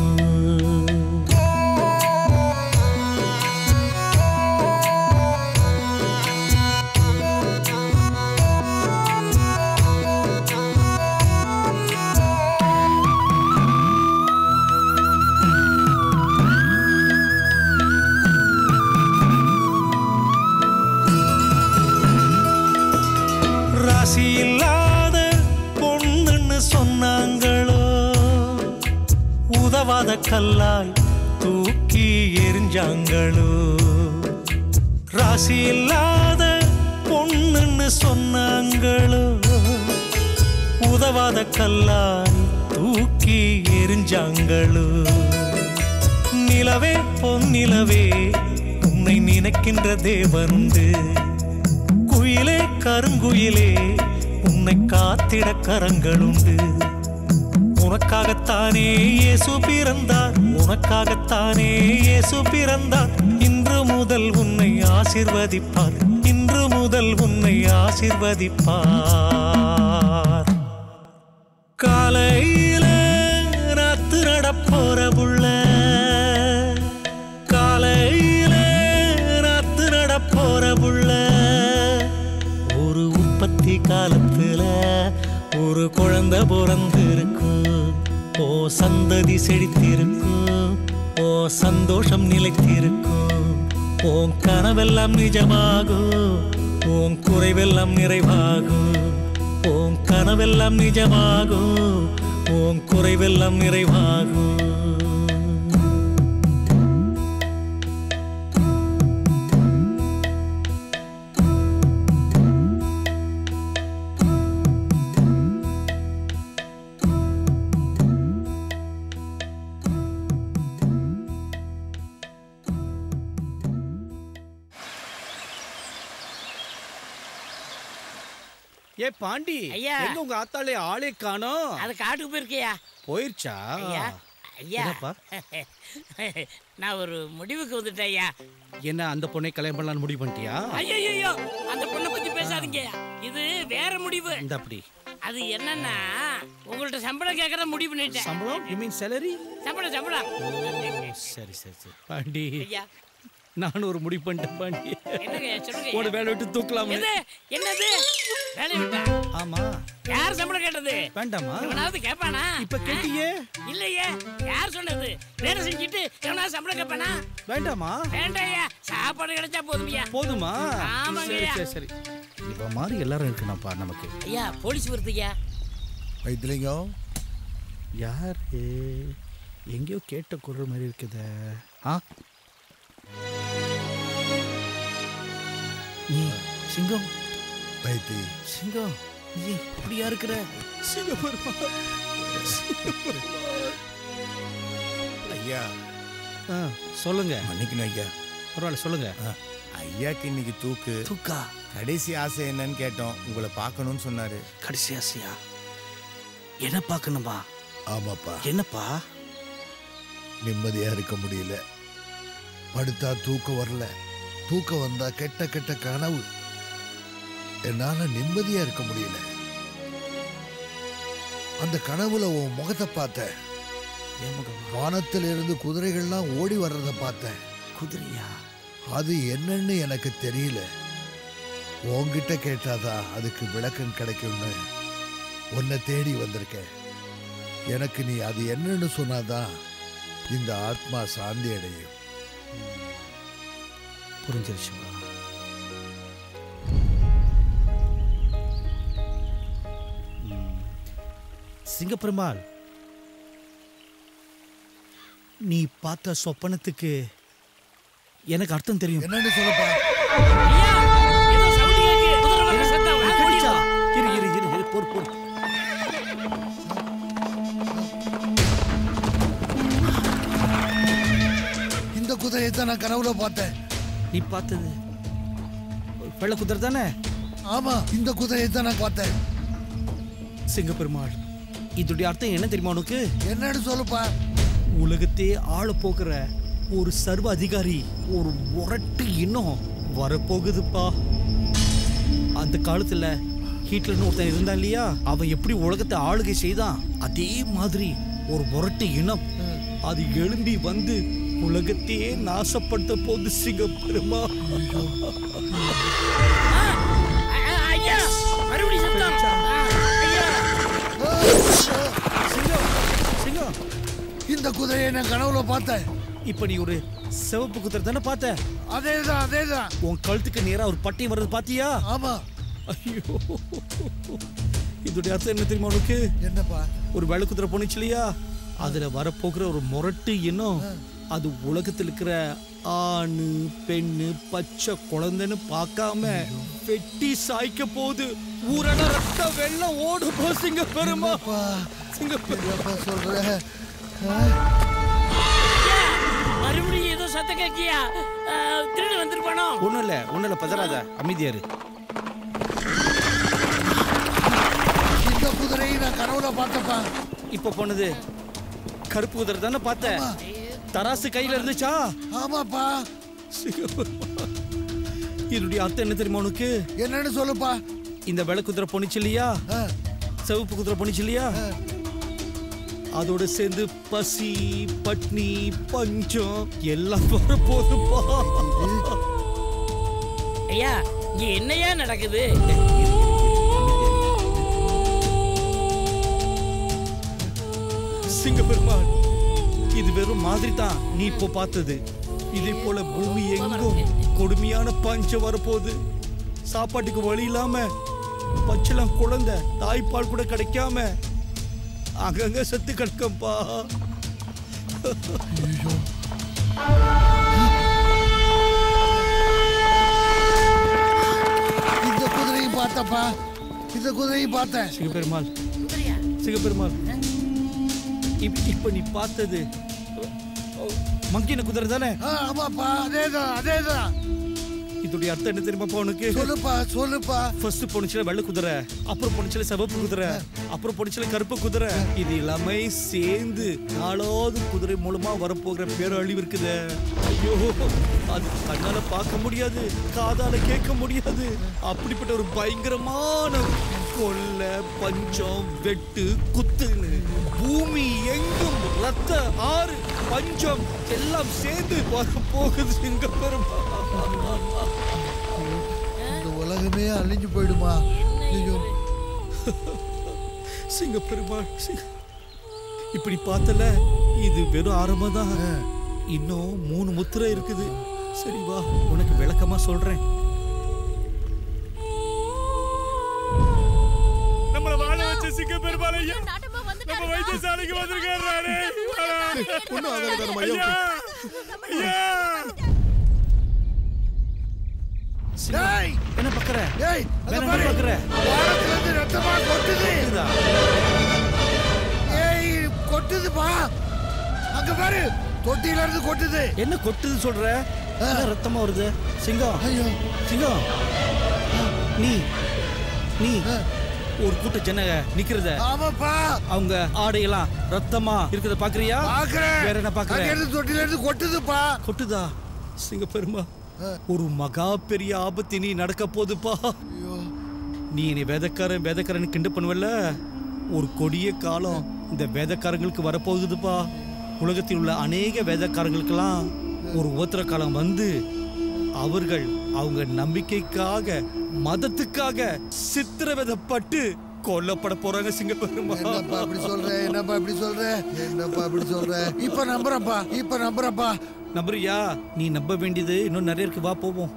ராசி இல்லாத பொண்ணுன்னு சொன்னாங்களோ உதவாத கல்லாய் தூக்கி எரிஞ்சாங்களோ ராசி இல்லாத பொண்ணுன்னு சொன்னாங்களோ உதவாத கல்லாய் தூக்கி எரிஞ்சாங்களோ நிலவே பொன்னிலவே உன்னை நினைக்கின்ற தேவனுண்டு குயிலே கருங்குயிலே உன்னை காத்திட கரங்களுண்டு உனக்காகத்தானே இயேசு பிறந்தார் உனக்காகத்தானே இயேசு பிறந்தார் இன்று முதல் உன்னை ஆசிர்வதிப்பார் இன்று முதல் உன்னை ஆசிர்வதிப்பார் காலையில ராத்து நடப்போற புள்ள காலையில ராத்து நடப்போற புள்ள ஒரு உற்பத்தி காலத்துல ஒரு குழந்தை பிறந்து இருக்கும் ஓ சந்ததி செழித்திருக்கும் ஓ சந்தோஷம் நிலைத்திருக்கும் உன் கனவெல்லாம் நிஜமாகும் உன் குறைவெல்லாம் நிறைவாகும் உன் கனவெல்லாம் நிஜமாகும் உன் குறைவெல்லாம் நிறைவாகும்
ஏ பாண்டி
ஐயா.
எங்க உங்க ஆத்தாலே ஆளே காணோம்
அது காட்டுக்கு போயிருக்கியா
போயிருச்சா
ஐயா ஐயா
என்னப்பா?
நான் ஒரு முடிவுக்கு வந்துட்டேன் ஐயா
என்ன அந்த பொண்ணை கல்யாணம் பண்ணலாம்னு முடிவு பண்ணிட்டியா
ஐயோ அந்த பொண்ணை பத்தி பேசாதீங்க இது வேற முடிவு
இந்த அப்படி
அது என்னன்னா உங்கள்ட்ட சம்பளம் கேட்கற முடிவு பண்ணிட்டேன்
சம்பளம் யூ மீன் சேலரி
சம்பளம் சம்பளம்
சரி சரி சரி பாண்டி
ஐயா
நானும் ஒரு முடிவு பண்ணிட்டேன் பாண்டி
என்னங்க சொல்லுங்க
உன வேலை விட்டு தூக்கலாம்
எது என்னது வேலை விட்டா
ஆமா
யார் சம்பளம் கேட்டது
வேண்டாமா
எவனாவது கேட்பானா
இப்ப கேட்டியே
இல்லையே யார் சொன்னது வேலை செஞ்சுட்டு எவனாவது சம்பளம் கேட்பானா
வேண்டாமா
வேண்டாம்யா சாப்பாடு கிடைச்சா போதும்யா
போதுமா
ஆமாங்கய்யா.
சரி சரி சரி இவ மாதிரி எல்லாரும் இருக்கணும்ப்பா நமக்கு
ஐயா போலீஸ் வருதுய்யா
வைத்திலிங்கம் யாரு எங்கேயோ கேட்ட குரல் மாதிரி இருக்குதே ஆ நீ சிங்கம்
வைத்தி
சிங்கம் நீ இப்படியா இருக்கிற
ஐயா
ஆ சொல்லுங்க
மன்னிக்கணும் ஐயா
பரவாயில்ல சொல்லுங்க
ஐயாக்கு இன்னைக்கு தூக்கு
தூக்கா
கடைசி ஆசை என்னன்னு கேட்டோம் உங்களை பார்க்கணும்னு சொன்னாரு
கடைசி ஆசையா என்ன பார்க்கணுமா
ஆமாப்பா
என்னப்பா
நிம்மதியா இருக்க முடியல படுத்தா தூக்கம் வரல தூக்கம் வந்தா கெட்ட கெட்ட கனவு என்னால நிம்மதியா இருக்க முடியல அந்த கனவுல உன் முகத்தை பார்த்தேன் வானத்துல இருந்து குதிரைகள்லாம் ஓடி வர்றத பார்த்தேன்
குதிரையா
அது என்னன்னு எனக்கு தெரியல உன்கிட்ட கேட்டாதான் அதுக்கு விளக்கம் கிடைக்கும்னு உன்னை தேடி வந்திருக்கேன் எனக்கு நீ அது என்னன்னு சொன்னாதான் இந்த ஆத்மா சாந்தி அடையும்
புரிஞ்சிருச்சுப்பா ம். சிங்கப்பெருமாள் நீ பார்த்த சொப்பனத்துக்கு எனக்கு அர்த்தம் தெரியும்
என்னன்னு சொல்லப்பா
கேட்டுச்சா? இரு இரு இரு இரு பொறு பொறு
இந்த குதிரையை தான் நான் கனவுல பார்த்தேன்
நீ பார்த்தது வெள்ளை குதிரை தானே
ஆமா இந்த குதிரையை தான் நான் பார்த்தேன்
சிங்கப்பெருமாள் இதோடைய அர்த்தம் என்ன தெரியுமா உனக்கு
என்னன்னு சொல்லுப்பா
உலகத்தையே ஆள போகிற ஒரு சர்வ அதிகாரி ஒரு முரட்டு இன்னும் வரப்போகுதுப்பா அந்த காலத்துல ஹிட்லர்னு ஒருத்தன் இருந்தான் இல்லையா அவன் எப்படி உலகத்தை ஆளுகை செய்தான் அதே மாதிரி ஒரு முரட்டு இனம் அது எழும்பி வந்து உலகத்தையே நாசப்படுத்த போது சிங்கப்பெருமா
ஐயா மறுபடியும் சத்தம் ஐயா
சிங்கம்
இந்த குதிரையை நான் கனவுல பார்த்தேன்
இப்ப நீ ஒரு சிவப்பு குதிரை தானே பார்த்த
அதேதான் அதேதான்
உன் கழுத்துக்கு நேரா ஒரு பட்டை வர்றது பாத்தியா
ஆமா
ஐயோ இதோடைய அர்த்தம் என்ன தெரியுமா உனக்கு
என்னப்பா
ஒரு வெள்ளை குதிரை போனுச்சு இல்லையா அதுல வரப்போகிற ஒரு முரட்டு எண்ணம் அது உலகத்தில் இருக்கிற ஆணு பெண்ணு பச்சை குழந்தைன்னு பார்க்காம வெட்டி சாய்க்க போகுது ஊரட ரத்த வெள்ளம் ஓடு போ சிங்க பெருமா சிங்க பெருமா
சொல்ற
மறுபடியும் ஏதோ சத்தம் கேட்கியா திருடு வந்திருப்பானோ
ஒண்ணும் இல்ல ஒண்ணும் இல்ல பதறாத அமைதியாரு
இந்த குதிரையை நான் கனவுல பார்த்தப்பா
இப்ப போனது கருப்பு குதிரை தானே பார்த்த தராசு கையில இருந்துச்சா
ஆமாப்பா
இதனுடைய அர்த்தம் என்ன தெரியுமா உனக்கு
என்னன்னு சொல்லுப்பா
இந்த வெள்ளை குதிரை பொணிச்சு இல்லையா சிவப்பு குதிரை பொணிச்சு இல்லையா அதோட சேர்ந்து பசி பட்னி பஞ்சம் எல்லாம் வர போதுப்பா
ஐயா இங்க என்னையா நடக்குது
சிங்கப்பெருமாள் இது வெறும் மாதிரி தான் நீ இப்போ பார்த்தது இதே போல பூமி எங்கும் கொடுமையான பஞ்சம் வரப்போகுது சாப்பாட்டுக்கு வழி இல்லாம பச்சளம் குழந்தை தாய்ப்பால் கூட கிடைக்காம அங்கங்க செத்து கிடக்கப்பா
இந்த குதிரையை பார்த்தப்பா இந்த குதிரையை பார்த்தேன்
சிங்கப்பெருமாள் சிங்கப்பெருமாள் இப்- இப்ப நீ பார்த்தது மங்கின குதிரை தானே
ஆ, ஆமாப்பா அதேதான் அதேதான்
இதோடைய அதோடைய அர்த்தம் என்ன தெரியுமாப்பா உனக்கு
சொல்லுப்பா சொல்லுப்பா
ஃபர்ஸ்ட் பொண்ணுச்சுல வெள்ளை குதிரை அப்புறம் பொண்ணுச்சுல சிவப்பு குதிரை அப்புறம் பொண்ணுச்சுல கருப்பு குதிரை இது எல்லாமே சேர்ந்து நாலாவது குதிரை மூலமா வரப்போகிற பேரழிவு இருக்குது ஐயோ அது கண்ணால பார்க்க முடியாது காதால கேட்க முடியாது அப்படிப்பட்ட ஒரு பயங்கரமான கொள்ளை பஞ்சம் வெட்டு குத்துன்னு பூமி எங்கும் ரத்த ஆறு பஞ்சம் எல்லாம் சேர்ந்து வரப்போகுது இங்க பெருமா
இந்த உலகமே அழிஞ்சு போயிடுமா ஐயோ
சிங்க பெருமாள் சிங்க- இப்படி பார்த்தல இது வெறும் ஆரம்பம் தான் இன்னும் மூணு முத்திரை இருக்குது சரி வா உனக்கு விளக்கமா சொல்றேன்
நம்மள வாழ வச்ச சிங்க பெருமாள் ஐயா நம்ம வைத்தியசாலைக்கு வந்திருக்காரு
ஒண்ணும் ஆகாது நம்ம ஐயா.
ஐயா
டேய்
என்ன பக்கற
டேய் அங்க
வேற என்ன
பாரு
பார்க்கற?
வாரத்துல இருந்து ரத்தமா கொட்டுது ஏய் கொட்டுதுப்பா அங்க பாரு தொட்டியில இருந்து கொட்டுது
என்ன கொட்டுது சொல்ற என்ன ரத்தமா வருது சிங்கம் சிங்கம் நீ நீ ஒரு கூட்ட ஜனங்க நிக்கிறத
ஆமாப்பா
அவங்க ஆடையெல்லாம் ரத்தமா இருக்கிறத பாக்குறியா
பாக்குறேன்
வேற என்ன பாக்குற
அங்க இருந்து தொட்டியில இருந்து கொட்டுதுப்பா
கொட்டுதா சிங்க பெருமா ஒரு மகா பெரிய ஆபத்து நீ நடக்க போகுதுப்பா நீ என்னை வேதக்காரன் வேதக்காரன் கிண்டு பண்ணுவல்ல ஒரு கொடிய காலம் இந்த வேதக்காரங்களுக்கு வரப்போகுதுப்பா உலகத்தில் உள்ள அநேக வேதக்காரங்களுக்கெல்லாம் ஒரு உத்தர காலம் வந்து அவர்கள் அவங்க நம்பிக்கைக்காக மதத்துக்காக சித்திரவதைப்பட்டு கொல்லப்பட போறாங்க சிங்க பெருமா
என்னப்பா இப்படி சொல்ற என்னப்பா இப்படி சொல்ற என்னப்பா இப்படி சொல்ற இப்ப நம்புறப்பா இப்ப நம்புறப்பா
நம்புறியா நீ நம்ப வேண்டியது இன்னும் நிறைய இருக்கு வா போவோம்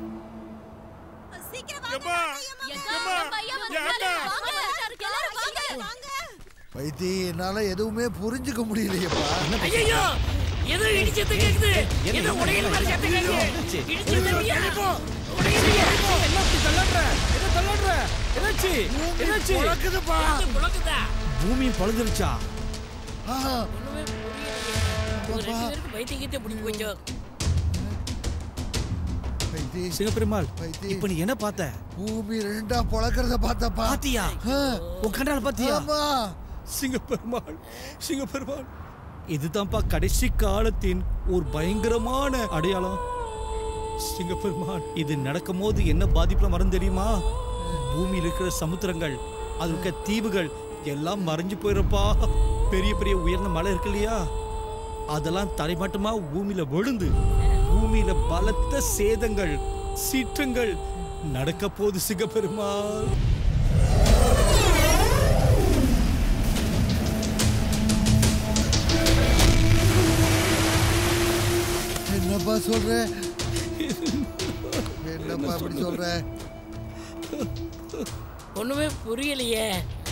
வைத்தி என்னால எதுவுமே புரிஞ்சுக்க முடியலையேப்பா
ஐயோ ஏதோ இடிச்சது கேக்குது ஏதோ உடையில மாதிரி சத்தம் கேக்குது இடிச்சது ஐயா
என்ன அப்படி தள்ளாடுற என்ன தள்ளாடுற என்னாச்சு என்னாச்சு
புழக்குதுப்பா
புழக்குதா
பூமி பழுந்துருச்சா
ஒரு ரெண்டு பேருக்கு வைத்தியத்தை பிடிச்சி போச்சோ
சிங்க பெருமாள் இப்ப நீ என்ன பார்த்த
பூமி ரெண்டா பொழக்கிறத பார்த்தப்பா
பாத்தியா உன் கண்டால பாத்தியா
ஆமா
சிங்க பெருமாள் சிங்க பெருமாள் இதுதான்ப்பா கடைசி காலத்தின் ஒரு பயங்கரமான அடையாளம் சிங்க பெருமாள் இது நடக்கும் போது என்ன பாதிப்புல மரம் தெரியுமா பூமியில் இருக்கிற சமுத்திரங்கள் அது இருக்க தீவுகள் எல்லாம் மறைஞ்சு போயிடுறப்பா பெரிய பெரிய உயர்ந்த மலை இருக்கு இல்லையா அதெல்லாம் தரைமட்டமா பூமியில விழுந்து பூமியில பலத்த சேதங்கள் சீற்றங்கள் நடக்க போகுது சிங்க பெருமாள்
என்னப்பா சொல்ற என்னப்பா இப்படி சொல்ற
ஒண்ணுமே புரியலையே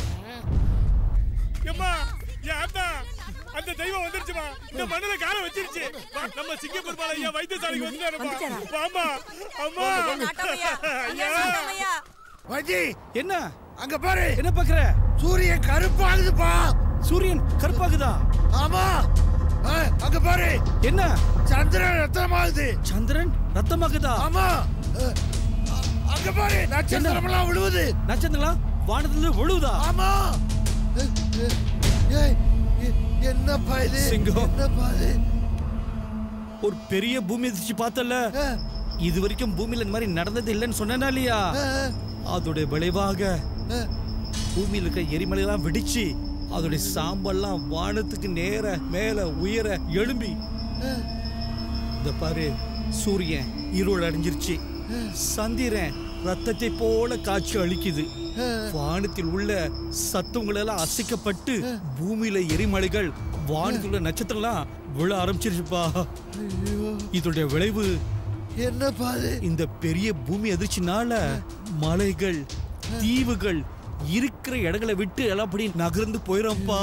எம்மா என் ஆத்தா அந்த தெய்வம் வந்துருச்சுமா இந்த மண்ணுல கால வச்சிருச்சு வா, நம்ம சிங்க பெருமாள் ஐயா வைத்தியசாலைக்கு வந்துட்டாருமா வாமா அம்மா ஐயா
வஜி
என்ன
அங்க பாரு
என்ன பாக்குற
சூரியன் கருப்பாகுதுப்பா
சூரியன் கருப்பாகுதா
ஆமா ஆ, அங்க பாரு
என்ன
சந்திரன் ரத்தமாகுது
சந்திரன் ரத்தமாகுதா
ஆமா அ, அ- அங்க பாரு நட்சத்திரம் எல்லாம் விழுவுது
நட்சத்திரம் வானத்துல விழுவுதா
ஆமா அ, அ, ஏய், எ- என்னப்பா இது
சிங்கம்.
என்னப்பா இது
ஒரு பெரிய பூமி அதிர்ச்சி பார்த்தல இது வரைக்கும் பூமியில இந்த மாதிரி நடந்தது இல்லைன்னு சொன்னேனா இல்லையா அதோட விளைவாக பூமியில இருக்க எரிமலையெல்லாம் வெடிச்சு அதோட சாம்பல்லாம் வானத்துக்கு நேர மேல உயர எழும்பி இந்த பாரு சூரியன் இருள் அடைஞ்சிருச்சு சந்திரன் ரத்தத்தை போல காட்சி அளிக்குது வானத்தில் உள்ள சத்தங்கள் எல்லாம் அசைக்கப்பட்டு பூமியில எரிமலைகள் வானத்தில் உள்ள நட்சத்திரம்லாம் விழ ஆரம்பிச்சிருச்சுப்பா இதோட விளைவு
என்னப்பா இது
இந்த பெரிய பூமி அதிர்ச்சினால மலைகள் தீவுகள் இருக்கிற இடங்களை விட்டு எல்லாம் அப்படி நகர்ந்து போயிடும்ப்பா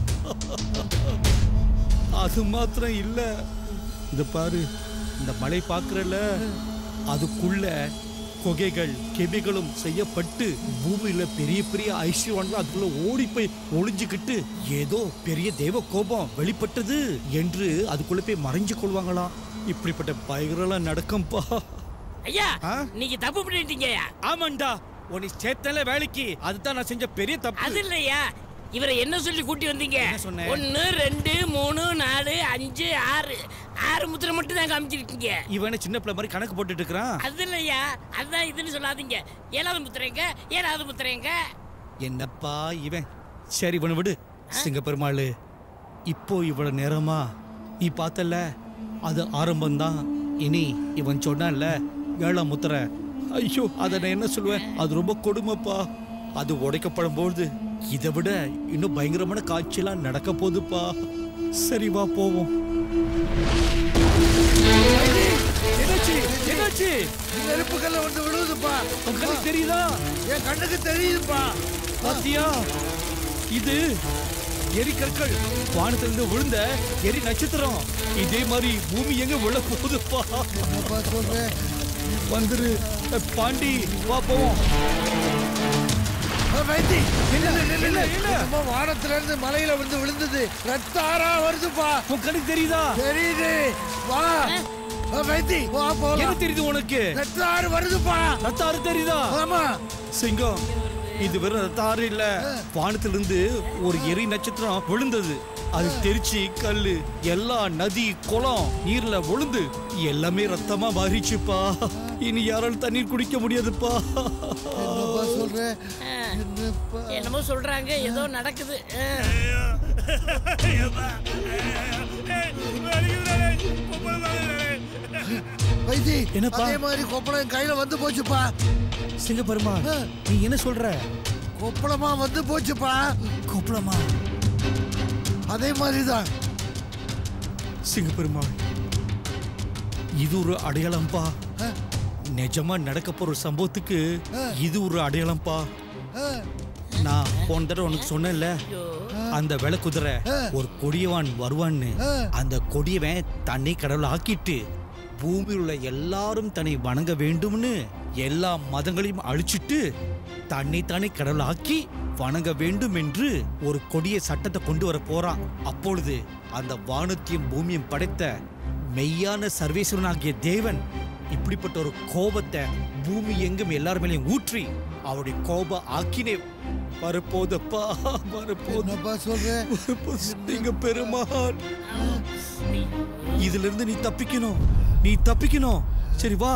அது மாத்திரம் இல்ல இந்த பாரு இந்த மலை பாக்குறல அதுக்குள்ள குகைகள் கெபிகளும் செய்யப்பட்டு பூமியில பெரிய பெரிய ஐஸ்வர்யவான்கள் அதுக்குள்ள ஓடி போய் ஒளிஞ்சுக்கிட்டு ஏதோ பெரிய தெய்வ கோபம் வெளிப்பட்டது என்று அதுக்குள்ள போய் மறைஞ்சு கொள்வாங்களாம் இப்படிப்பட்ட பயங்கரம் நடக்கும்பா
ஐயா நீங்க தப்பு பண்ணிட்டீங்கய்யா
ஆமாண்டா உன்னை சேர்த்தல வேலைக்கு அதுதான் நான் செஞ்ச பெரிய தப்பு
அது இல்லையா இவரை என்ன சொல்லி கூட்டி வந்தீங்க
சொன்னேன்?
ஒன்னு ரெண்டு மூணு நாலு அஞ்சு ஆறு ஆறு முத்திரை மட்டும் தான் காமிச்சிருக்கீங்க
இவனை சின்ன பிள்ளை மாதிரி கணக்கு போட்டுட்டு இருக்கிறான்
அது இல்லையா அதுதான் இதுன்னு சொல்லாதீங்க ஏழாவது முத்திரைங்க ஏழாவது முத்திரைங்க
என்னப்பா இவன் சரி இவனை விடு சிங்க பெருமாள் இப்போ இவ்வளவு நேரமா நீ பார்த்தல அது ஆரம்பம்தான் இனி இவன் சொன்னான்ல ஏழாம் முத்திரை ஐயோ அதை நான் என்ன சொல்லுவேன் அது ரொம்ப கொடுமைப்பா அது உடைக்கப்படும் போது இதை விட இன்னும் பயங்கரமான காட்சியெல்லாம் நடக்க போகுதுப்பா சரி வா போவோம் என்னாச்சு என்னாச்சு
நெருப்பு கல்ல வந்து விழுவுதுப்பா
உன் கண்ணுக்கு தெரியுதா
என் கண்ணுக்கு தெரியுதுப்பா
பாத்தியா இது எரிக்கற்கள் வானத்திலிருந்து விழுந்த எரி நட்சத்திரம் இதே மாதிரி பூமி எங்க விழ போகுதுப்பா
சொல்றேன்
வந்துரு அஹ், பாண்டி வா போவோம்
வைத்தி
என்ன,
நில்லு, நில்லு,
என்ன,
நில்லு.
என்ன?
என்னமோ வானத்துல இருந்து மலையில வந்து விழுந்தது ரத்த ஆறா வருதுப்பா
உன் கண்ணுக்கு தெரியுதா
தெரியுது வா வைத்தி வா போலாம்
என்ன தெரியுது உனக்கு
ரத்த ஆறு வருதுப்பா
ரத்த ஆறு தெரியுதா
ஆமா
சிங்கம் இது வெறும் ரத்த ஆறு இல்ல வானத்திலிருந்து ஒரு எரி நட்சத்திரம் விழுந்தது அது தெரிச்சு கல்லு எல்லா நதி குளம் நீர்ல விழுந்து எல்லாமே ரத்தமா மாறிச்சுப்பா இனி யாராலும் தண்ணீர் குடிக்க முடியாதுப்பா
என்னப்பா சொல்ற என்னப்பா
என்னமோ சொல்றாங்க ஏதோ நடக்குது
வைத்தி
என்னப்பா?
அதே மாதிரி கொப்பளம் என் கையில வந்து போச்சுப்பா
சிங்க பெருமா நீ என்ன சொல்ற
கொப்பளமா வந்து போச்சுப்பா
கொப்பளமா
அதே மாதிரிதான்
சிங்க பெருமாள் இது ஒரு அடையாளம்பா நிஜமா நடக்க போற ஒரு சம்பவத்துக்கு இது ஒரு அடையாளம்பா நான் போன தடவை உனக்கு சொன்னேன்ல அந்த வெள குதிரை ஒரு கொடியவான் வருவான்னு அந்த கொடியவன் தன்னை கடவுள் ஆக்கிட்டு பூமியில் உள்ள எல்லாரும் தன்னை வணங்க வேண்டும்னு எல்லா மதங்களையும் அழிச்சிட்டு தன்னை தானே கடவுள் ஆக்கி வணங்க வேண்டும் என்று ஒரு கொடிய சட்டத்தை கொண்டு வர போறான் அப்பொழுது அந்த வானத்தையும் பூமியும் படைத்த மெய்யான சர்வேஸ்வரனாகிய தேவன் இப்படிப்பட்ட ஒரு கோபத்தை பூமி எங்கும் எல்லார் மேலேயும் ஊற்றி அவருடைய கோப ஆக்கினே வரப்போதப்பா வரப்போதப்பா
சொல்றேன்
நீங்க பெருமாள் இதுல இருந்து நீ தப்பிக்கணும் நீ தப்பிக்கணும் சரி வா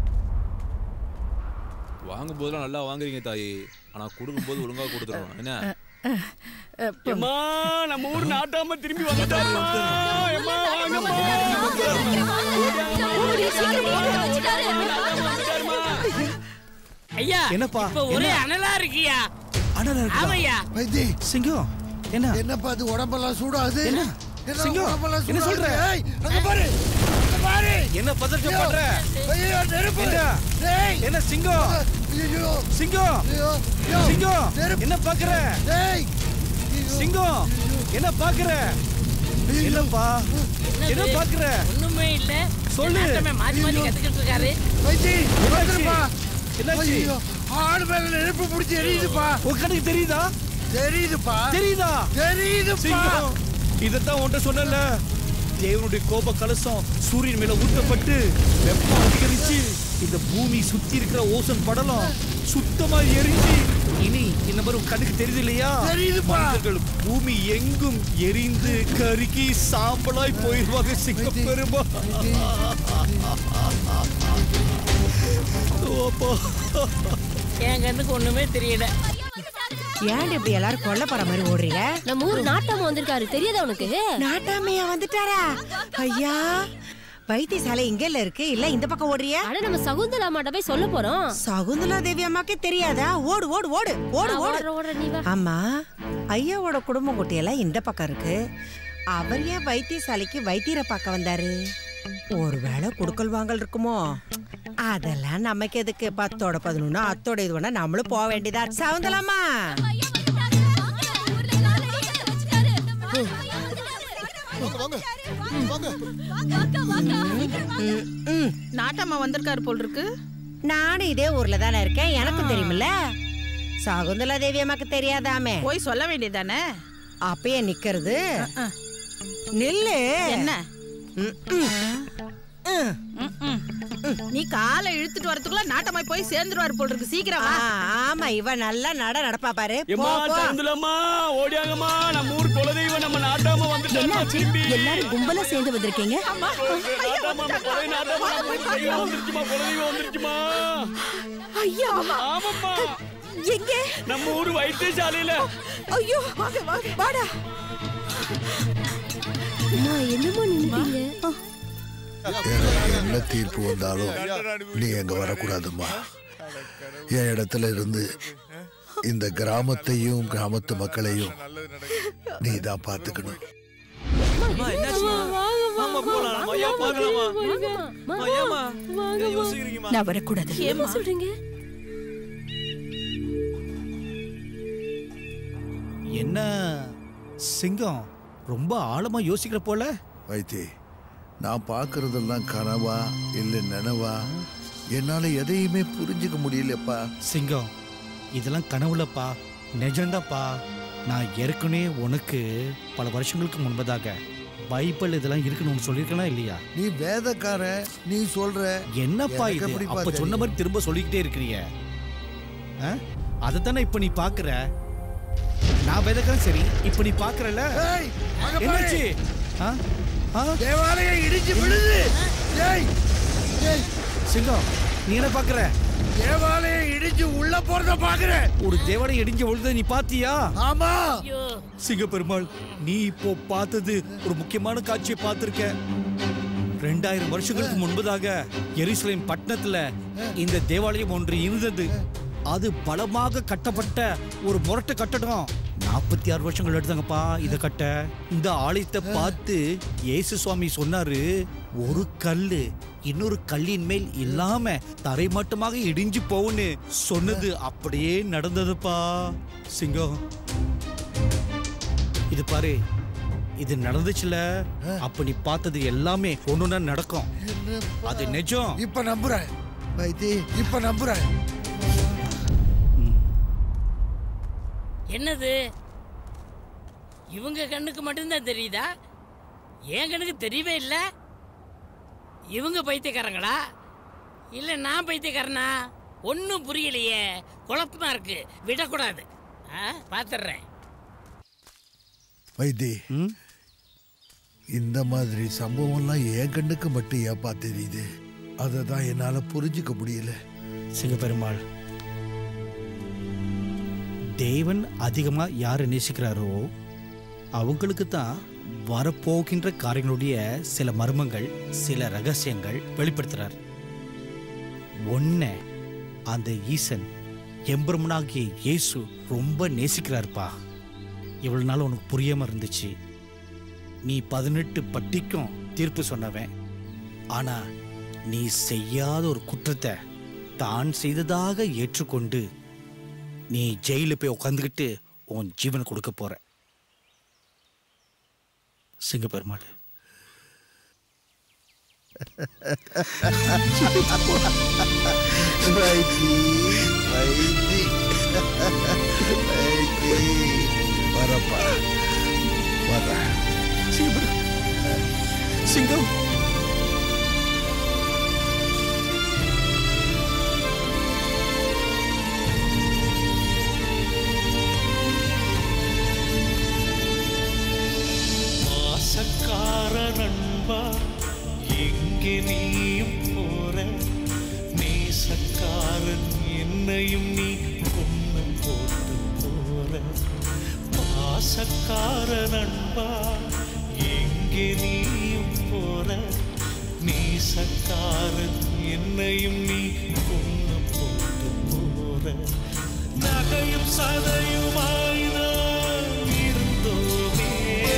வாங்கும் போதெல்லாம் நல்லா வாங்குறீங்க தாயி ஆனா கொடுக்கும் போது ஒழுங்கா கொடுத்துருவோம் என்ன
எம்மா நம்ம ஊர் நாட்டாம திரும்பி வந்துட்டாமா எம்மா வாங்கம்மா
ஐயா
என்னப்பா?
இப்ப ஒரே
என்ன?
அனலா இருக்கியா
அண்ணா
ஆமையா
வைத்தி
சிங்கம் என்ன
என்னப்பா அது உடம்பெல்லாம் சூடாகுது
என்ன?
என்ன
சிங்கம்,
உடம்பெல்லாம்
என்ன
சூடாகுது?
சொல்ற?
ஏய், அங்க பாரு அங்க பாரு
என்ன பதட்டம்
ஐயோ,
பண்ற
ஐயோ நெருப்பு
என்ன?
டேய்
என்ன சிங்கம்
ஐயோ
சிங்கம்
ஐயோ ஐயோ,
சிங்கம்
நெருப்பு.
என்ன பாக்குற
டேய்
சிங்கம் என்ன பாக்குற என்னப்பா என்ன பாக்குற
ஒண்ணுமே இல்ல
சொல்லு.
நாட்டமே மாத்தி மாத்தி கத்துக்கிட்டு இருக்காரு
வைத்தி
என்னாச்சு?
வந்துருப்பா
என்னாச்சு?
ஐயோ ஆடு மேல நெருப்பு பிடிச்சி எரியுதுப்பா
உன் கண்ணுக்கு தெரியுதா
தெரியுதுப்பா
தெரியுதா
தெரியுதுப்பா
சிங்கம் இதத்தான் உன்கிட்ட சொன்னல தேவனுடைய கோப கலசம் சூரியன் மேல ஊற்றப்பட்டு வெப்பம் அதிகரிச்சு இந்த பூமி சுத்தி இருக்கிற ஓசன் படலம் சுத்தமா எரிஞ்சு இனி இந்த மாதிரி உன் கண்ணுக்கு தெரியுது இல்லையா
தெரியுதுப்பா.
மனிதர்கள் பூமி எங்கும் எரிந்து கருகி சாம்பலாய் போயிருவாங்க சிங்கம் பெருமா ஓப்பா
என் கண்ணுக்கு ஒண்ணுமே தெரியல
ஏன் இப்படி எல்லாரும் கொல்ல போற மாதிரி ஓடுறீங்க
நம்ம ஊர் நாட்டாம வந்திருக்காரு தெரியாதா உனக்கு
நாட்டாமையா வந்துட்டாரா ஐயா வைத்தியசாலை இங்க இல்ல இருக்கு இல்ல இந்த பக்கம் ஓடுறியா
அட நம்ம சகுந்தலா மாட்ட போய் சொல்ல போறோம்
சகுந்தலா தேவி அம்மாக்கே தெரியாதா ஓடு ஓடு ஓடு ஓடு
ஆ,
ஓடு
ஓடுற, ஓடுற, நீ வா.
ஆமா ஐயாவோட குடும்பம் குட்டியெல்லாம் இந்த பக்கம் இருக்கு அவர் ஏன் வைத்தியசாலைக்கு வைத்தியரை பார்க்க வந்தாரு ஒருவேளை குடுக்கல் வாங்கல் இருக்குமோ அதெல்லாம் நமக்கு எதுக்கு பத்தோட பதினொன்னு அத்தோட இது வேணா நம்மளும் போக வேண்டியதா சவுந்தலாமா
நாட்டம்மா வந்திருக்காரு போல் இருக்கு
நானும் இதே ஊர்ல தானே இருக்கேன் எனக்கும் தெரியுமில்ல சகுந்தலா தேவி அம்மாக்கு தெரியாதாமே
போய் சொல்ல வேண்டியதானே
அப்பயே நிக்கிறது நில்லு
என்ன
ம், ம்.
நீ காலை இழுத்துட்டு வரதுக்குள்ள நாட்டமாய் போய் சேர்ந்துருவாரு போல் இருக்கு சீக்கிரம் வா
ஆமா இவ நல்லா நட நடப்பா பாரு போ,
எம்மா
போ.
தந்துலம்மா ஓடியாங்கம்மா நம்ம ஊர் குலதெய்வம் நம்ம நாட்டாம வந்துட்டாமா
என்னாச்சு எல்லாரும் கும்பலா சேர்ந்து வந்திருக்கீங்க
நாட்டாமா நம்ம குலை நாட்டாமா நம்ம ஊர் தெய்வம் வந்துருச்சுமா குலதெய்வம் வந்துருச்சுமா
ஐயா
ஆமாம்மா
எங்க
நம்ம ஊர் வைத்தியசாலையில
ஐயோ வாங்க வாங்க வாடா
அம்மா என்னம்மா நின்னுட்டீங்க
எனக்கு என்ன தீர்ப்பு வந்தாலும் நீ எங்க வரக்கூடாதும்மா என் இடத்துல இருந்து இந்த கிராமத்தையும் கிராமத்து மக்களையும் நீ தான் பார்த்துக்கணும்
அம்மா என்னாச்சுமா ஆமா போலாம் நம்ம ஐயா பார்க்கலாமா அம்மா, ஏம்மா ஏன் யோசிக்கிறீங்கம்மா
நான் வரக்கூடாது
என்ன சொல்றீங்க
என்ன சிங்கம் ரொம்ப ஆழமா யோசிக்கிற போல
வைத்தி நான் பார்க்கறதெல்லாம் கனவா இல்லை நினவா என்னால எதையுமே புரிஞ்சுக்க முடியலப்பா
சிங்கம் இதெல்லாம் கனவுலப்பா நிஜம்தான்ப்பா நான் ஏற்கனவே உனக்கு பல வருஷங்களுக்கு முன்பதாக பைபிள் இதெல்லாம் இருக்குன்னு உனக்கு சொல்லியிருக்கனா இல்லையா
நீ வேதக்கார நீ சொல்ற
என்னப்பா
எனக்கு
இது
எப்படிப்பா
அப்ப சொன்ன
தெரியும்?
மாதிரி திரும்ப சொல்லிக்கிட்டே இருக்கிறீங்க அதைத்தானே இப்ப நீ பாக்குற நான் விதக்கிறேன் சரி இப்ப நீ பாக்குறல
ஏய், அங்க பாரு.
என்னாச்சு ஆ? ஆ?
தேவாலயம் இடிஞ்சு விழுது ஏய் ஏய்
சிங்கம் நீ என்ன பாக்குற
தேவாலயம் இடிஞ்சு உள்ள போறத பாக்குற
ஒரு தேவாலயம் இடிஞ்சு விழுத நீ பாத்தியா
ஆமா
சிங்க பெருமாள் நீ இப்போ பார்த்தது ஒரு முக்கியமான காட்சியை பார்த்திருக்க ரெண்டாயிரம் வருஷங்களுக்கு முன்பதாக எருசலேம் பட்டணத்துல இந்த தேவாலயம் ஒன்று இருந்தது அது பலமாக கட்டப்பட்ட ஒரு முரட்டு கட்டடம் நாற்பத்தி ஆறு வருஷங்கள் எடுத்தாங்கப்பா இதை கட்ட இந்த ஆலயத்தை பார்த்து இயேசு சுவாமி சொன்னாரு ஒரு கல்லு இன்னொரு கல்லின் மேல் இல்லாம தரைமட்டமாக இடிஞ்சு போகுன்னு சொன்னது அப்படியே நடந்ததுப்பா சிங்கம் இது பாரு இது நடந்துச்சுல அப்ப நீ பார்த்தது எல்லாமே ஒண்ணுனா நடக்கும் அது நிஜம்
இப்ப நம்புறேன் வைத்தி இப்ப நம்புறேன்
என்னது இவங்க கண்ணுக்கு மட்டும்தான் தெரியுதா என் கண்ணுக்கு தெரியவே இல்லை இவங்க பைத்தியக்காரங்களா இல்லை நான் பைத்தியக்காரனா ஒன்றும் புரியலையே குழப்பமா இருக்கு விடக்கூடாது ஆ பார்த்துடுறேன்
வைத்தி இந்த மாதிரி சம்பவம்லாம் என் கண்ணுக்கு மட்டும் ஏப்பா தெரியுது அதை தான் என்னால புரிஞ்சுக்க முடியல
சிங்கப்பெருமாள் தேவன் அதிகமா யாரை நேசிக்கிறாரோ அவங்களுக்கு தான் வரப்போகின்ற காரியங்களுடைய சில மர்மங்கள் சில ரகசியங்கள் வெளிப்படுத்துறார் ஒன்ன அந்த ஈசன் எம்பெருமனாகிய இயேசு ரொம்ப நேசிக்கிறார்ப்பா இவ்வளவு நாள் உனக்கு புரியாம இருந்துச்சு நீ பதினெட்டு பட்டிக்கும் தீர்ப்பு சொன்னவன் ஆனா நீ செய்யாத ஒரு குற்றத்தை தான் செய்ததாக ஏற்றுக்கொண்டு நீ ஜெயில போய் உட்காந்துக்கிட்டு உன் ஜீவனை கொடுக்க போற சிங்க பெருமாள்
வைத்தி வைத்தி வைத்தி வரப்பா வர
சிங்கம்
மாசக்கார நண்பா எங்கே நீயும் போற நேசக்காரன் என்னையும் நீ கொண்டு போட்டு போற பாசக்கார நண்பா எங்கே நீயும் போற நேசக்காரன் என்னையும் நீ கொண்டு போட்டு போற நகையும் சதையுமாய் நாம் இருந்தோமே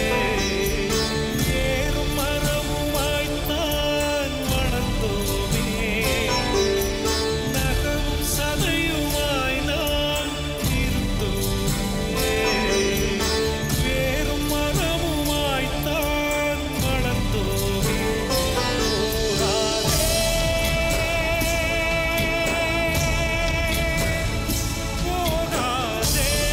வேறும் மரமுமாய்த்தான் வளர்ந்தோமே நகமும் சதையுமாய் நாம் இருந்தோமே வேறும் மரமுமாய்த்தான் வளர்ந்தோமே போகாதே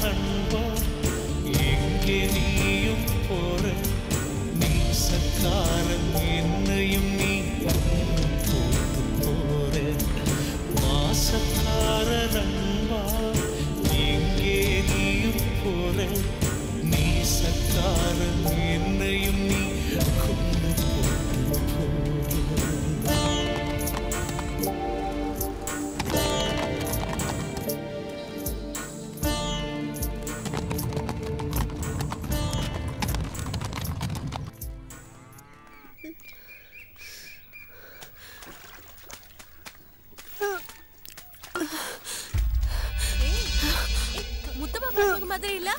நண்பா எங்கே நீயும் போற நீசக்காரன் என்னையும் நீ போட்டு போற மாசக்கார நண்பா எங்கே நீயும் போற நீசக்காரன் என்னையும் நீ கொண்டு போட்டு போற
முத்தமா பரவங்க மாதிரி இல்ல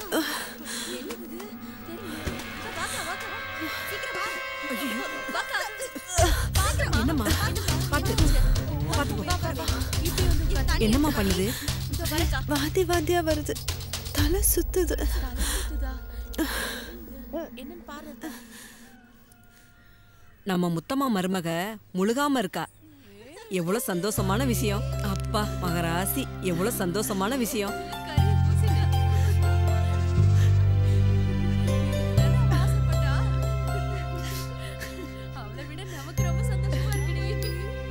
என்னம்மா பாத்து என்னம்மா பண்ணுது
வாந்தி வாந்தியா வருது தலை சுத்துது
என்னன்னு பாரு
நம்ம முத்தம்மா மருமக முழுகாம இருக்கா எவ்வளவு சந்தோஷமான விஷயம் அப்பா மகராசி எவ்வளவு சந்தோஷமான விஷயம்
அவளை விட நமக்கு ரொம்ப சந்தோஷமா இருக்குடி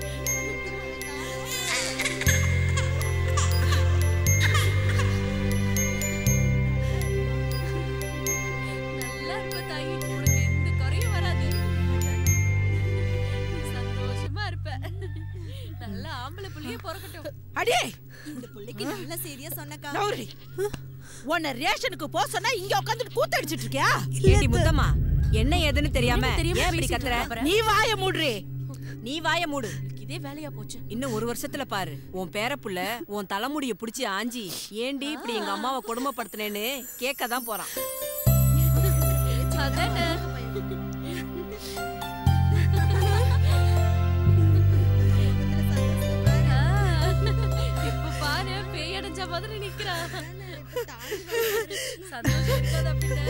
நல்லா இருப்ப தாயி உனக்கு எந்த குறையும் வராது நீ சந்தோஷமா இருப்ப நல்ல ஆம்பளை புள்ளியே பிறக்கட்டும்
அடே
இந்த பிள்ளைக்கு நல்ல செய்தியா சொன்னக்கா
நௌரி உன்னை ரேஷனுக்கு போ சொன்னா இங்க உட்காந்துட்டு கூத்தடிச்சிட்டு இருக்கியா
ஏண்டி முத்தம்மா என்ன ஏதுன்னு தெரியாம
என்னன்னு தெரியாம
ஏன் இப்படி
பேசிட்டு
கத்துற
இருக்க
நீ வாய மூடுறே
நீ வாய மூடு
இதே வேலையா போச்சு
இன்னும் ஒரு வருஷத்துல பாரு உன் பேரப்புள்ள உன் தலைமுடிய புடிச்சு ஆஞ்சி ஏண்டி இப்படி எங்க அம்மாவை கொடுமைப்படுத்தினேன்னு கேட்க தான் போறான்
அதானே இப்ப பாரு பேய் அடைஞ்ச மாதிரி நிக்கிறா சந்தோஷம் இருக்காதா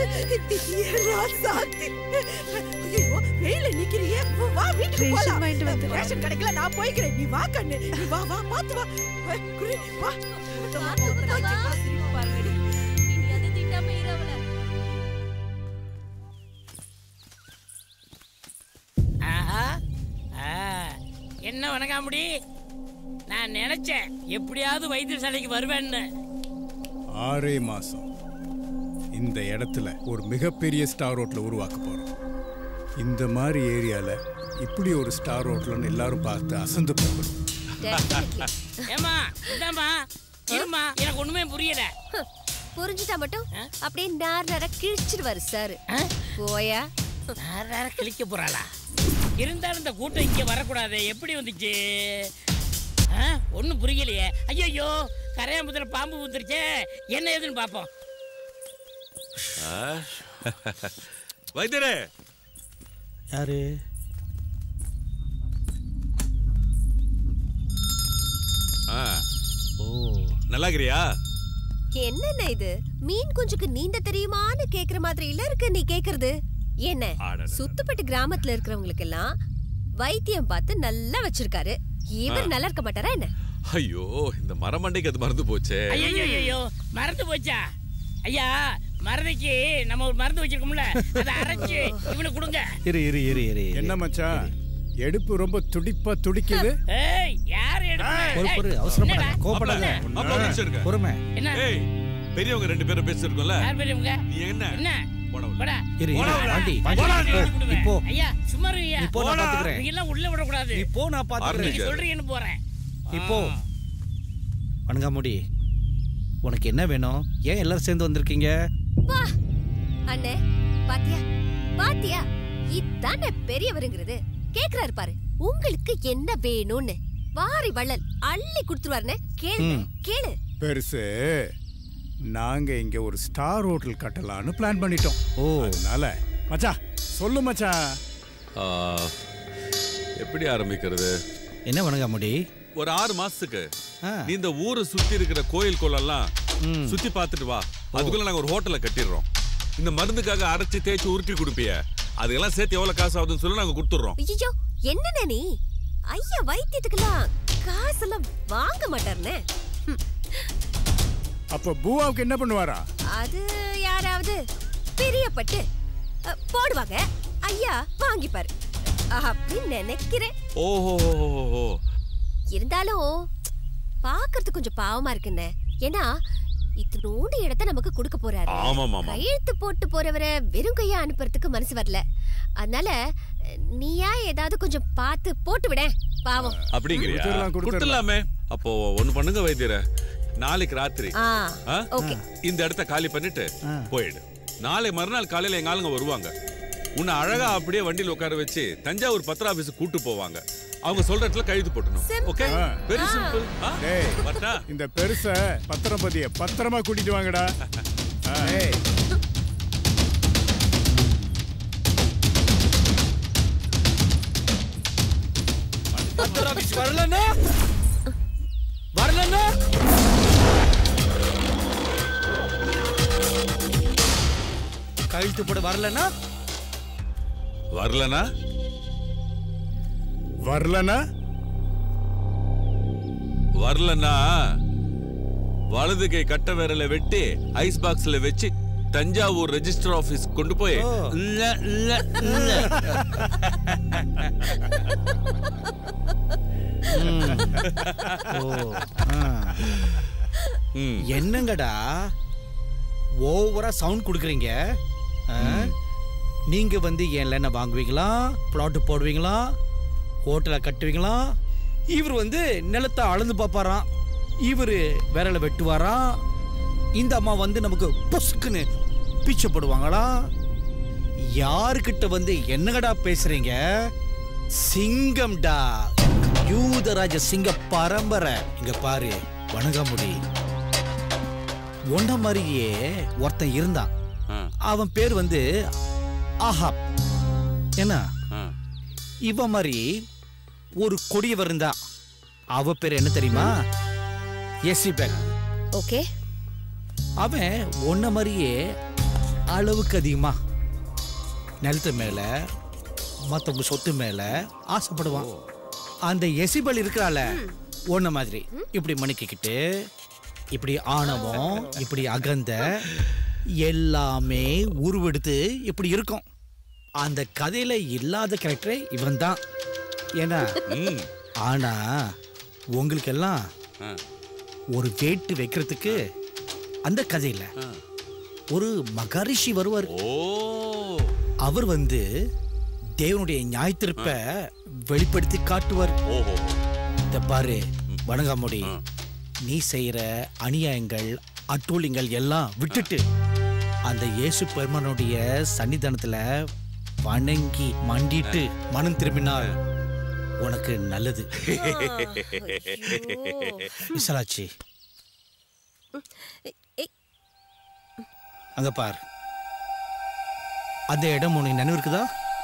ஐயோ வெயில நிக்கிறியே வா வீட்டுக்கு
ரேஷன்
போலாம்
வாங்கிட்டு வந்துடுறேன்.
ரேஷன் கடைக்குல நான் போய்க்கிறேன் நீ வா கண்ணு நீ வா வா பாத்து வா ஏய், குரு, வா
இனி அதை திட்டாம இரு அவளை
ஆஹா ஆ, என்ன வணங்காமுடி நான் நினைச்சேன் எப்படியாவது வைத்தியசாலைக்கு வருவேன்னு
ஆறே மாசம் இந்த இடத்துல ஒரு மிகப்பெரிய ஸ்டார் ரோட்ல உருவாக்க போறோம் இந்த மாதிரி ஏரியால இப்படி ஒரு ஸ்டார் ரோட்லன்னு எல்லாரும் பார்த்து அசந்து போகணும்
ஏமா இதாம்மா இருமா எனக்கு ஒண்ணுமே புரியல
புரிஞ்சுட்டா மட்டும் அப்படியே நார் நேர கிழிச்சிடுவாரு சார் போயா
நார் நேர கிழிக்க போறாளா இருந்தாலும் இந்த கூட்டம் இங்க வரக்கூடாது எப்படி வந்துச்சு ஒன்றும் புரியலையே ஐயோ கரையாம்புத்துல பாம்பு வந்துருச்சே என்ன ஏதுன்னு பார்ப்போம்
வைத்தியரே
யாரு
ஆ ஓ நல்லா இருக்கிறியா
என்னென்ன இது மீன் குஞ்சுக்கு நீந்த தெரியுமான்னு கேக்குற மாதிரி இல்ல இருக்கு நீ கேக்குறது என்ன
அடடட.
சுத்துப்பட்டு கிராமத்துல இருக்கிறவங்களுக்கு எல்லாம் வைத்தியம் பார்த்து நல்லா வச்சிருக்காரு இவர்
ஆ.
நல்லா இருக்க மாட்டாரா என்ன
ஐயோ இந்த மரமண்டைக்கு அது மறந்து போச்சே
ஐயோ ஐயோ மறந்து போச்சா ஐயா மறதிக்கு நம்ம ஒரு மருந்து வச்சிருக்கோம்ல அதை அரைச்சு இவனுக்கு கொடுங்க
இரு இரு இரு இரு என்ன மச்சான் எடுப்பு ரொம்ப துடிப்பா துடிக்குது
ஏய் யார்
பொறு, பொறு, அவசரப்படாத, கோவப்படாத.
மாப்பிள, ஒரு நிமிஷம் இருக்க.
பொறுமை.
என்ன?
ஏய் பெரியவங்க ரெண்டு பேரும் பேசிருக்கோம்ல
யார் பெரியவங்க
நீ என்ன
என்ன போடா.
இரு, இரு,
போடா.
பாண்டி,
போடா.
பாண்டி,
போடா.
போ, நீ போ.
ஐயா சும்மா இருங்கய்யா.
நீ போ, நான்
போடா.
பாத்துக்கிறேன்.
நீங்க எல்லாம் உள்ள விடக்கூடாது
நீ போ, நான் பாத்துக்கிறேன்.
நீங்க சொல்றீங்கன்னு போறேன்
இப்போ வணங்காமுடி உனக்கு என்ன வேணும் ஏன் எல்லாரும் சேர்ந்து வந்திருக்கீங்க
வா அண்ணே பாத்தியா பாத்தியா இதானே பெரியவருங்கிறது கேக்குறாரு பாரு உங்களுக்கு என்ன வேணும்னு வாரி வள்ளல் அள்ளி கொடுத்துருவாருன்னு கேளு
ம்.
கேளு
பெருசு நாங்க இங்க ஒரு ஸ்டார் ஹோட்டல் கட்டலாம்னு பிளான் பண்ணிட்டோம் ஓ அதனால மச்சான் சொல்லு மச்சான்
ஆ, எப்படி ஆரம்பிக்கிறது
என்ன வணங்காமுடி
ஒரு ஆறு மாசத்துக்கு நீ இந்த ஊரை சுத்தி இருக்கிற கோயில் கோலெல்லாம் சுத்தி பார்த்துட்டு வா அதுக்குள்ள நாங்க ஒரு ஹோட்டலை கட்டிடுறோம் இந்த மருந்துக்காக அரைச்சு தேய்ச்சி உருட்டி கொடுப்பிய அதுக்கெல்லாம் சேர்த்து எவ்வளவு காசு ஆகுதுன்னு சொல்லி நாங்க கொடுத்துடுறோம்
ஐயோ என்னண்ணே நீ ஐயா வைத்தியத்துக்கெல்லாம் காசெல்லாம் வாங்க மாட்டாருண்ணே
அப்ப பூவாவுக்கு என்ன பண்ணுவாரா
அது யாராவது பிரியப்பட்டு அ, போடுவாங்க ஐயா வாங்கிப்பாரு அப்படின்னு நினைக்கிறேன்
ஓஹோ
இருந்தாலும் பார்க்கறதுக்கு கொஞ்சம் பாவமா இருக்குண்ணே ஏன்னா இத்தினோண்டு இடத்த நமக்கு கொடுக்க போறாரு
ஆமாமாமா.
கையெழுத்து போட்டு போறவரை வெறும் கையா அனுப்புறதுக்கு மனசு வரல அதனால நீயா ஏதாவது கொஞ்சம் பார்த்து போட்டு விட பாவம்
அப்படிங்கிறியா
கொடுத்துடலாம், கொடுத்துடலாம்.
கொடுத்துடலாமே அப்போ ஒண்ணு பண்ணுங்க வைத்தியர நாளைக்கு ராத்திரி
ஆ
ஆ?
ஓகே
இந்த இடத்த காலி பண்ணிட்டு போயிடு நாளை மறுநாள் காலையில எங்க ஆளுங்க வருவாங்க உன்னை அழகா அப்படியே வண்டியில உட்கார வச்சு தஞ்சாவூர் பத்திர ஆபீஸ் கூட்டு போவாங்க அவங்க சொல்ற இடத்துல கழுத்து போட்டணும் ஓகே வெரி சிம்பிள்
டேய்
பட்டா
இந்த பெருச பத்திரம் பதிய பத்திரமா கூட்டிட்டு வாங்கடா ஆ.
பத்திர ஆபீஸ் வரலன்னா வரலன்னா
கழுத்து போட வரலன்னா
வரலனா
வரலனா
வரலனா வலது கை கட்ட விரல வெட்டி ஐஸ் பாக்ஸ்ல வச்சு தஞ்சாவூர் ரெஜிஸ்டர் ஆபீஸ் கொண்டு போய் இல்ல இல்ல இல்ல
ஓ ஆ. என்னங்கடா ஓவரா சவுண்ட் கொடுக்குறீங்க ஆ? நீங்க வந்து என் லேனை வாங்குவீங்களா பிளாட் போடுவீங்களா ஹோட்டலை கட்டுவீங்களா இவர் வந்து நிலத்தை அளந்து பார்ப்பாராம் இவர் விரலை வெட்டுவாராம் இந்த அம்மா வந்து நமக்கு பொசுக்குன்னு பிச்சை போடுவாங்களா யாருக்கிட்ட வந்து என்னங்கடா பேசுறீங்க சிங்கம்டா யூதராஜ சிங்க பரம்பரை இங்க பாரு வணங்காமுடி ஒன்ன மாதிரியே ஒருத்தன் இருந்தான் அவன் பேர் வந்து ஆஹாப் என்ன இவ மாதிரி ஒரு கொடியவர் இருந்தா அவ பேர் என்ன தெரியுமா எசிபெல்
ஓகே
அவன் ஒன்ன மாதிரியே அளவுக்கு அதிகமா நிலத்து மேல மத்தவங்க சொத்து மேல ஆசைப்படுவான் அந்த எசிபல் இருக்கிறால ஒன்ன மாதிரி இப்படி மணிக்கிக்கிட்டு இப்படி ஆணவம் இப்படி அகந்த எல்லாமே உருவெடுத்து இப்படி இருக்கும் அந்த கதையில இல்லாத கேரக்டரே இவன் தான் ஏன்னா ஆனா உங்களுக்கு எல்லாம் ஒரு வேட்டு வைக்கிறதுக்கு அந்த கதையில ஒரு மகரிஷி வருவார் அவர் வந்து தேவனுடைய நியாயத்திருப்ப வெளிப்படுத்தி காட்டுவார் இந்த பாரு வணங்காமுடி நீ செய்யற அநியாயங்கள் அட்டூழியங்கள் எல்லாம் விட்டுட்டு அந்த இயேசு பெருமானுடைய சன்னிதானத்துல வணங்கி மண்டிட்டு மனம் திரும்பினால் உனக்கு நல்லது விசாலாச்சி அங்க பார் அந்த இடம் உனக்கு நினைவு இருக்குதா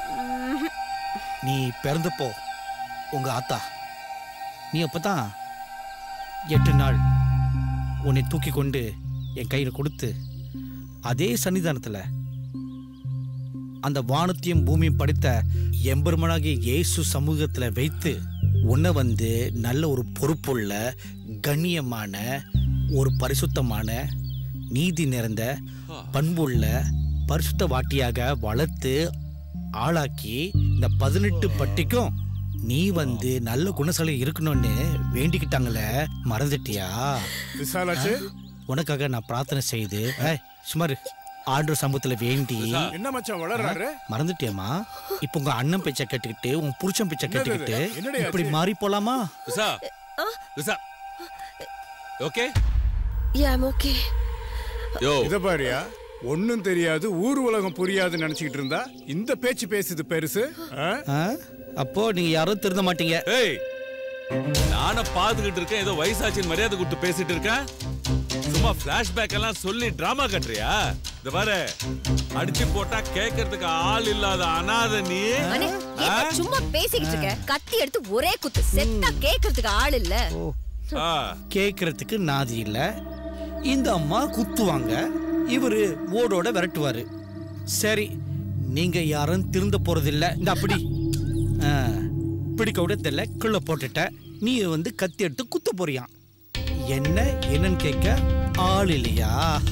நீ பிறந்தப்போ உங்க ஆத்தா நீ அப்பதான் எட்டு நாள் உன்னை தூக்கி கொண்டு என் கையில கொடுத்து அதே சன்னிதானத்துல அந்த வானத்தையும் பூமியும் படைத்த எம்பெருமனாகிய இயேசு சமூகத்துல வைத்து உன்னை வந்து நல்ல ஒரு பொறுப்புள்ள கண்ணியமான ஒரு பரிசுத்தமான நீதி நிறைந்த பண்புள்ள பரிசுத்த வாட்டியாக வளர்த்து ஆளாக்கி இந்த பதினெட்டு பட்டிக்கும் நீ வந்து நல்ல குணசாலி இருக்கணும்னு வேண்டிக்கிட்டாங்களே மறந்துட்டியா
விசாலாச்சு?
உனக்காக நான் பிரார்த்தனை செய்து ஏய், சும்மா இரு. ஆண்டவர் சமூகத்துல வேண்டி
என்ன மச்சான் வளர்றாரு
மறந்துட்டியாமா இப்போ உங்க அண்ணன் பேச்ச கேட்டுக்கிட்டு உன் புருஷன் பேச்ச
என்னது இது?
கேட்டுக்கிட்டு
என்னடி ஆச்சு?
இப்படி மாறி போலாமா
visa visa okay
ya okay
yo
இத பாரியா ஒண்ணும் தெரியாது ஊர் உலகம் புரியாதுன்னு நினைச்சுக்கிட்டு இருந்தா இந்த பேச்சு பேசுது பெருசு ஆ?
ஆ? அப்போ நீங்க யாரும் திருந்த மாட்டீங்க
ஏய் நானும் பாத்துக்கிட்டு இருக்கேன் ஏதோ வயசாச்சின்னு மரியாதை கொடுத்து பேசிட்டு இருக்கேன் சும்மா பிளாஷ்பேக் எல்லாம் சொல்லி டிராமா கட்டுறியா இந்த பாரு அடிச்சு போட்டா கேட்கறதுக்கு ஆள் இல்லாத அனாதை நீ
அண்ணே
ஆ?
ஏன் சும்மா பேசிக்கிட்டு இருக்க கத்தி எடுத்து ஒரே குத்து செத்தா கேக்குறதுக்கு ஆள் இல்ல
ஆ.
கேக்குறதுக்கு நாதி இல்ல இந்த அம்மா குத்துவாங்க இவரு ஓடோட விரட்டுவாரு சரி நீங்க யாரும் திருந்த போறதில்ல இந்த அப்படி ஆ, பிடிக்க விட தெரியல கீழே போட்டுட்ட நீ வந்து கத்தி எடுத்து குத்த போறியான் என்ன என்னன்னு கேட்க ஆள் இல்லையா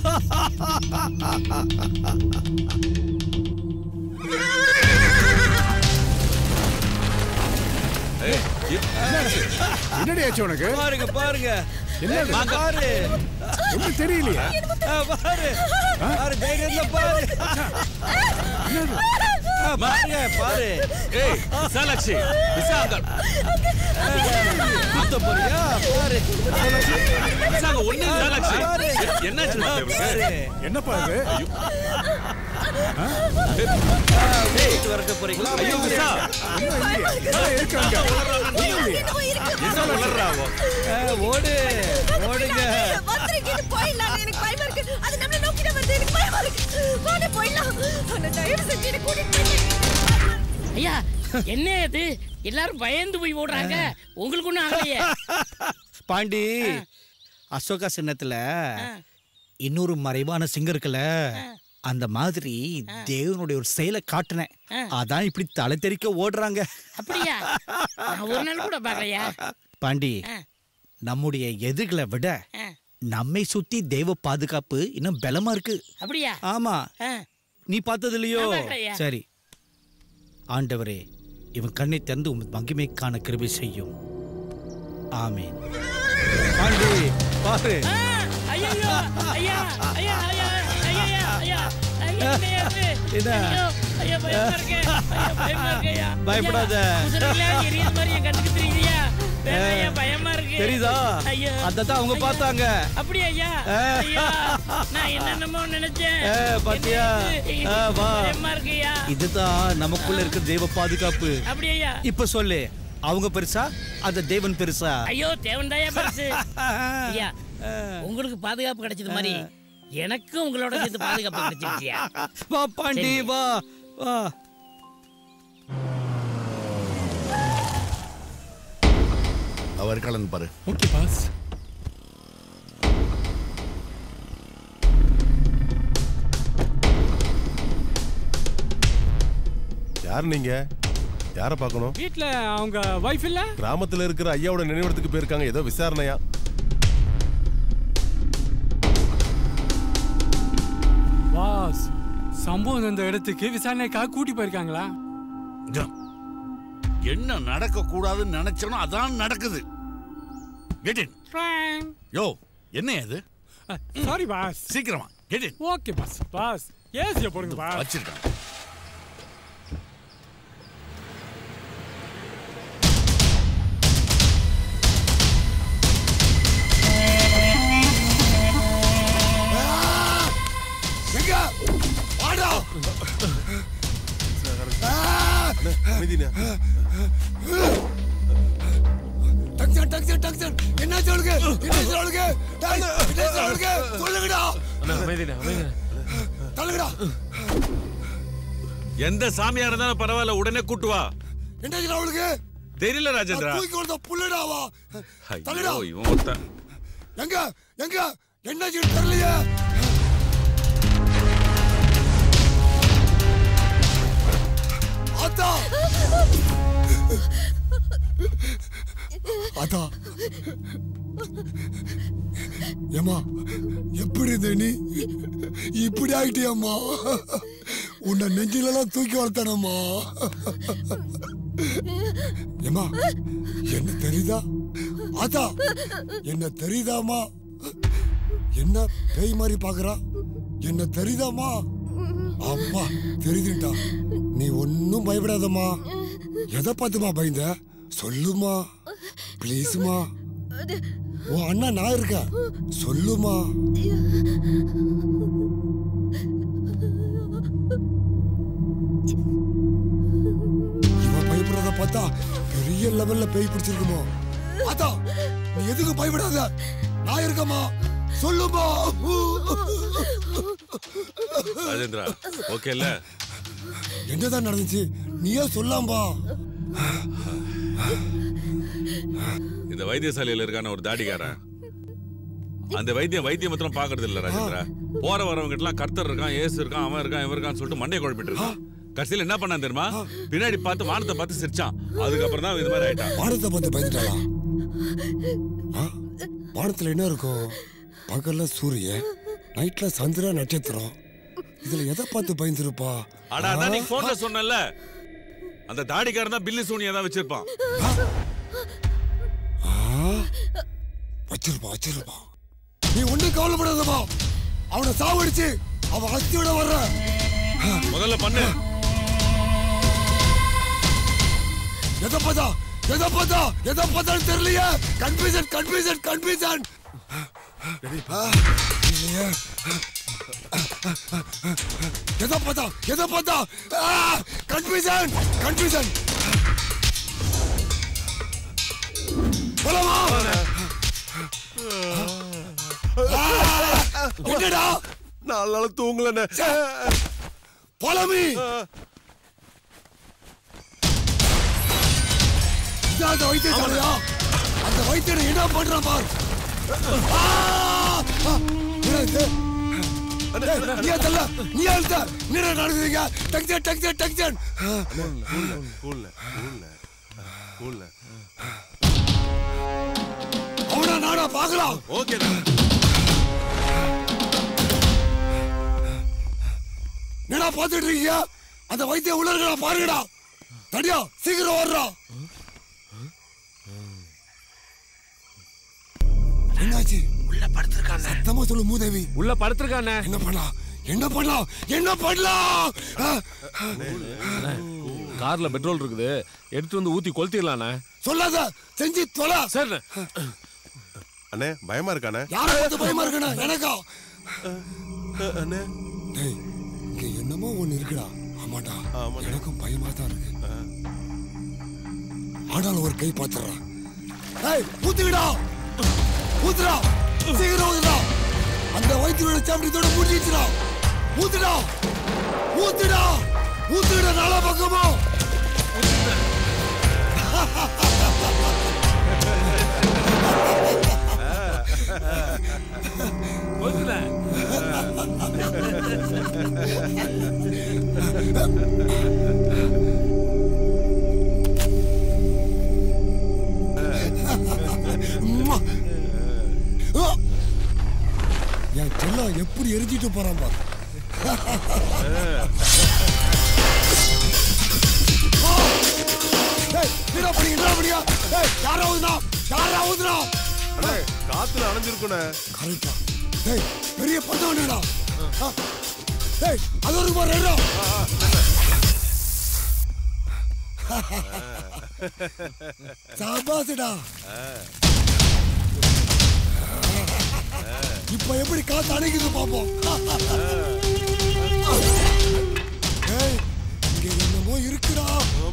என்னடி ஆச்சு உனக்கு
பாருங்க பாருங்க
என்னது?
பாரு
ஒண்ணும் தெரியலையா
ஆ, பாரு பாரு தைரியத்துல பாரு ஆ, பாருங்க பாரு
ஏய் விசாலாட்சி விசாகர்
குத்த போறியா பாரு
விசாக ஒண்ணு விசாலாட்சி
பாரு.
என்னாச்சு மாப்பிள்ளை
பாரு.
இவருக்கு?
என்னப்பா இது
வீட்டு வரக்க போறீங்களா
ஐயோ விசா
ஒண்ணும் இல்லையா எல்லாம் இருக்காங்க ஒண்ணும் இல்லையா
என்ன வளர்றாவோ
ஆ, ஓடு ஓடுங்க
வந்துருக்கீங்க போயிடலாம் எனக்கு பயமா இருக்கு அது நம்மள நோக்கி தான் வருது எனக்கு பயமா இருக்கு வாங்க போயிடலாம் ஆனா தயவு செஞ்சு என்ன கூட்டிட்டு போய்
ஐயா என்ன இது எல்லாரும் பயந்து போய் ஓடுறாங்க உங்களுக்கு ஒண்ணும் ஆகலையே
பாண்டி அசோகா சின்னத்துல இன்னொரு மறைவான சிங்கம் இருக்குல்ல அந்த மாதிரி தேவனுடைய ஒரு செயலை காட்டுனேன் அதான் இப்படி தலை தெறிக்க ஓடுறாங்க
அப்படியா நான் ஒரு நாள் கூட பார்க்கலையா
பாண்டி
ஆ.
நம்முடைய எதிர்களை விட
ஆ.
நம்மை சுத்தி தெய்வ பாதுகாப்பு இன்னும் பலமா இருக்கு
அப்படியா
ஆமா
ஆ.
நீ பார்த்தது இல்லையோ
நான் பார்க்கலையா.
சரி ஆண்டவரே இவன் கண்ணை திறந்து உம் மகிமைக்கான கிருபை செய்யும் ஆமென் பாண்டி பாரு
ஆ, ஐயையோ, ஐயா, ஐயா, ஐயா, ஐயா, ஐயா, ஐயா, ஐயா,
என்ன?
ஐயோ, ஐயா, பயமா இருக்கு. ஐயா, பயமா இருக்கு, ஐயா.
பயப்படாத.
ஐயா, உசுரெல்லாம் எரியுற மாதிரி என் கண்ணுக்கு தெரியுதுயா. வேணாம், ஐயா, பயமா இருக்கு.
தெரியுதா
ஐயா.
அதத்தான் அவங்க
ஐயா.
பார்த்தாங்க
அப்படியா ஐயா
ஆ.
ஐயா, நான் என்னென்னமோ நினைச்சேன்
ஏ, பாத்தியா?
என்ன இது?
ஆ, வா.
பயமா இருக்கு ஐயா.
இதுதான் நமக்குள்ள இருக்க தெய்வ பாதுகாப்பு
அப்படியா ஐயா?
இப்ப சொல்லு அவங்க பெருசா அந்த தேவன் பெருசா
ஐயோ தேவன்தாயா பெருசு ஐயா உங்களுக்கு பாதுகாப்பு கிடைச்சது மாதிரி எனக்கும் உங்களோட சேர்த்து பாதுகாப்பு கிடைச்சிருச்சியா
வா பாண்டி
சரி.
வா வா
அவர் கலந்து பாரு
ஓகே பாஸ்
யார் நீங்க யாரை பார்க்கணும்
வீட்ல அவங்க வைஃப் இல்ல
கிராமத்துல இருக்கிற ஐயாவோட நினைவிடத்துக்கு போயிருக்காங்க ஏதோ விசாரணையா
பாஸ் சம்பவம் அந்த இடத்துக்கு விசாரணைக்காக கூட்டி போயிருக்காங்களா
என்ன நடக்க கூடாதுன்னு நினைச்சனோ அதான் நடக்குது கெட் இன் யோ என்ன இது
சாரி பாஸ்
சீக்கிரமா get in
okay boss boss ஏசிய போடுங்க பாஸ்
வச்சிருக்கேன்
எங்க வாடா டக்ஸன் டக்ஸன் டக்ஸன் என்ன சொல்லுங்க என்ன சொல்லுங்க டேய், என்ன சொல்லுங்க சொல்லுங்கடா தள்ளுங்கடா
எந்த சாமியா இருந்தாலும் பரவாயில்ல உடனே கூட்டு வா
என்ன அவளுக்கு
தெரியல ராஜேந்திரா
தூக்கி கொடுத்த புள்ளடாவா
ஐயோ இவன் ஒருத்தன்
எங்க எங்க என்ன தெரியலையே அத்தா அத்தா ஏமா எப்படி இருந்த நீ இப்படி ஆயிட்டியம்மா உன்னை நெஞ்சிலெல்லாம் தூக்கி வளர்த்தனம்மா ஏமா என்ன தெரியுதா அத்தா என்ன தெரியுதாமா என்ன பேய் மாதிரி பாக்குறா என்ன தெரியுதாமா அப்பா தெரியுதுட்டா நீ ஒன்னும் பயப்படாதம்மா எதை பார்த்துமா பயந்த சொல்லுமா ப்ளீஸ்மா உன் அண்ணா நான் இருக்கேன் சொல்லுமா இவன் பயப்படுறத பார்த்தா பெரிய லெவல்ல பேய் பிடிச்சிருக்குமோ அதா நீ எதுக்கும் பயப்படாத நான் இருக்கமா சொல்லுமா
ராஜேந்திரா ஓகே இல்ல
என்னதான் நடந்துச்சு நீயே சொல்லாம்பா
இந்த வைத்தியசாலையில இருக்கான ஒரு தாடிக்காரன் அந்த வைத்தியம் வைத்தியம் மாத்திரம் பாக்குறது இல்ல ராஜேந்திரா போற வரவங்க எல்லாம் கர்த்தர் இருக்கான் ஏசு இருக்கான் அவன் இருக்கான் இவன் இருக்கான்னு சொல்லிட்டு மண்டையை குழப்பிட்டு இருக்கான் கடைசியில என்ன பண்ணான் தெரியுமா பின்னாடி பார்த்து வானத்தை பார்த்து சிரிச்சான் அதுக்கப்புறம் தான் இது மாதிரி ஆயிட்டான்
வானத்தை பார்த்து பயந்துட்டாளா ஆ? வானத்துல என்ன இருக்கும் பகல்ல சூரியன் நைட்ல சந்திர நட்சத்திரம் இதுல எதை பார்த்து பயந்துருப்பா
அடா அதான் நீ போன்ல சொன்னல அந்த தாடிக்காரன் தான் பில்லி சூனியா தான் வச்சிருப்பான்
வச்சிருப்பா வச்சிருப்பா நீ ஒண்ணும் கவலைப்படாதப்பா அவனை சாவடிச்சு அவன் அஸ்தியோட வர்ற
முதல்ல பண்ணு
எதை பார்த்தா எதை பார்த்தா எதை பார்த்தான்னு தெரியலையே கன்ஃபியூசன் கன்ஃபியூசன் கன்ஃபியூசன் எதை பார்த்தா எதை பார்த்தா கன்ஃபியூசன் கன்ஃபியூசன் போலாமா என்னடா
நாலு நாள் தூங்கலண்ணே
போலாமி இதான் அந்த வைத்தியசாலையா அந்த வைத்தியனை என்ன பண்றான் பார் ஆ! ஆ! என்ன இது? டேய், நீயா தல்ல நீயா எழுத்த நீரா நடக்குதுங்க டக்ஜன் டக்ஜன் டக்ஜன் அவனா நானா பார்க்கலாம்
ஓகே
என்னடா பார்த்துட்டு இருக்கீங்க அந்த வைத்திய உள்ள இருக்கடா பாருங்கடா தடியா சீக்கிரம் ஓடுறா என்னாச்சு உள்ள படுத்திருக்காங்க சத்தமா சொல்லு மூதேவி
உள்ள படுத்திருக்கானே
என்ன பண்ணலாம் என்ன பண்ணலாம் என்ன பண்ணலாம் ஆ,
கார்ல பெட்ரோல் இருக்குது எடுத்து வந்து ஊத்தி கொளுத்திடலாண்ணே
சொல்லாத செஞ்சு தொலை
சரிண்ணே
அண்ணே பயமா இருக்கானே
யார பார்த்து பயமா இருக்கணும் எனக்கா
அண்ணே
டேய் இங்க என்னமோ ஒண்ணு இருக்குடா ஆமாடா எனக்கும் பயமா தான் இருக்கு ஆனாலும் ஒரு கை பாத்துறான் ஏய் ஊத்துடா ஊத்துடா சீக்கிரம் ஊத்துடா அந்த வைத்தியோட சாம்பியத்தோட முடிஞ்சிச்சுடா ஊத்துடா ஊத்துடா ஊத்துடா நாலா பக்கமா என் செல்லம் எப்படி எரிஞ்சிட்டு போறான் பாரு ஏய், என்னடா பண்ணீங்க, என்னடா பண்ணீங்க? ஏய், யாரா ஊதுனா? யாரா ஊதுனா?
காத்துல அணைஞ்சிருக்குண்ணே
கரெக்டா. டேய், பெரிய பந்தம் ஒண்ணுடா. ஆ. டேய், அது ஒரு பாரு, ரெண்டா. சாபாசுடா. இப்ப எப்படி காத்து அணைக்குது பாப்போம் ஏய், இங்க என்னமோ இருக்குடா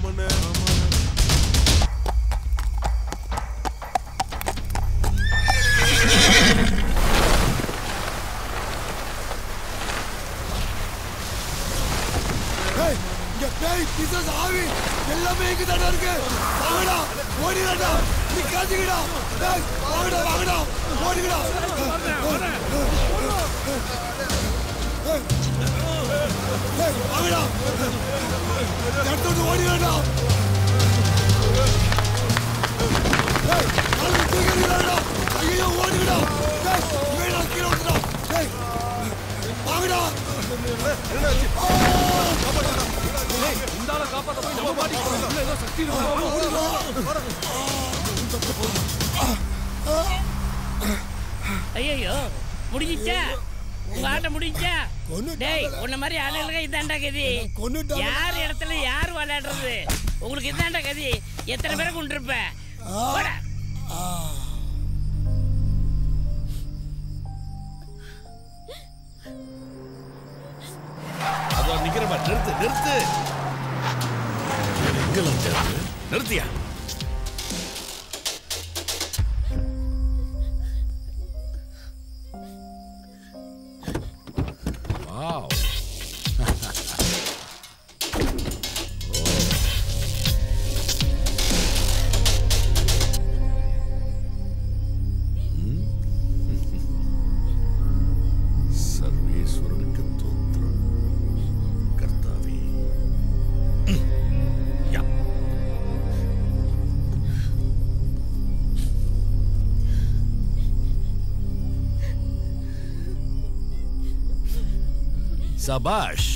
ஏய், இங்க பேய் பிசாசு ஆவி எல்லாமே இங்க தானே இருக்கு வாங்கடா ஓடிடா நீ காத்துக்கிடா ஏய் வாங்கடா வாங்கடா ஓடிடா ஏய், ஏய், வாங்கடா எடுத்து ஓடிடா ஏய் நாளைக்கு தூக்கிடுடா ஐயோ ஓடிடா ஏய் வேணா கீழே விட்டுடா ஏய் வாங்கடா
இந்த ஆளை காப்பாத்த போய் நம்ம மாட்டிக்கிட்டோம். உள்ள ஏதோ சக்தி
ஐயோ முடிஞ்சிச்சா உங்க ஆட்டம் முடிஞ்சா டேய் உன்ன மாதிரி ஆளுகளுக்கு இதாண்டா கதி யார் இடத்துல யார் விளையாடுறது உங்களுக்கு இதாண்டா கதி எத்தனை பேரை கொண்டிருப்ப போடா.
அதோ நிக்கிறமா நிறுத்து நிறுத்து எங்கெல்லாம் தேவை நிறுத்தியா வாவ் சர்வேஸ்வரனுக்கு தோத்திரம் கர்த்தாவே யா சபாஷ்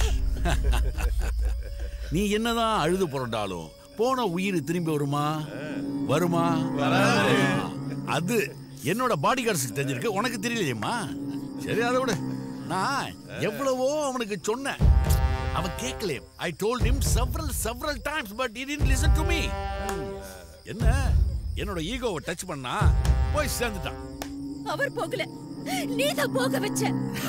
நீ என்னதான் அழுது புரண்டாலும் போன உயிர் திரும்பி வருமா வருமா அது என்னோட பாடி கார்ட்ஸுக்கு தெரிஞ்சிருக்கு உனக்கு தெரியலையேம்மா சரி அதை விட நான் எவ்வளவோ அவனுக்கு சொன்னேன் அவன் கேட்கல I told him several several times but he didn't listen to me என்ன என்னோட ஈகோவை டச் பண்ணா போய் சேர்ந்துட்டான்
அவர் போகல நீதான் போக வச்ச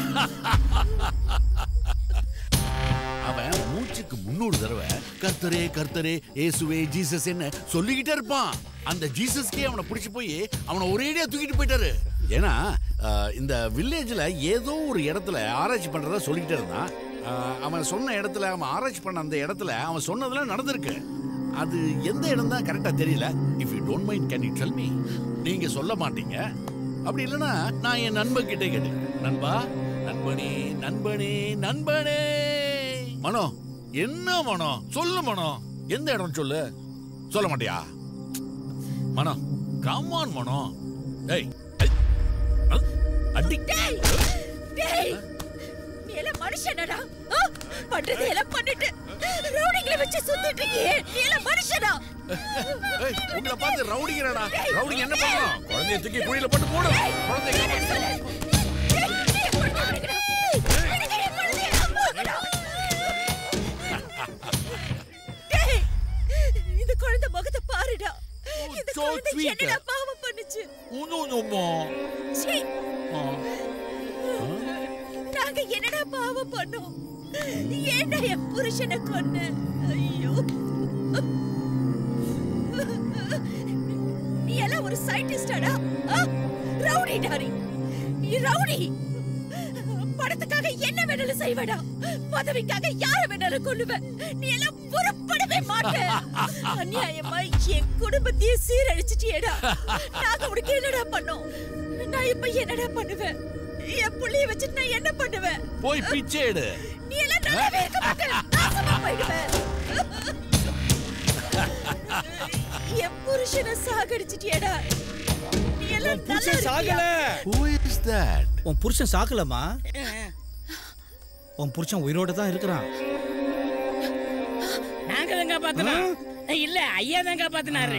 அவன் மூச்சுக்கு முன்னூறு தடவை கர்த்தரே கர்த்தரே இயேசுவே ஜீசஸ் என்ன சொல்லிக்கிட்டே இருப்பான் அந்த ஜீசஸ்க்கே அவனை பிடிச்சு போய் அவனை ஒரேடியா தூக்கிட்டு போயிட்டாரு ஏன்னா அஹ், இந்த வில்லேஜ்ல ஏதோ ஒரு இடத்துல ஆராய்ச்சி பண்றதா சொல்லிக்கிட்டே இருந்தான் அஹ், அவன் சொன்ன இடத்துல அவன் ஆராய்ச்சி பண்ண அந்த இடத்துல அவன் சொன்னதெல்லாம் நடந்திருக்கு அது எந்த இடம் தான் கரெக்டா தெரியல if you don't mind can you tell me நீங்க சொல்ல மாட்டீங்க அப்படி இல்லைன்னா நான் என் நண்பன் கிட்டே கேட்டேன் நண்பா நண்பனே நண்பனே நண்பனே மனோ என்ன மனோ சொல்லு மனோ எந்த இடம் சொல்லு சொல்ல மாட்டியா மனோ கமான் மனோ ஏய் ஏய், அ- அடி
டேய் டேய் நீ எல்லாம் மனுஷனடா ஆ? பண்றது எல்லாம் பண்ணிட்டு ரவுடிங்களை வச்சு சுத்திட்டு இருக்கியே நீ எல்லாம் மனுஷனா
ஏய் உங்களை பார்த்து ரவுடிங்கிறடா ரவுடிங்க என்ன பண்ணணும் குழந்தைய தூக்கி குழியில போட்டு போடு குழந்தைய
டேய், இந்த குழந்தை முகத்தை பாருடா இந்த
so
குழந்தை
sweet.
என்னடா பாவம் பண்ணுச்சு
உன்னுமா
சீ, நாங்க என்னடா பாவம் பண்ணோம் ஏன்டா என் புருஷனை கொன்ன ஐயோ நீ எல்லாம் ஒரு சயின்டிஸ்டாடா ரவுடி டாரி நீ ரவுடி பணத்துக்காக என்ன வேணாலும் செய்வடா பதவிக்காக யார வேணாலும் கொல்லுவ நீ எல்லாம் புறப்படவே மாட்ட அநியாயமா என் குடும்பத்தையே சீரழிச்சிட்டியேடா நாங்க உனக்கு என்னடா பண்ணோம் நான் இப்ப என்னடா பண்ணுவேன் என் புள்ளைய வச்சுட்டு நான் என்ன பண்ணுவேன்
போய் பிச்சை எடு
நீ எல்லாம் நல்லாவே இருக்க மாட்ட நாசமா போயிடுவேன் என் புருஷனை சாகடிச்சிட்டியேடா நீ எல்லாம் நல்லா
புருஷன் சாகல
Who is that?
உன் புருஷன் சாகலமா உன் புருஷன் உயிரோட தான் இருக்கிறான்
நாங்க தான் காப்பாத்தினோம் இல்ல ஐயா தான் காப்பாத்தினாரு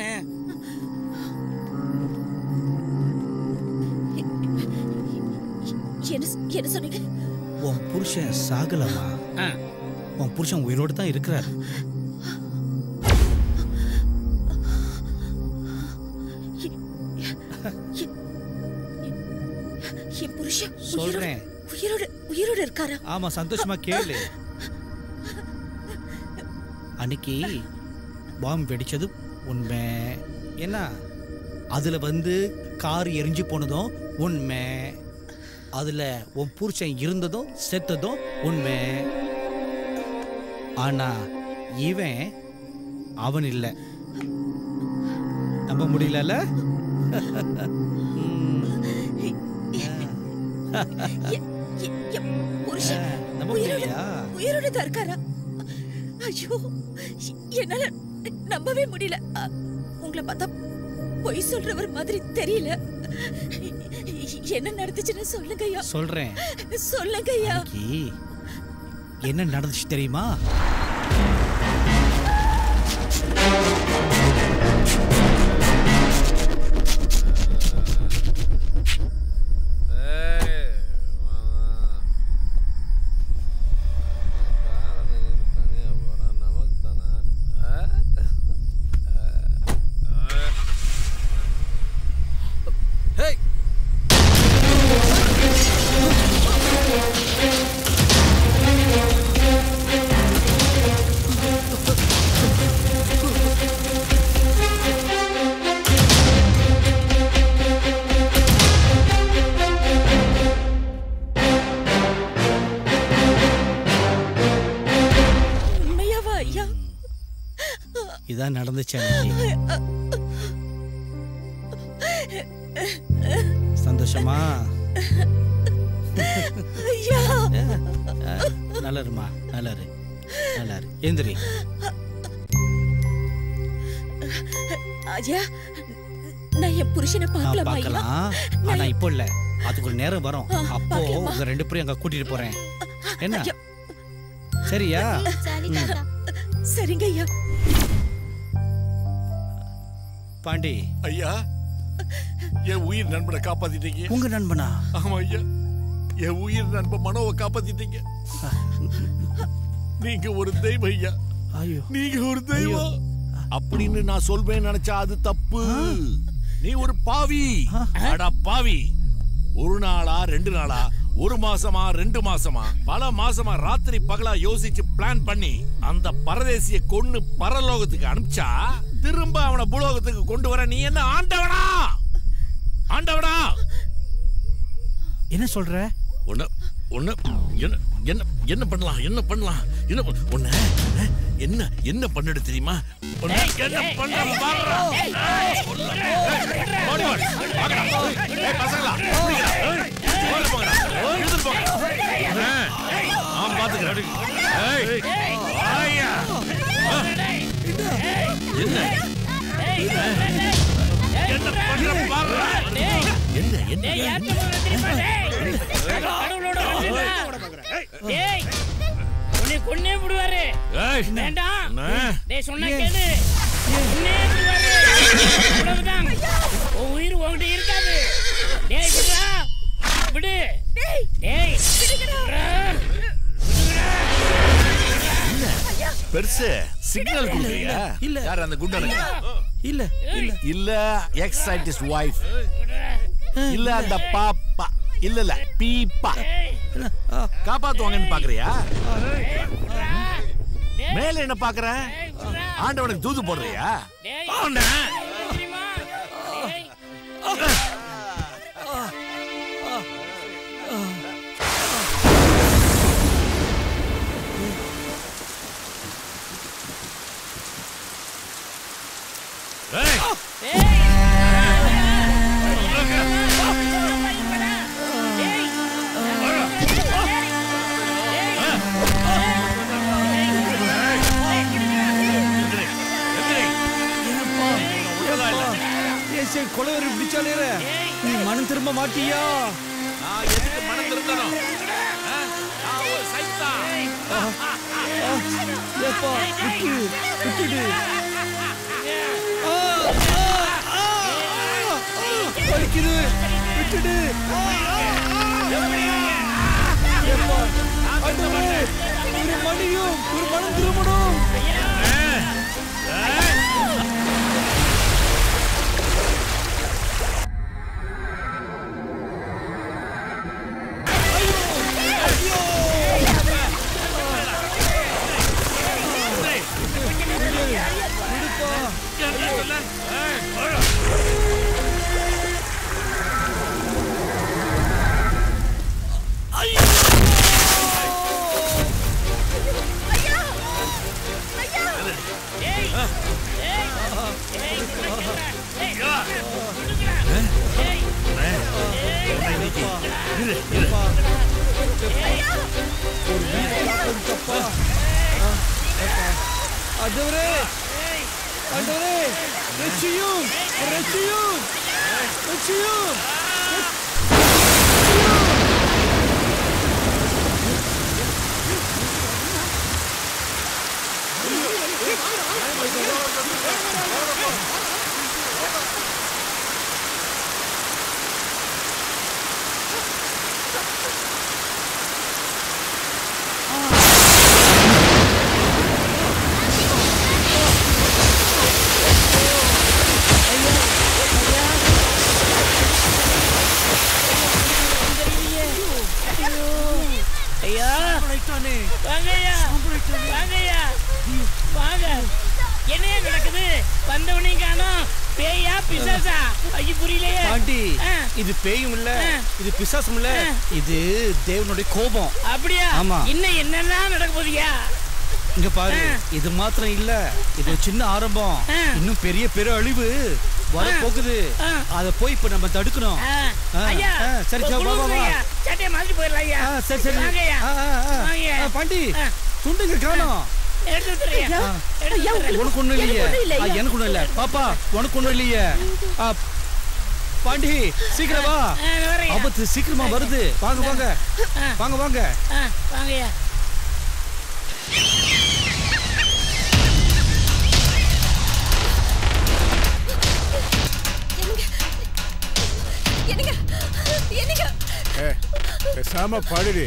என்ன என்ன சொன்னீங்க
உன் புருஷன் சாகலமா உன் புருஷன் உயிரோட தான் இருக்கிறார்
என் புருஷன் உயிரோட
சொல்றேன்.
உயிரோட உயிரோட இருக்காரா
ஆமா சந்தோஷமா கேளு அன்னைக்கு பாம்பு வெடிச்சது உண்மை என்ன அதுல வந்து கார் எரிஞ்சு போனதும் உண்மை அதுல உன் புருஷன் இருந்ததும் செத்ததும் உண்மை ஆனா இவன் அவன் இல்ல நம்ப முடியலல்ல
எ- எ- என் புருஷன்
நம்ப
உயிரோட
முடியலையா?
உயிரோட தான் இருக்காரா ஐயோ எ- என்னால நம்பவே முடியல அ, உங்களை பார்த்தா பொய் சொல்றவர் மாதிரி தெரியல என்ன நடந்துச்சுன்னு சொல்லுங்க ஐயா
சொல்றேன்
சொல்லுங்க ஐயா
அன்னைக்கு என்ன நடந்துச்சு தெரியுமா
உண்மையாவா ஐயா
இதான் நடந்துச்சு அன்னைக்கு சந்தோஷமா
ஐயா
நல்லாருமா நல்லாரு நல்லாரு எந்திரி
ஐயா நான் என் புருஷனை
நான்
பார்க்கலாமா ஐயா
பார்க்கலாம் ஆனா இப்போ இல்ல அதுக்கு ஒரு நேரம் வரும்
ஆ,
அப்போ
பார்க்கலாமா?
உங்க ரெண்டு பேரும் அங்க கூட்டிட்டு போறேன் என்ன சரியா
சரிங்க ஐயா
பாண்டி
ஐயா என் உயிர் நண்பனை காப்பாத்திட்டீங்க
உங்க நண்பனா
ஆமா ஐயா என் உயிர் நண்பன் மனோவை காப்பாத்திட்டீங்க நீங்க ஒரு தெய்வம் ஐயா
ஐயோ
நீங்க ஒரு தெய்வம் அப்படின்னு நான் சொல்வேன் நினைச்சா அது தப்பு நீ ஒரு பாவி அடா பாவி ஒரு நாளா ரெண்டு நாளா ஒரு மாசமா ரெண்டு மாசமா பல மாசமா ராத்திரி பகலா யோசிச்சு பிளான் பண்ணி அந்த பரதேசிய கொன்னு பரலோகத்துக்கு அனுப்பிச்சா திரும்ப அவனை பூலோகத்துக்கு கொண்டு வர நீ என்ன ஆண்டவனா ஆண்டவனா
என்ன சொல்ற
ஒண்ணு ஒண்ணு என்ன என்ன என்ன பண்ணலாம் என்ன பண்ணலாம் என்ன பண்- ஒண்ணு அஹ், என்ன என்ன பண்ணிடு தெரியுமா ஒண்ணு என்ன பண்ண பாக்குறா ஓடி ஓடி வாங்கடா. ஏய், பசங்களா பிடிங்கடா. ஏய், போங்க, போங்கடா. இழுத்துட்டு போங்க. அஹ், நான் பாத்துக்கிறேன் ஏய், வாயா. அஹ், என்ன என்ன பண்ற பாக்குறா என்ன என்ன
டேய், யார்கிட்ட போற தெரியுமா, டேய்? கடவுளோட வந்தா. டேய், உன்னை கொன்னே விடுவாரு.
ஏய்.
வேண்டாம்.
என்ன?
டேய், சொன்னா கேளு. கொன்னே விடுவாரு. அவ்வளவுதான். உன் உயிர் உன்கிட்ட இருக்காது. டேய், விடுடா. விடு. டேய், விடுடா.
பெருசு சிக்னல் கொடுக்குறியா இல்ல யார் அந்த குண்டனுங்க
இல்ல
இல்ல இல்ல எக்ஸ் சயின்டிஸ்ட் வைஃப் இல்ல அந்த பாப்பா இல்ல இல்ல பீப்பா காப்பாத்துவாங்கன்னு பாக்குறியா மேல என்ன பாக்குற ஆண்டவனுக்கு தூது போடுறியா ஆண்டா. ஏய்
ஏசே கொலவரி பிடிச்சாலே நீ மனம் திரும்ப மாட்டியா
நான் எதுக்கு மனம் திருந்தணும் ஆ? நான் ஒரு சைத்தான்
ஏப்பா விட்டு விட்டுடு ஆ, ஆ, ஆ, ஆ, வலிக்குது விட்டுடு ஆ, ஆ, ஆ. ஏப்பா ஆண்டவரே, ஒரு மணியும் ஒரு மனம் திரும்பணும் ஆண்டவரே ஆண்டவரே ரட்சியும் ரட்சியும் ரட்சியும்
ஐயா வாங்கய்யா வாங்கய்யா வாங்க என்னையா நடக்குது வந்தவனையும் காணோம் பேயா பிசாசா ஐயோ புரியலையே
பாண்டி
ஆ.
இது பேயும் இல்ல
ஆ.
இது பிசாசும் இல்ல இது தேவனுடைய கோபம்
அப்படியா
ஆமா.
இன்னும் என்னெல்லாம் நடக்க போதியா
இங்க பாரு இது மாத்திரம் இல்ல இது ஒரு சின்ன ஆரம்பம் இன்னும் பெரிய பெரிய அழிவு வர போகுது அத போய் இப்ப நம்ம தடுக்கணும் ஆ,
ஐயா
ஆ, சரி சரி வா வா வா
சட்டையை மாதிரி போயிடலாம் ஐயா
ஆ, சரி சரி
வாங்கய்யா
ஆ, ஆ, ஆ.
வாங்கய்யா.
ஆ, பாண்டி துண்டுங்க காணோம்
எடுத்து விட்டுறேன்
உனக்கு ஒண்ணும் இல்லையே ஆ, எனக்கு ஒண்ணும் இல்ல பாப்பா உனக்கு ஒண்ணும் இல்லையே ஆ, பாண்டி சீக்கிரம் வா
வரேன்.
ஆபத்து சீக்கிரமா வருது வாங்க வாங்க வாங்க வாங்க
ஆ, வாங்கய்யா
என்னங்க என்னங்க
ஏ பேசாம பாடுடி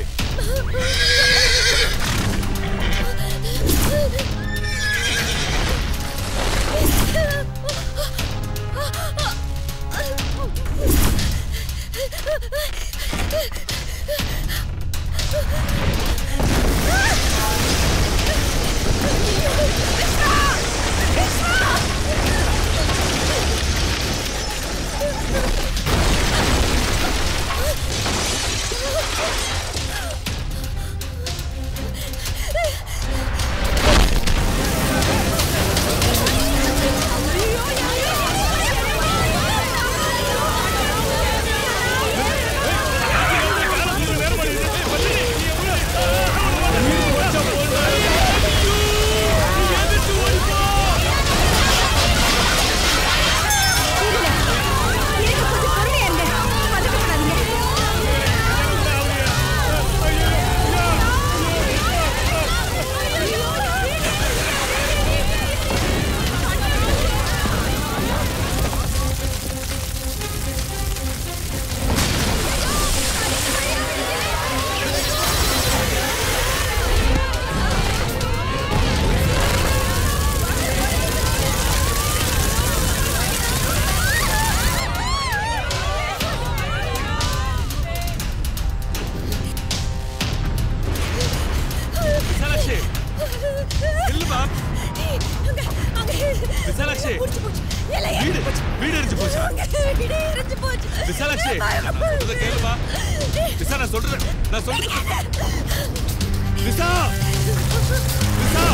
விசாலாட்சி இல்லப்பா விசாலாட்சி வீடு வீடு எரிஞ்சு போச்சா விசாலாட்சி நான் சொல்றத கேளுப்பா விசா நான் சொல்றேன் நான் சொல்றேன் விசா விசா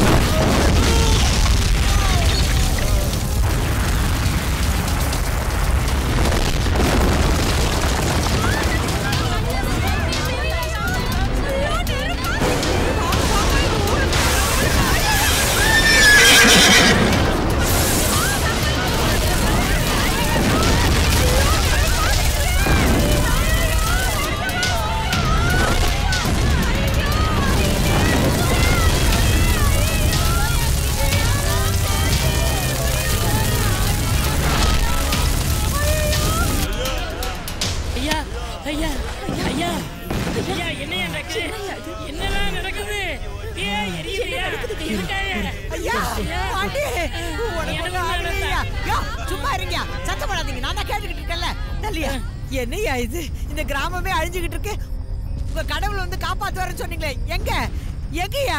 ஐயா ஐயா ஐயா ஐயா என்னையா நடக்குது என்னதான் நடக்குது ஏன் எரியுறியா இருக்காயா
ஐயா பாண்டி உனக்கு ஆகலையா யோ சும்மா இருங்க சத்தம் போடாதீங்க நான் தான் கேட்டுக்கிட்டு இருக்கேன்ல நல்லியா என்னையா இது இந்த கிராமமே அழிஞ்சுகிட்டு இருக்கு உங்க கடவுள் வந்து காப்பாத்துவாருன்னு சொன்னீங்களே எங்க எங்கயா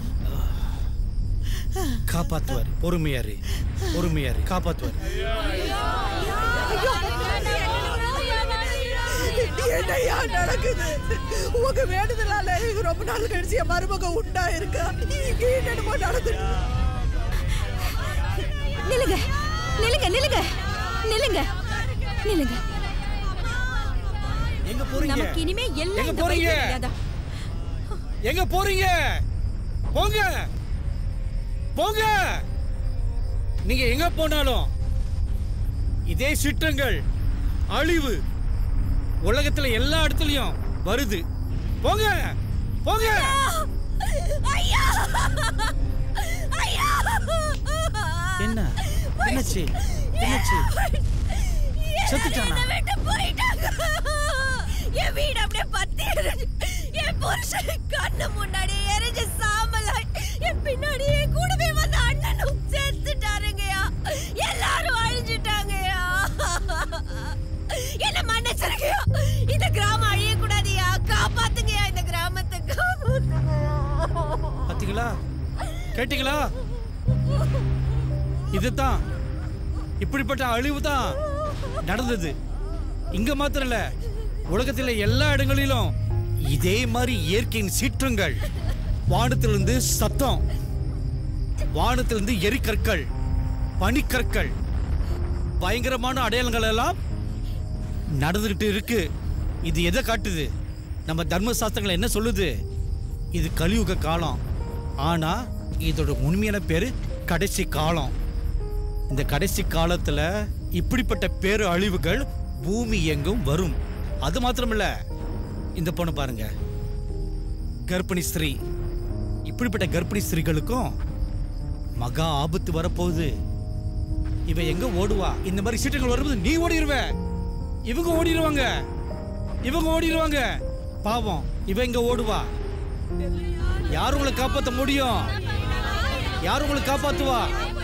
காப்பாத்துவாரு பொறுமையாரு பொறுமையாரு காப்பாத்துவாரு
என்னையா நடக்குது உங்க வேண்டுதலால ரொம்ப நாள் கழிச்சு என் மருமக உண்டா இருக்கா இங்க என்னென்னமோ நடந்துட்டு
நில்லுங்க நில்லுங்க நில்லுங்க நில்லுங்க நில்லுங்க
எங்க போறீங்க
நமக்கு இனிமே எல்லாம்
எங்க
இந்த
போறீங்க?
வைத்தியம் தெரியாதா?
எங்க போறீங்க போங்க போங்க நீங்க எங்க போனாலும் இதே சிற்றங்கள் அழிவு உலகத்துல எல்லா இடத்துலயும் வருது போங்க போங்க
ஐயா ஐயா
என்ன என்னாச்சு என்னாச்சு செத்துட்டானா?
என்னை விட்டு போயிட்டாங்க என் வீடு அப்படியே பத்தி எரிஞ்சு என் புருஷன் கண்ணு முன்னாடி எரிஞ்சு சாம்பலாய் என் பின்னாடி என் கூடவே வந்த அண்ணனும் செத்துட்டாருங்கயா எல்லாரும் அழிஞ்சிட்டாங்கயா என்ன மன்னிச்சிருக்கயா இந்த கிராமம் அழியக்கூடாதுயா காப்பாத்துங்கயா இந்த கிராமத்தை காப்பாத்துங்கயா
பாத்தீங்களா கேட்டீங்களா இதுதான் இப்படிப்பட்ட அழிவு தான் நடந்தது இங்க மாத்திரம் இல்ல உலகத்துல எல்லா இடங்களிலும் இதே மாதிரி இயற்கையின் சீற்றங்கள் வானத்திலிருந்து சத்தம் வானத்திலிருந்து எரிக்கற்கள் பனிக்கற்கள் பயங்கரமான அடையாளங்கள் எல்லாம் நடந்துகிட்டு இருக்கு இது எதை காட்டுது நம்ம தர்ம சாஸ்திரங்கள் என்ன சொல்லுது இது கலியுக காலம் ஆனா இதோட உண்மையான பேரு கடைசி காலம் இந்த கடைசி காலத்துல இப்படிப்பட்ட பேரு அழிவுகள் பூமி எங்கும் வரும் அது மாத்திரமில்ல இந்த பொண்ணு பாருங்க கர்ப்பிணி ஸ்திரீ இப்படிப்பட்ட கர்ப்பிணி ஸ்திரீகளுக்கும் மகா ஆபத்து வரப்போகுது இவ எங்க ஓடுவா இந்த மாதிரி சீட்டுகள் வரும்போது நீ ஓடிடுவ இவங்க ஓடிடுவாங்க இவங்க ஓடிடுவாங்க பாவம் இவ எங்க ஓடுவா யார் உங்களை காப்பாத்த முடியும் யார் உங்களை காப்பாத்துவா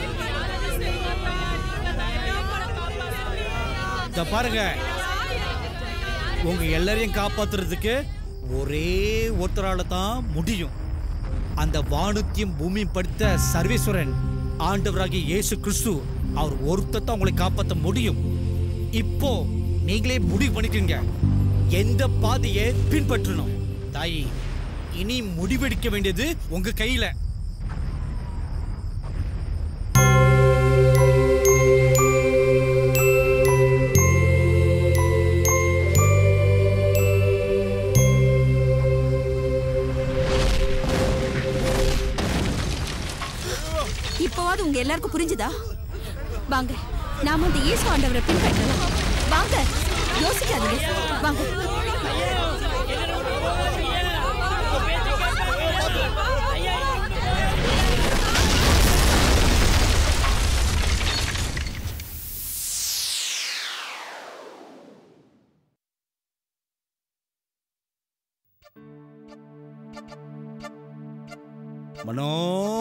இத பாருங்க உங்க எல்லாரையும் காப்பாத்துறதுக்கு ஒரே ஒருத்தரால தான் முடியும் அந்த வானத்தையும் பூமியும் படுத்த சர்வேஸ்வரன் ஆண்டவராகிய இயேசு கிறிஸ்து அவர் ஒருத்தர் தான் உங்களை காப்பாற்ற முடியும் இப்போ நீங்களே முடிவு பண்ணிக்கங்க எந்த பாதையை பின்பற்றணும் தாயி இனி முடிவெடுக்க வேண்டியது உங்க கையில
இப்போவாது உங்க எல்லாருக்கும் புரிஞ்சுதா வாங்க நாம அந்த இயேசு ஆண்டவரை பின்பற்றலாம் வாங்க யோசிக்காதீங்க வாங்க
மனோ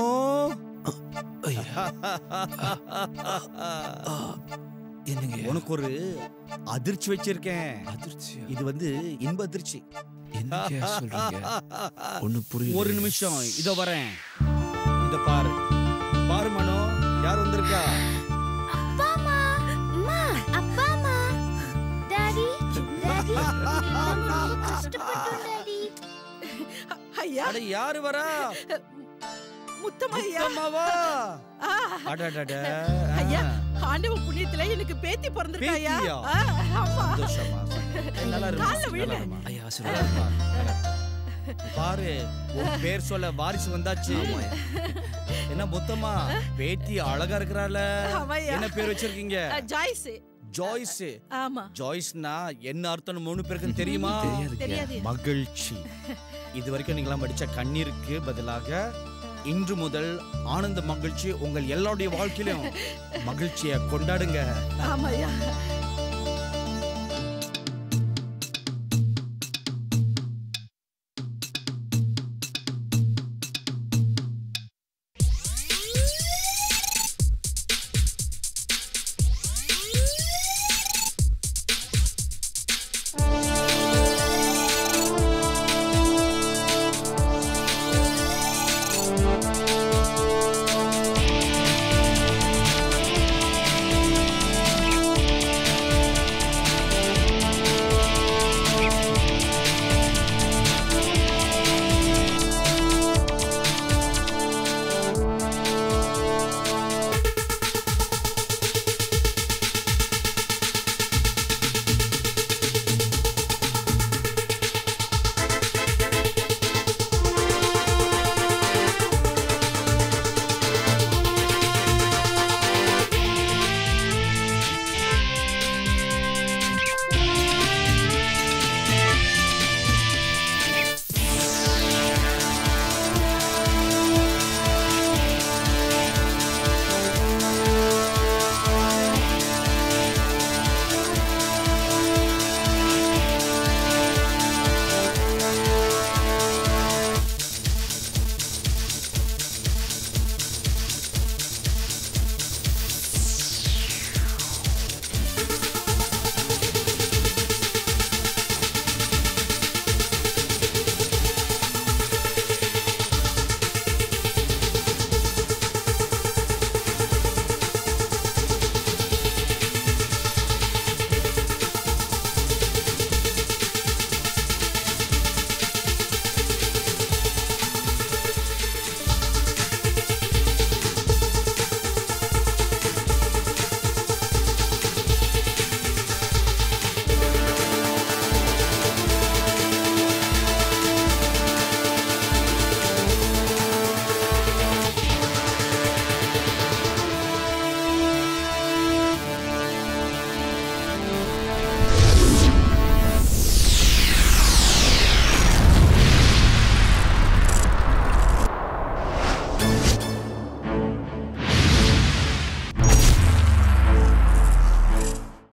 என்னங்க
உனக்கு ஒரு அதிர்ச்சி வச்சிருக்கேன்
அதிர்ச்சி
இது வந்து இன்ப அதிர்ச்சி
என்னங்க சொல்றீங்க? ஒண்ணும் புரியலையே.
ஒரு நிமிஷம் இதோ வரேன் இத பாரு பாரு மனோ யார் வந்திருக்கா
அப்பா அம்மா அம்மா அப்பா அம்மா டாடி டாடி ரொம்ப கஷ்டப்பட்டோம் டாடி
ஐயா
அட யாரு வரா
முத்தம்மையா
முத்தம்மாவா? அடடட
ஐயா ஆண்டவன் புண்ணியத்துல எனக்கு பேத்தி பிறந்திருக்காயா
பேத்தியா?
ஆமா
சந்தோஷமா நல்லா இருமா
கால்ல விழுங்க.
நல்லா இருமா.
ஐயா,
நல்லா இருமா. பாரு உன் பேர் சொல்ல வாரிசு வந்தாச்சு என்ன மொத்தமா பேத்தி அழகா இருக்கிறாள
ஆமாய்யா.
என்ன பேர் வச்சிருக்கீங்க
ஜாய்ஸ்
ஜாய்ஸ்
ஆமா
ஜாய்ஸ்னா என்ன அர்த்தம் மூணு பேருக்கும் தெரியுமா
தெரியாது.
மகிழ்ச்சி இது வரைக்கும் நீங்களாம் படிச்ச கண்ணீருக்கு பதிலாக இன்று முதல் ஆனந்த மகிழ்ச்சி உங்கள் எல்லாருடைய வாழ்க்கையிலும் மகிழ்ச்சியை கொண்டாடுங்க
ஆமாய்யா